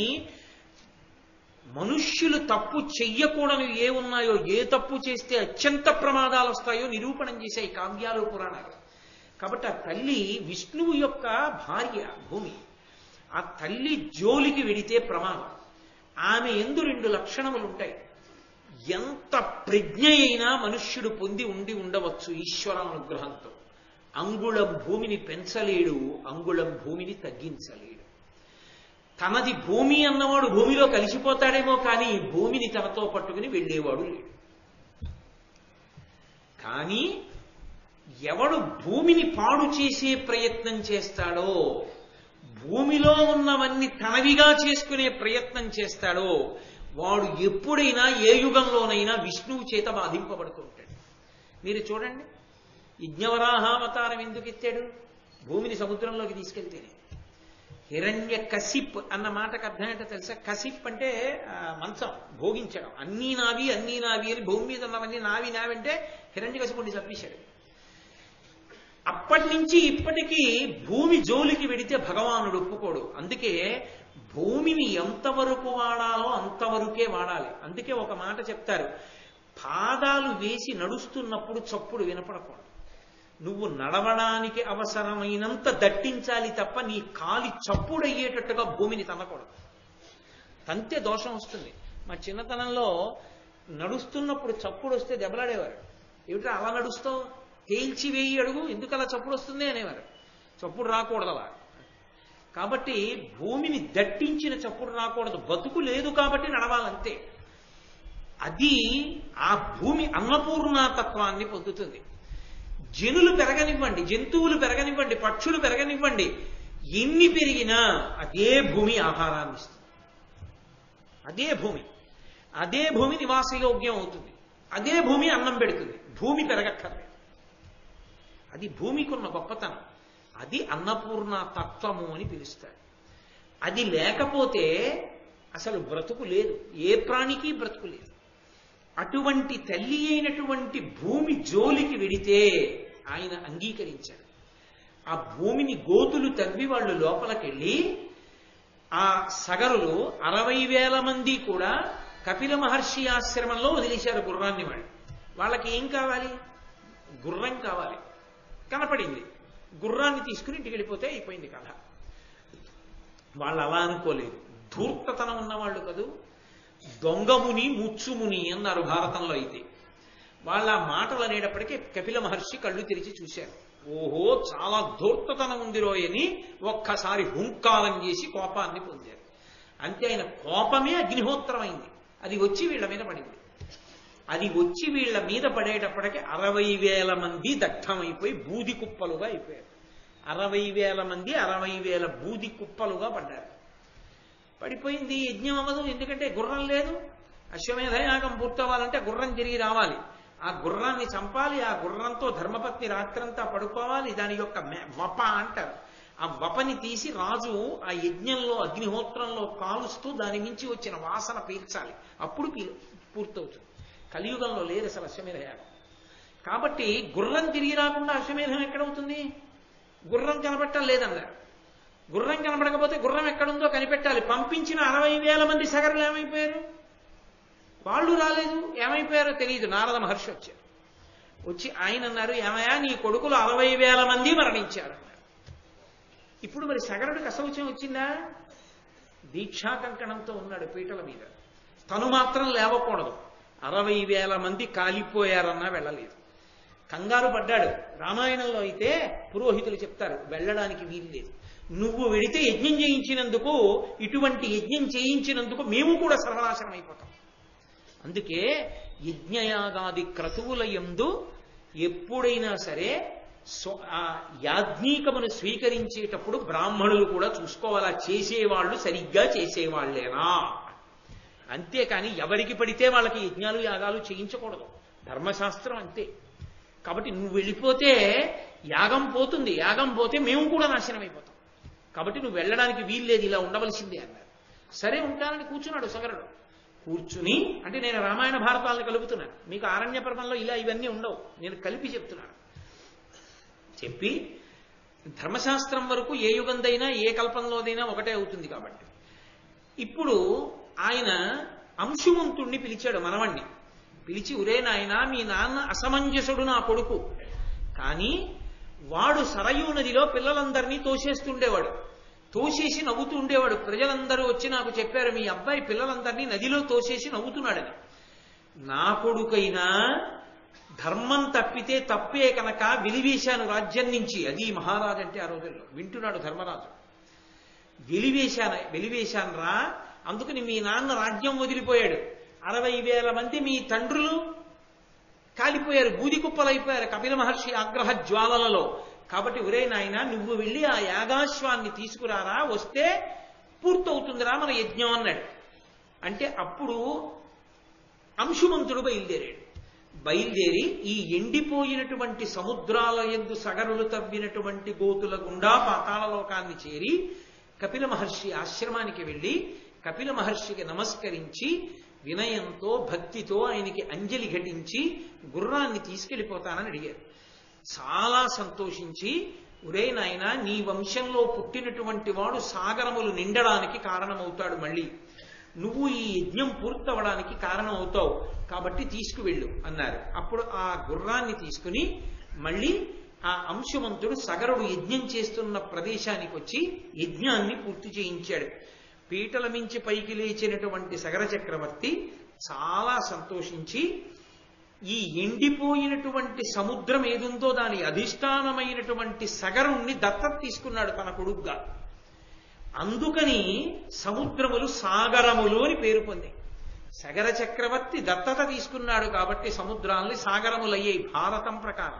మనుష్యులు తప్పు చెయ్యకూడని ఏ ఉన్నాయో ఏ తప్పు చేస్తే అత్యంత ప్రమాదాలు వస్తాయో నిరూపణం చేశాయి కావ్యాలు పురాణాలు కాబట్టి ఆ తల్లి విష్ణువు యొక్క భార్య భూమి ఆ తల్లి జోలికి వెడితే ప్రమాదం ఆమె ఎందు రెండు లక్షణములు ఉంటాయి ఎంత ప్రజ్ఞ అయినా మనుష్యుడు పొంది ఉండి ఉండవచ్చు ఈశ్వర అనుగ్రహంతో అంగుళం భూమిని పెంచలేడు అంగుళం భూమిని తగ్గించలేడు తనది భూమి అన్నవాడు భూమిలో కలిసిపోతాడేమో కానీ భూమిని తనతో పట్టుకుని వెళ్ళేవాడు లేడు కానీ ఎవడు భూమిని పాడు చేసే ప్రయత్నం చేస్తాడో భూమిలో ఉన్నవన్నీ తనవిగా చేసుకునే ప్రయత్నం చేస్తాడో వాడు ఎప్పుడైనా ఏ యుగంలోనైనా విష్ణువు చేత బాధింపబడుతూ ఉంటాడు మీరు చూడండి యజ్ఞవరాహావతారం ఎందుకు ఎత్తాడు భూమిని సముద్రంలోకి తీసుకెళ్తేనే హిరణ్య కసిప్ అన్న మాటకు అర్థం ఏంటో తెలుసా కసిప్ అంటే ఆ, మంచం భోగించడం అన్నీ నావి అన్నీ నావి అని భూమి మీద ఉన్నవన్నీ నావి నావి అంటే హిరణ్య కసిపుడిని చంపేశాడు అప్పటి నుంచి ఇప్పటికీ భూమి జోలికి వెడితే భగవానుడు ఒప్పుకోడు అందుకే భూమిని ఎంతవరకు వాడాలో అంతవరకే వాడాలి అందుకే ఒక మాట చెప్తారు పాదాలు వేసి నడుస్తున్నప్పుడు చప్పుడు వినపడకూడదు నువ్వు నడవడానికి అవసరమైనంత దట్టించాలి తప్ప నీ కాలి చప్పుడయ్యేటట్టుగా భూమిని తన్నకూడదు తంతే దోషం వస్తుంది మా చిన్నతనంలో నడుస్తున్నప్పుడు చప్పుడు వస్తే దెబ్బలాడేవారు ఏమిటో అలా నడుస్తావు తేల్చి వేయి అడుగు ఎందుకు అలా చప్పుడు వస్తుంది అనేవారు చప్పుడు రాకూడదు అలా కాబట్టి భూమిని దట్టించిన చప్పుడు రాకూడదు బతుకు లేదు కాబట్టి నడవాలంతే అది ఆ భూమి అన్నపూర్ణాతత్వాన్ని పొందుతుంది జనులు పెరగనివ్వండి జంతువులు పెరగనివ్వండి పక్షులు పెరగనివ్వండి ఎన్ని పెరిగినా అదే భూమి ఆహారాన్ని ఇస్తుంది అదే భూమి అదే భూమి నివాసయోగ్యం అవుతుంది అదే భూమి అన్నం పెడుతుంది భూమి పెరగక్కర్లేదు అది భూమికి ఉన్న గొప్పతనం అది అన్నపూర్ణ తత్వము అని పిలుస్తారు అది లేకపోతే అసలు బ్రతుకు లేదు ఏ ప్రాణికి బ్రతుకు లేదు అటువంటి తల్లి అయినటువంటి భూమి జోలికి వెడితే ఆయన అంగీకరించాడు ఆ భూమిని గోతులు తవ్వి వాళ్ళు లోపలికెళ్ళి ఆ సగరులు అరవై వేల మంది కూడా కపిల మహర్షి ఆశ్రమంలో వదిలేశారు గుర్రాన్ని వాళ్ళు వాళ్ళకి ఏం కావాలి గుర్రం కావాలి కనపడింది గుర్రాన్ని తీసుకుని ఇంటికి వెళ్ళిపోతే అయిపోయింది కథ వాళ్ళు అలా అనుకోలేదు ధూర్తతనం ఉన్నవాళ్ళు కదూ దొంగముని ముచ్చుముని అన్నారు భారతంలో అయితే వాళ్ళ ఆ మాటలు అనేటప్పటికీ కపిల మహర్షి కళ్ళు తెరిచి చూశారు ఓహో చాలా ధూర్తతనం ఉంది రోయని ఒక్కసారి హుంకారం చేసి కోపాన్ని పొందారు అంతే ఆయన కోపమే అగ్నిహోత్రమైంది అది వచ్చి వీళ్ళ మీద పడింది అది వచ్చి వీళ్ళ మీద పడేటప్పటికి అరవై వేల మంది దగ్ధమైపోయి బూది కుప్పలుగా అయిపోయారు అరవై వేల మంది అరవై వేల బూది కుప్పలుగా పడ్డారు పడిపోయింది యజ్ఞం అవ్వదు ఎందుకంటే గుర్రం లేదు అశ్వమేధ యాగం పూర్తవ్వాలంటే గుర్రం తిరిగి రావాలి ఆ గుర్రాన్ని చంపాలి ఆ గుర్రంతో ధర్మపత్ని రాత్రంతా పడుకోవాలి దాని యొక్క మె- వప అంటారు ఆ వపని తీసి రాజు ఆ యజ్ఞంలో అగ్నిహోత్రంలో కాలుస్తూ దాని నుంచి వచ్చిన వాసన పీల్చాలి అప్పుడు పీ- పూర్తవుతుంది కలియుగంలో లేదు అసలు అశ్వమేధ యాగం కాబట్టి గుర్రం తిరిగి రాకుండా అశ్వమేధం ఎక్కడవుతుంది గుర్రం కనబట్టం లేదన్నారు గుర్రం కనబడకపోతే గుర్రం ఎక్కడుందో కనిపెట్టాలి పంపించిన అరవై వేల మంది సగరులు ఏమైపోయారు వాళ్ళు రాలేదు ఏమైపోయారో తెలియదు నారద మహర్షి వచ్చారు వచ్చి ఆయన అన్నారు ఏమయ్యా నీ కొడుకులు అరవై వేల మంది మరణించారు అన్నారు ఇప్పుడు మరి సగరుడికి అసౌచ్యం వచ్చిందా దీక్షా కంకణంతో ఉన్నాడు పీటల మీద తను మాత్రం లేవకూడదు అరవై వేల మంది కాలిపోయారన్నా వెళ్ళలేదు కంగారు పడ్డాడు రామాయణంలో అయితే పురోహితులు చెప్తారు వెళ్ళడానికి వీలు లేదు నువ్వు వెడితే యజ్ఞం చేయించినందుకు ఇటువంటి యజ్ఞం చేయించినందుకు మేము కూడా సర్వనాశనం అయిపోతాం అందుకే యజ్ఞయాగాది క్రతువుల యందు ఎప్పుడైనా సరే స్వ- ఆ యాజ్ఞీకమును స్వీకరించేటప్పుడు బ్రాహ్మణులు కూడా చూసుకోవాలా చేసేవాళ్ళు సరిగ్గా చేసేవాళ్లేనా అంతేకాని ఎవరికి పడితే వాళ్ళకి యజ్ఞాలు యాగాలు చేయించకూడదు ధర్మశాస్త్రం అంతే కాబట్టి నువ్వు వెళ్ళిపోతే యాగం పోతుంది యాగం పోతే మేము కూడా నాశనం అయిపోతాం కాబట్టి నువ్వు వెళ్ళడానికి వీల్లేదు ఇలా ఉండవలసిందే అన్నారు సరే ఉంటానని కూర్చున్నాడు సగరుడు కూర్చుని అంటే నేను రామాయణ భారతాలను కలుపుతున్నాను మీకు ఆరణ్య పర్వంలో ఇలా ఇవన్నీ ఉండవు నేను కలిపి చెప్తున్నాను చెప్పి ధర్మశాస్త్రం వరకు ఏ యుగందైనా ఏ కల్పంలోదైనా ఒకటే అవుతుంది కాబట్టి ఇప్పుడు ఆయన అంశుమంతుణ్ణి పిలిచాడు మనవణ్ణి పిలిచి ఉరే నాయనా మీ నాన్న అసమంజసుడు నా కొడుకు కానీ వాడు సరయూ నదిలో పిల్లలందరినీ తోసేస్తుండేవాడు తోసేసి నవ్వుతూ ఉండేవాడు ప్రజలందరూ వచ్చి నాకు చెప్పారు మీ అబ్బాయి పిల్లలందరినీ నదిలో తోసేసి నవ్వుతున్నాడని నా కొడుకైనా ధర్మం తప్పితే తప్పే కనుక వెలివేశాను రాజ్యం నుంచి అది మహారాజు అంటే ఆ రోజుల్లో వింటున్నాడు ధర్మరాజు వెలివేశాను వెలివేశాను రా అందుకని మీ నాన్న రాజ్యం వదిలిపోయాడు అరవై వేల మంది మీ తండ్రులు కాలిపోయారు బూది కుప్పలైపోయారు కపిల మహర్షి ఆగ్రహ జ్వాలలలో కాబట్టి ఒరే నాయన నువ్వు వెళ్ళి ఆ యాగాశ్వాన్ని తీసుకురారా వస్తే పూర్తవుతుందిరా మన యజ్ఞం అన్నాడు అంటే అప్పుడు అంశుమంతుడు బయలుదేరాడు బయలుదేరి ఈ ఎండిపోయినటువంటి సముద్రాల ఎందు సగరులు తవ్వినటువంటి గోతుల గుండా పాతాళలోకాన్ని చేరి కపిల మహర్షి ఆశ్రమానికి వెళ్ళి కపిల మహర్షికి నమస్కరించి వినయంతో భక్తితో ఆయనకి అంజలి ఘటించి గుర్రాన్ని తీసుకెళ్లిపోతానని అడిగారు చాలా సంతోషించి ఒరే నాయన నీ వంశంలో పుట్టినటువంటి వాడు సాగరములు నిండడానికి కారణమవుతాడు మళ్ళీ నువ్వు ఈ యజ్ఞం పూర్తవడానికి కారణం అవుతావు కాబట్టి తీసుకువెళ్ళు అన్నారు అప్పుడు ఆ గుర్రాన్ని తీసుకుని మళ్ళీ ఆ అంశుమంతుడు సగరుడు యజ్ఞం చేస్తున్న ప్రదేశానికి వచ్చి యజ్ఞాన్ని పూర్తి చేయించాడు పీటల మించి పైకి లేచినటువంటి సగర చక్రవర్తి చాలా సంతోషించి ఈ ఎండిపోయినటువంటి సముద్రం ఏదుందో దాని అధిష్టానమైనటువంటి సగరుణ్ణి దత్తత తీసుకున్నాడు తన కొడుగ్గా అందుకని సముద్రములు సాగరములు అని పేరు పొంది సగర చక్రవర్తి దత్తత తీసుకున్నాడు కాబట్టి సముద్రాల్ని సాగరములయ్యాయి భారతం ప్రకారం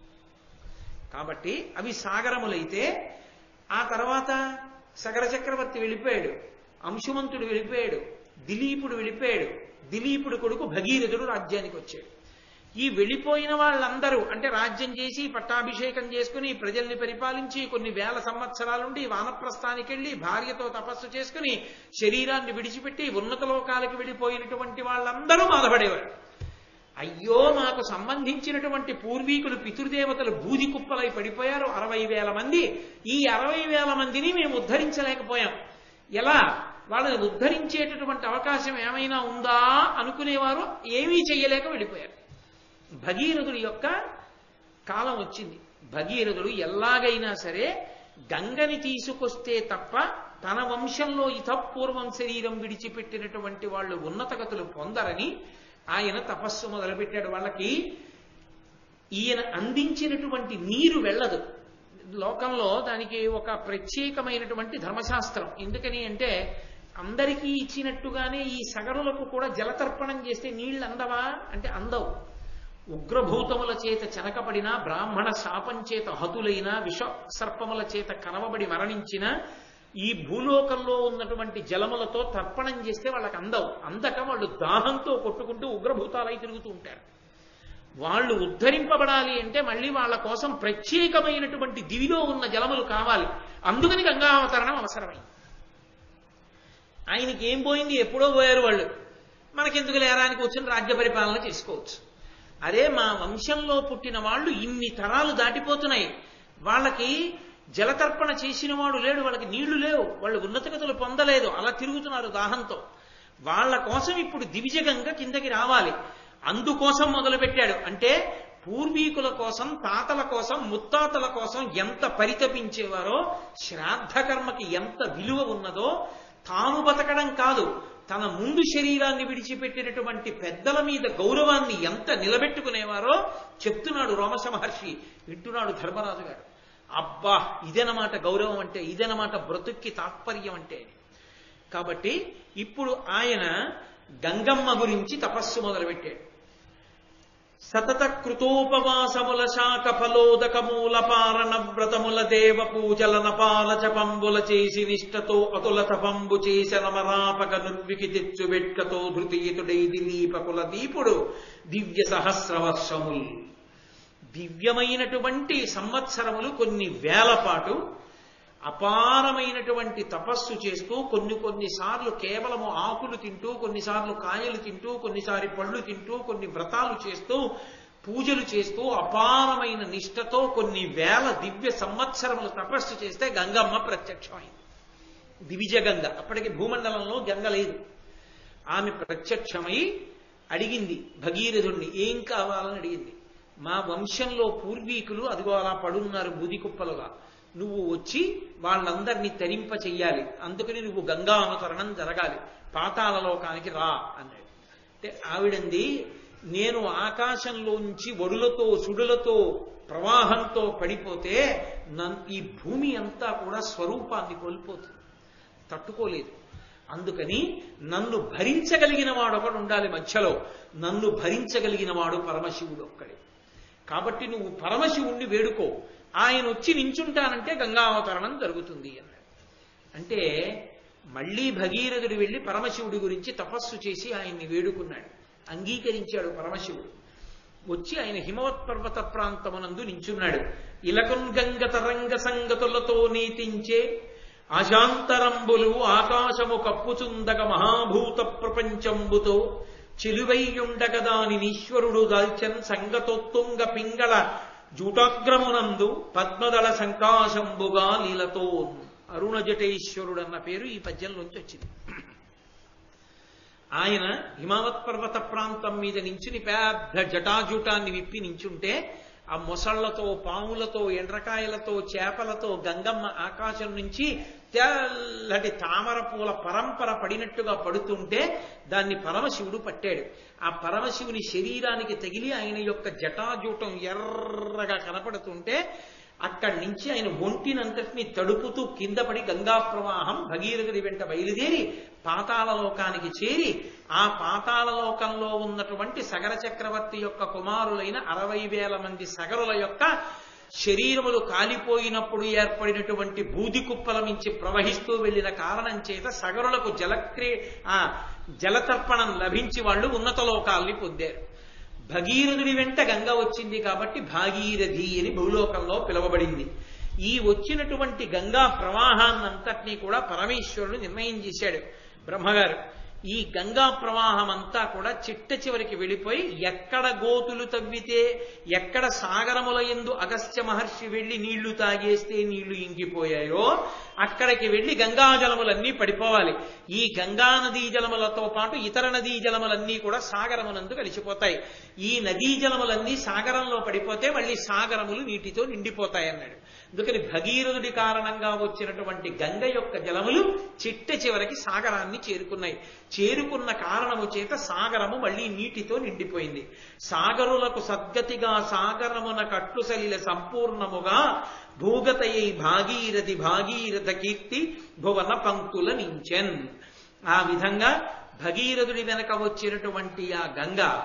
కాబట్టి అవి సాగరములైతే ఆ తర్వాత సగర చక్రవర్తి వెళ్ళిపోయాడు అంశుమంతుడు వెళ్ళిపోయాడు దిలీపుడు వెళ్ళిపోయాడు దిలీపుడు కొడుకు భగీరథుడు రాజ్యానికి వచ్చాడు ఈ వెళ్ళిపోయిన వాళ్ళందరూ అంటే రాజ్యం చేసి పట్టాభిషేకం చేసుకుని ప్రజల్ని పరిపాలించి కొన్ని వేల సంవత్సరాలుండి వానప్రస్థానికి వెళ్ళి భార్యతో తపస్సు చేసుకుని శరీరాన్ని విడిచిపెట్టి ఉన్నత లోకాలకు వెళ్ళిపోయినటువంటి వాళ్ళందరూ బాధపడేవారు అయ్యో మాకు సంబంధించినటువంటి పూర్వీకులు పితృదేవతలు బూది కుప్పలై పడిపోయారు అరవై వేల మంది ఈ అరవై వేల మందిని మేము ఉద్ధరించలేకపోయాం ఎలా వాళ్ళని ఉద్ధరించేటటువంటి అవకాశం ఏమైనా ఉందా అనుకునేవారు ఏమీ చెయ్యలేక వెళ్ళిపోయారు భగీరథుడి యొక్క కాలం వచ్చింది భగీరథుడు ఎలాగైనా సరే గంగని తీసుకొస్తే తప్ప తన వంశంలో ఇతపూర్వం శరీరం విడిచిపెట్టినటువంటి వాళ్ళు ఉన్నతగతులు పొందరని ఆయన తపస్సు మొదలుపెట్టాడు వాళ్ళకి ఈయన అందించినటువంటి నీరు వెళ్ళదు లోకంలో దానికి ఒక ప్రత్యేకమైనటువంటి ధర్మశాస్త్రం ఎందుకని అంటే అందరికీ ఇచ్చినట్టుగానే ఈ సగరులకు కూడా జలతర్పణం చేస్తే నీళ్ళు అందవా అంటే అందవు ఉగ్రభూతముల చేత చెనకబడిన బ్రాహ్మణ శాపం చేత హతులైన విష సర్పముల చేత కరవబడి మరణించిన ఈ భూలోకంలో ఉన్నటువంటి జలములతో తర్పణం చేస్తే వాళ్ళకి అందవు అందక వాళ్ళు దాహంతో కొట్టుకుంటూ ఉగ్రభూతాలై తిరుగుతూ ఉంటారు వాళ్ళు ఉద్ధరింపబడాలి అంటే మళ్ళీ వాళ్ళ కోసం ప్రత్యేకమైనటువంటి దివిలో ఉన్న జలములు కావాలి అందుకని గంగా అవతరణం అవసరమైంది ఆయనకి ఏం పోయింది ఎప్పుడో పోయారు వాళ్ళు మనకెందుకు లేరానికి వచ్చిన రాజ్య పరిపాలన చేసుకోవచ్చు అరే మా వంశంలో పుట్టిన వాళ్ళు ఇన్ని తరాలు దాటిపోతున్నాయి వాళ్ళకి జలతర్పణ చేసిన వాడు లేడు వాళ్ళకి నీళ్లు లేవు వాళ్ళు ఉన్నతగతులు పొందలేదు అలా తిరుగుతున్నారు దాహంతో వాళ్ళ కోసం ఇప్పుడు దివిజగంగా కిందకి రావాలి అందుకోసం మొదలుపెట్టాడు అంటే పూర్వీకుల కోసం తాతల కోసం ముత్తాతల కోసం ఎంత పరితపించేవారో శ్రాద్ధ కర్మకి ఎంత విలువ ఉన్నదో తాను బతకడం కాదు తన ముందు శరీరాన్ని విడిచిపెట్టినటువంటి పెద్దల మీద గౌరవాన్ని ఎంత నిలబెట్టుకునేవారో చెప్తున్నాడు రోమశ మహర్షి వింటున్నాడు ధర్మరాజు గారు అబ్బా ఇదనమాట గౌరవం అంటే ఇదనమాట బ్రతుక్కి తాత్పర్యం అంటే కాబట్టి ఇప్పుడు ఆయన గంగమ్మ గురించి తపస్సు మొదలుపెట్టాడు సతత కృతోపవాసముల శాఖ ఫలోదక మూల పారణ వ్రతముల దేవ పూజల నపాల జపంబుల చేసి నిష్టతో అతుల తపంబు చేస నమరాపక నుర్వికి తెచ్చు వెట్కతో ధృతియుతుడై దిలీపకుల దీపుడు దివ్య సహస్రవర్షముల్ దివ్యమైనటువంటి సంవత్సరములు కొన్ని వేల పాటు అపారమైనటువంటి తపస్సు చేస్తూ కొన్ని కొన్నిసార్లు కేవలము ఆకులు తింటూ కొన్నిసార్లు కాయలు తింటూ కొన్నిసారి పళ్ళు తింటూ కొన్ని వ్రతాలు చేస్తూ పూజలు చేస్తూ అపారమైన నిష్టతో కొన్ని వేల దివ్య సంవత్సరములు తపస్సు చేస్తే గంగమ్మ ప్రత్యక్షమైంది దివిజ గంగ అప్పటికి భూమండలంలో గంగ లేదు ఆమె ప్రత్యక్షమై అడిగింది భగీరథుణ్ణి ఏం కావాలని అడిగింది మా వంశంలో పూర్వీకులు అదిగో అలా పడున్నారు బూది కుప్పలుగా నువ్వు వచ్చి వాళ్ళందరినీ తరింప చెయ్యాలి అందుకని నువ్వు గంగా అవతరణం జరగాలి పాతాళలోకానికి రా అన్నాడు అంటే ఆవిడంది నేను ఆకాశంలోంచి వడులతో సుడులతో ప్రవాహంతో పడిపోతే నన్ ఈ భూమి అంతా కూడా స్వరూపాన్ని కోల్పోతుంది తట్టుకోలేదు అందుకని నన్ను భరించగలిగిన వాడు ఒకడు ఉండాలి మధ్యలో నన్ను భరించగలిగిన వాడు పరమశివుడు ఒక్కడే కాబట్టి నువ్వు పరమశివుణ్ణి వేడుకో ఆయన వచ్చి నించుంటానంటే గంగావతరణం జరుగుతుంది అన్నాడు అంటే మళ్ళీ భగీరథుడు వెళ్ళి పరమశివుడి గురించి తపస్సు చేసి ఆయన్ని వేడుకున్నాడు అంగీకరించాడు పరమశివుడు వచ్చి ఆయన హిమవత్ పర్వత ప్రాంతమునందు నించున్నాడు ఇలకున్ గంగ తరంగ సంగతులతో నీతించే ఆశాంతరంబులు ఆకాశము కప్పుచుందగ మహాభూత ప్రపంచంబుతో చెలువైయుండగదానినీశ్వరుడు దాల్చన్ సంగతొత్తుంగ పింగళ జూటాగ్రమునందు పద్మదళ సంకాశంబుగా లీలతో అరుణ జటేశ్వరుడు అన్న పేరు ఈ పద్యంలోంచి వచ్చింది ఆయన హిమావత్ పర్వత ప్రాంతం మీద నించుని పెద్ద జటాజూటాన్ని విప్పి నించుంటే ఆ మొసళ్లతో పాములతో ఎండ్రకాయలతో చేపలతో గంగమ్మ ఆకాశం నుంచి తెల్లటి తామర పూల పరంపర పడినట్టుగా పడుతుంటే దాన్ని పరమశివుడు పట్టాడు ఆ పరమశివుని శరీరానికి తగిలి ఆయన యొక్క జటాజూటం ఎర్రగా కనపడుతుంటే అక్కడి నుంచి ఆయన ఒంటినంతటిని తడుపుతూ కింద పడి గంగా ప్రవాహం భగీరథుడి వెంట బయలుదేరి పాతాళలోకానికి చేరి ఆ పాతాళలోకంలో ఉన్నటువంటి సగర చక్రవర్తి యొక్క కుమారులైన అరవై వేల మంది సగరుల యొక్క శరీరములు కాలిపోయినప్పుడు ఏర్పడినటువంటి బూది కుప్పల నుంచి ప్రవహిస్తూ వెళ్లిన కారణం చేత సగరులకు జలక్రీ ఆ జలతర్పణం లభించి వాళ్ళు ఉన్నత లోకాల్ని పొందారు భగీరథుడి వెంట గంగ వచ్చింది కాబట్టి భాగీరథి అని భూలోకంలో పిలువబడింది ఈ వచ్చినటువంటి గంగా ప్రవాహాన్నంతటినీ కూడా పరమేశ్వరుడు నిర్ణయం చేశాడు బ్రహ్మగారు ఈ గంగా ప్రవాహం అంతా కూడా చిట్ట చివరికి వెళ్ళిపోయి ఎక్కడ గోతులు తవ్వితే ఎక్కడ సాగరముల ఎందు అగస్త్య మహర్షి వెళ్లి నీళ్లు తాగేస్తే నీళ్లు ఇంకిపోయాయో అక్కడికి వెళ్లి గంగా జలములన్నీ పడిపోవాలి ఈ గంగా నదీ జలములతో పాటు ఇతర నదీ జలములన్నీ కూడా సాగరమునందు కలిసిపోతాయి ఈ నదీ జలములన్నీ సాగరంలో పడిపోతే మళ్ళీ సాగరములు నీటితో నిండిపోతాయి అన్నాడు అందుకని భగీరథుడి కారణంగా వచ్చినటువంటి గంగ యొక్క జలములు చిట్ట చివరికి సాగరాన్ని చేరుకున్నాయి చేరుకున్న కారణము చేత సాగరము మళ్ళీ నీటితో నిండిపోయింది సాగరులకు సద్గతిగా సాగరమున కట్టుసలిల సంపూర్ణముగా భూగతయై భాగీరథి భాగీరథ కీర్తి భువన పంక్తుల నించెన్ ఆ విధంగా భగీరథుడి వెనక వచ్చినటువంటి ఆ గంగ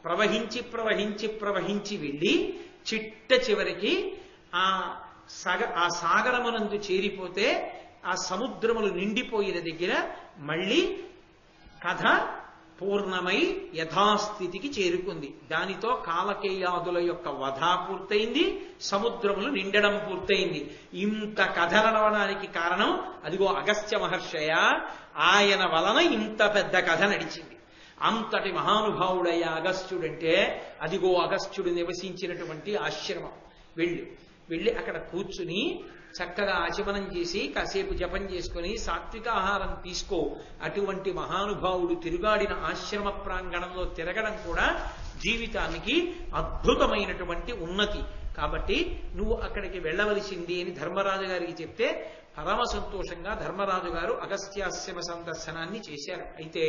ప్రవహించి ప్రవహించి ప్రవహించి వెళ్ళి చిట్ట చివరికి ఆ సగ ఆ సాగరమునందు చేరిపోతే ఆ సముద్రములు నిండిపోయిన దగ్గర మళ్ళీ కథ పూర్ణమై యథాస్థితికి చేరుకుంది దానితో కాలకేయాదుల యొక్క వధ పూర్తయింది సముద్రములు నిండడం పూర్తయింది ఇంత కథ నడవడానికి కారణం అదిగో అగస్త్య మహర్షయ ఆయన వలన ఇంత పెద్ద కథ నడిచింది అంతటి మహానుభావుడయ్య అగస్త్యుడంటే అదిగో అగస్త్యుడు నివసించినటువంటి ఆశ్రమం వెళ్ళు వెళ్ళి అక్కడ కూర్చుని చక్కగా ఆచమనం చేసి కాసేపు జపం చేసుకుని సాత్విక ఆహారం తీసుకో అటువంటి మహానుభావుడు తిరుగాడిన ఆశ్రమ ప్రాంగణంలో తిరగడం కూడా జీవితానికి అద్భుతమైనటువంటి ఉన్నతి కాబట్టి నువ్వు అక్కడికి వెళ్ళవలసింది అని ధర్మరాజు గారికి చెప్తే పరమ సంతోషంగా ధర్మరాజు గారు అగస్త్యాశ్రమ సందర్శనాన్ని చేశారు అయితే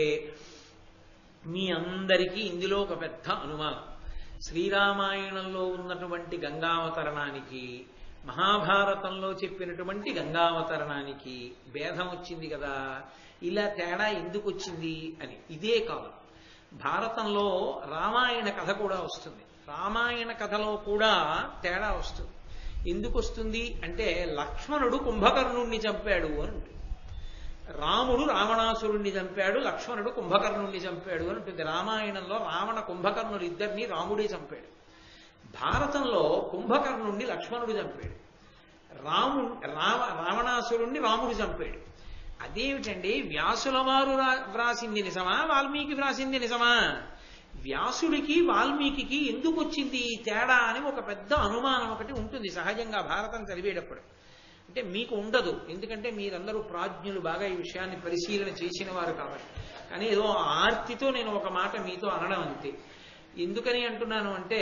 మీ అందరికీ ఇందులో ఒక పెద్ద అనుమానం శ్రీరామాయణంలో ఉన్నటువంటి గంగావతరణానికి మహాభారతంలో చెప్పినటువంటి గంగావతరణానికి భేదం వచ్చింది కదా ఇలా తేడా ఎందుకు వచ్చింది అని ఇదే కాదు భారతంలో రామాయణ కథ కూడా వస్తుంది రామాయణ కథలో కూడా తేడా వస్తుంది ఎందుకు వస్తుంది అంటే లక్ష్మణుడు కుంభకర్ణుణ్ణి చంపాడు అని ఉంటుంది రాముడు రావణాసురుణ్ణి చంపాడు లక్ష్మణుడు కుంభకర్ణుణ్ణి చంపాడు అని ఉంటుంది రామాయణంలో రావణ కుంభకర్ణుడు ఇద్దరిని రాముడే చంపాడు భారతంలో కుంభకర్ణుణ్ణి లక్ష్మణుడు చంపాడు రాము రావ రావణాసురుణ్ణి రాముడు చంపాడు అదేమిటండి వ్యాసుల వారు రా- వ్రాసింది నిజమా వాల్మీకి వ్రాసింది నిజమా వ్యాసుడికి వాల్మీకి ఎందుకు వచ్చింది ఈ తేడా అని ఒక పెద్ద అనుమానం ఒకటి ఉంటుంది సహజంగా భారతం చదివేటప్పుడు అంటే మీకు ఉండదు ఎందుకంటే మీరందరూ ప్రాజ్ఞులు బాగా ఈ విషయాన్ని పరిశీలన చేసిన వారు కాబట్టి కానీ ఏదో ఆర్తితో నేను ఒక మాట మీతో అనడం అంతే ఎందుకని అంటున్నాను అంటే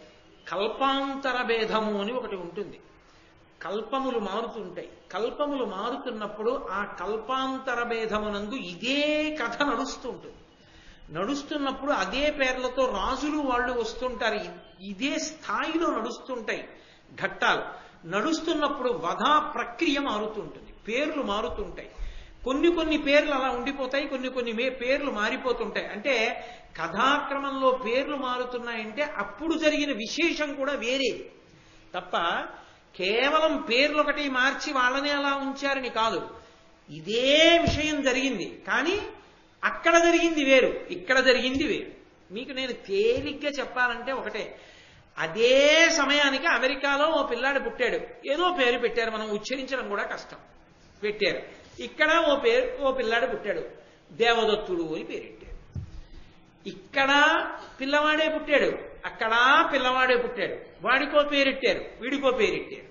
కల్పాంతర భేదము అని ఒకటి ఉంటుంది కల్పములు మారుతుంటాయి కల్పములు మారుతున్నప్పుడు ఆ కల్పాంతర భేదమునందు ఇదే కథ నడుస్తుంటుంది నడుస్తున్నప్పుడు అదే పేర్లతో రాజులు వాళ్ళు వస్తుంటారు ఇ- ఇదే స్థాయిలో నడుస్తుంటాయి ఘట్టాలు నడుస్తున్నప్పుడు వధా ప్రక్రియ మారుతుంటుంది పేర్లు మారుతుంటాయి కొన్ని కొన్ని పేర్లు అలా ఉండిపోతాయి కొన్ని కొన్ని మే- పేర్లు మారిపోతుంటాయి అంటే కథాక్రమంలో పేర్లు మారుతున్నాయంటే అప్పుడు జరిగిన విశేషం కూడా వేరే తప్ప కేవలం పేర్లు ఒకటి మార్చి వాళ్ళనే అలా ఉంచారని కాదు ఇదే విషయం జరిగింది కానీ అక్కడ జరిగింది వేరు ఇక్కడ జరిగింది వేరు మీకు నేను తేలిగ్గా చెప్పాలంటే ఒకటే అదే సమయానికి అమెరికాలో ఓ పిల్లాడు పుట్టాడు ఏదో పేరు పెట్టారు మనం ఉచ్చరించడం కూడా కష్టం పెట్టారు ఇక్కడ ఓ పేరు ఓ పిల్లాడు పుట్టాడు దేవదత్తుడు అని పేరెట్టారు ఇక్కడ పిల్లవాడే పుట్టాడు అక్కడ పిల్లవాడే పుట్టాడు వాడికో పేరెట్టారు వీడికో పేరెట్టారు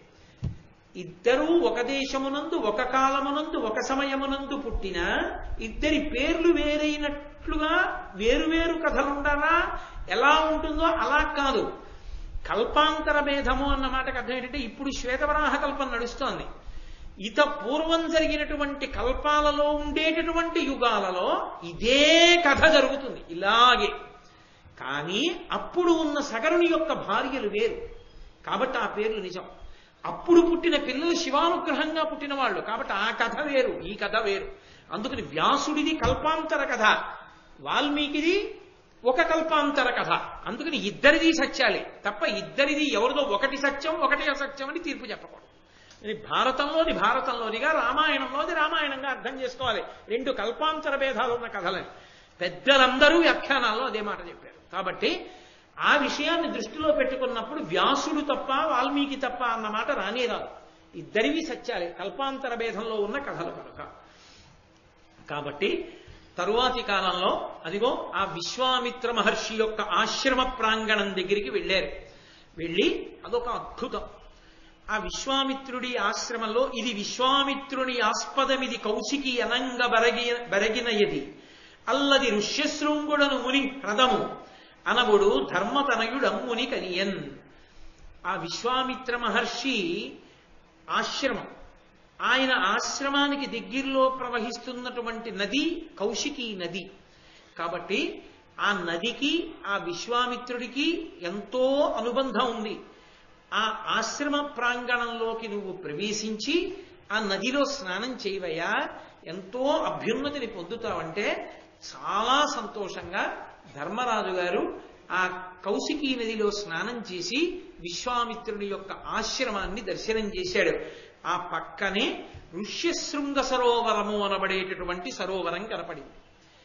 ఇద్దరూ ఒక దేశమునందు ఒక కాలమునందు ఒక సమయమునందు పుట్టిన ఇద్దరి పేర్లు వేరైనట్లుగా వేరువేరు కథలుండరా ఎలా ఉంటుందో అలా కాదు కల్పాంతర భేదము అన్న మాటకు అర్థం ఏంటంటే ఇప్పుడు శ్వేతవరాహ కల్పం నడుస్తోంది ఇత పూర్వం జరిగినటువంటి కల్పాలలో ఉండేటటువంటి యుగాలలో ఇదే కథ జరుగుతుంది ఇలాగే కానీ అప్పుడు ఉన్న సగరుని యొక్క భార్యలు వేరు కాబట్టి ఆ పేర్లు నిజం అప్పుడు పుట్టిన పిల్లలు శివానుగ్రహంగా పుట్టిన వాళ్ళు కాబట్టి ఆ కథ వేరు ఈ కథ వేరు అందుకని వ్యాసుడిది కల్పాంతర కథ వాల్మీకిది ఒక కల్పాంతర కథ అందుకని ఇద్దరిది సత్యాలే తప్ప ఇద్దరిది ఎవరిదో ఒకటి సత్యం ఒకటి అసత్యం అని తీర్పు చెప్పకూడదు ఇది భారతంలోది భారతంలోనిగా రామాయణంలోది రామాయణంగా అర్థం చేసుకోవాలి రెండు కల్పాంతర భేదాలు ఉన్న కథలని పెద్దలందరూ వ్యాఖ్యానాల్లో అదే మాట చెప్పారు కాబట్టి ఆ విషయాన్ని దృష్టిలో పెట్టుకున్నప్పుడు వ్యాసుడు తప్ప వాల్మీకి తప్ప అన్న మాట రానే రాదు ఇద్దరివి సత్యాలే కల్పాంతర భేదంలో ఉన్న కథలు కనుక కాబట్టి తరువాతి కాలంలో అదిగో ఆ విశ్వామిత్ర మహర్షి యొక్క ఆశ్రమ ప్రాంగణం దగ్గరికి వెళ్ళారు వెళ్ళి అదొక అద్భుతం ఆ విశ్వామిత్రుడి ఆశ్రమంలో ఇది విశ్వామిత్రుని ఆస్పదమిది కౌశికి అనంగ బరగి బరగినయది అల్లది ఋష్యశృంగుడను ముని హ్రదము అనవుడు ధర్మతనయుడమ్ముని కనియన్ ఆ విశ్వామిత్ర మహర్షి ఆశ్రమం ఆయన ఆశ్రమానికి దగ్గరలో ప్రవహిస్తున్నటువంటి నది కౌశికీ నది కాబట్టి ఆ నదికి ఆ విశ్వామిత్రుడికి ఎంతో అనుబంధం ఉంది ఆ ఆశ్రమ ప్రాంగణంలోకి నువ్వు ప్రవేశించి ఆ నదిలో స్నానం చేయవయ్యా ఎంతో అభ్యున్నతిని పొందుతావంటే చాలా సంతోషంగా ధర్మరాజు గారు ఆ కౌశికీ నదిలో స్నానం చేసి విశ్వామిత్రుని యొక్క ఆశ్రమాన్ని దర్శనం చేశాడు ఆ పక్కనే ఋష్యశృంగ సరోవరము అనబడేటటువంటి సరోవరం కనపడింది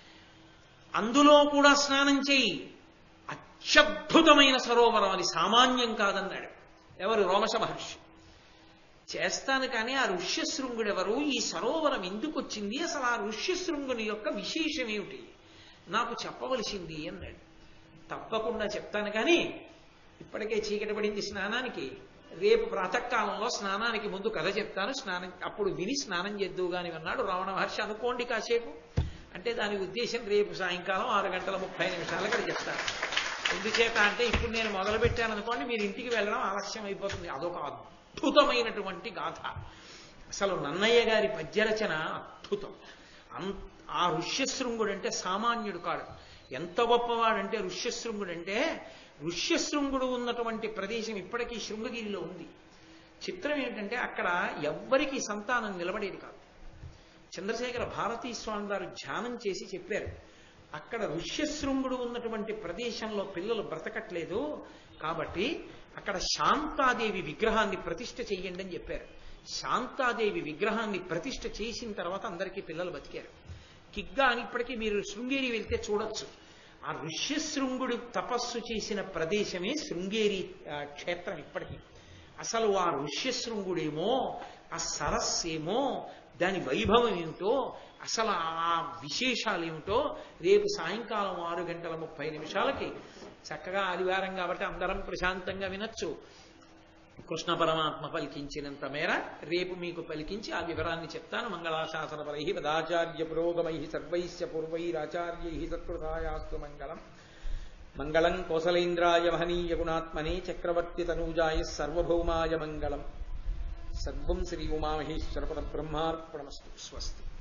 అందులో కూడా స్నానం చేయి అత్యద్భుతమైన సరోవరం అది సామాన్యం కాదన్నాడు ఎవరు రోమశ మహర్షి చేస్తాను కానీ ఆ ఋష్యశృంగుడు ఎవరు ఈ సరోవరం ఎందుకు వచ్చింది అసలు ఆ ఋష్యశృంగుని యొక్క విశేషం ఏమిటి నాకు చెప్పవలసింది అన్నాడు తప్పకుండా చెప్తాను కానీ ఇప్పటికే చీకటి పడింది స్నానానికి రేపు ప్రాతకాలంలో స్నానానికి ముందు కథ చెప్తాను స్నానం అప్పుడు విని స్నానం చేద్దువు గాని అన్నాడు రావణ మహర్షి అనుకోండి కాసేపు అంటే దాని ఉద్దేశం రేపు సాయంకాలం ఆరు గంటల ముప్పై నిమిషాలకి చెప్తాను ఎందుచేత అంటే ఇప్పుడు నేను మొదలు పెట్టాను అనుకోండి మీరు ఇంటికి వెళ్ళడం ఆలస్యం అయిపోతుంది అదొక అద్భుతమైనటువంటి గాథ అసలు నన్నయ్య గారి పద్యరచన అద్భుతం అం- ఆ ఋష్యశృంగుడు అంటే సామాన్యుడు కాడు ఎంత గొప్పవాడంటే ఋష్యశృంగుడు అంటే ఋష్యశృంగుడు ఉన్నటువంటి ప్రదేశం ఇప్పటికీ శృంగగిరిలో ఉంది చిత్రం ఏంటంటే అక్కడ ఎవ్వరికి సంతానం నిలబడేది కాదు చంద్రశేఖర భారతీ స్వామి వారు ధ్యానం చేసి చెప్పారు అక్కడ ఋష్యశృంగుడు ఉన్నటువంటి ప్రదేశంలో పిల్లలు బ్రతకట్లేదు కాబట్టి అక్కడ శాంతాదేవి విగ్రహాన్ని ప్రతిష్ఠ చెయ్యండి అని చెప్పారు శాంతాదేవి విగ్రహాన్ని ప్రతిష్ఠ చేసిన తర్వాత అందరికీ పిల్లలు బతికారు కిగ్గా అని ఇప్పటికీ మీరు శృంగేరి వెళ్తే చూడొచ్చు ఆ ఋష్యశృంగుడు తపస్సు చేసిన ప్రదేశమే శృంగేరి ఆ, క్షేత్రం ఇప్పటికీ అసలు ఆ ఋష్యశృంగుడేమో ఆ సరస్సేమో దాని వైభవం ఏమిటో అసలు ఆ విశేషాలు ఏమిటో రేపు సాయంకాలం ఆరు గంటల ముప్పై నిమిషాలకి చక్కగా ఆదివారం కాబట్టి అందరం ప్రశాంతంగా వినొచ్చు కృష్ణ పరమాత్మ పలికించినంత మేర రేపు మీకు పలికించి ఆ వివరాన్ని చెప్తాను మంగళాశాసనపరై పదాచార్య పురోగమై సర్వైశ్య పూర్వైరాచార్యై సత్కృతాయాస్తు మంగళం మంగళం కోసలేంద్రాయ మహనీయ గుణాత్మనే చక్రవర్తి తనూజాయ సర్వభౌమాయ మంగళం సర్వం శ్రీ ఉమామహేశ్వర పరబ్రహ్మార్పణమస్తు స్వస్తి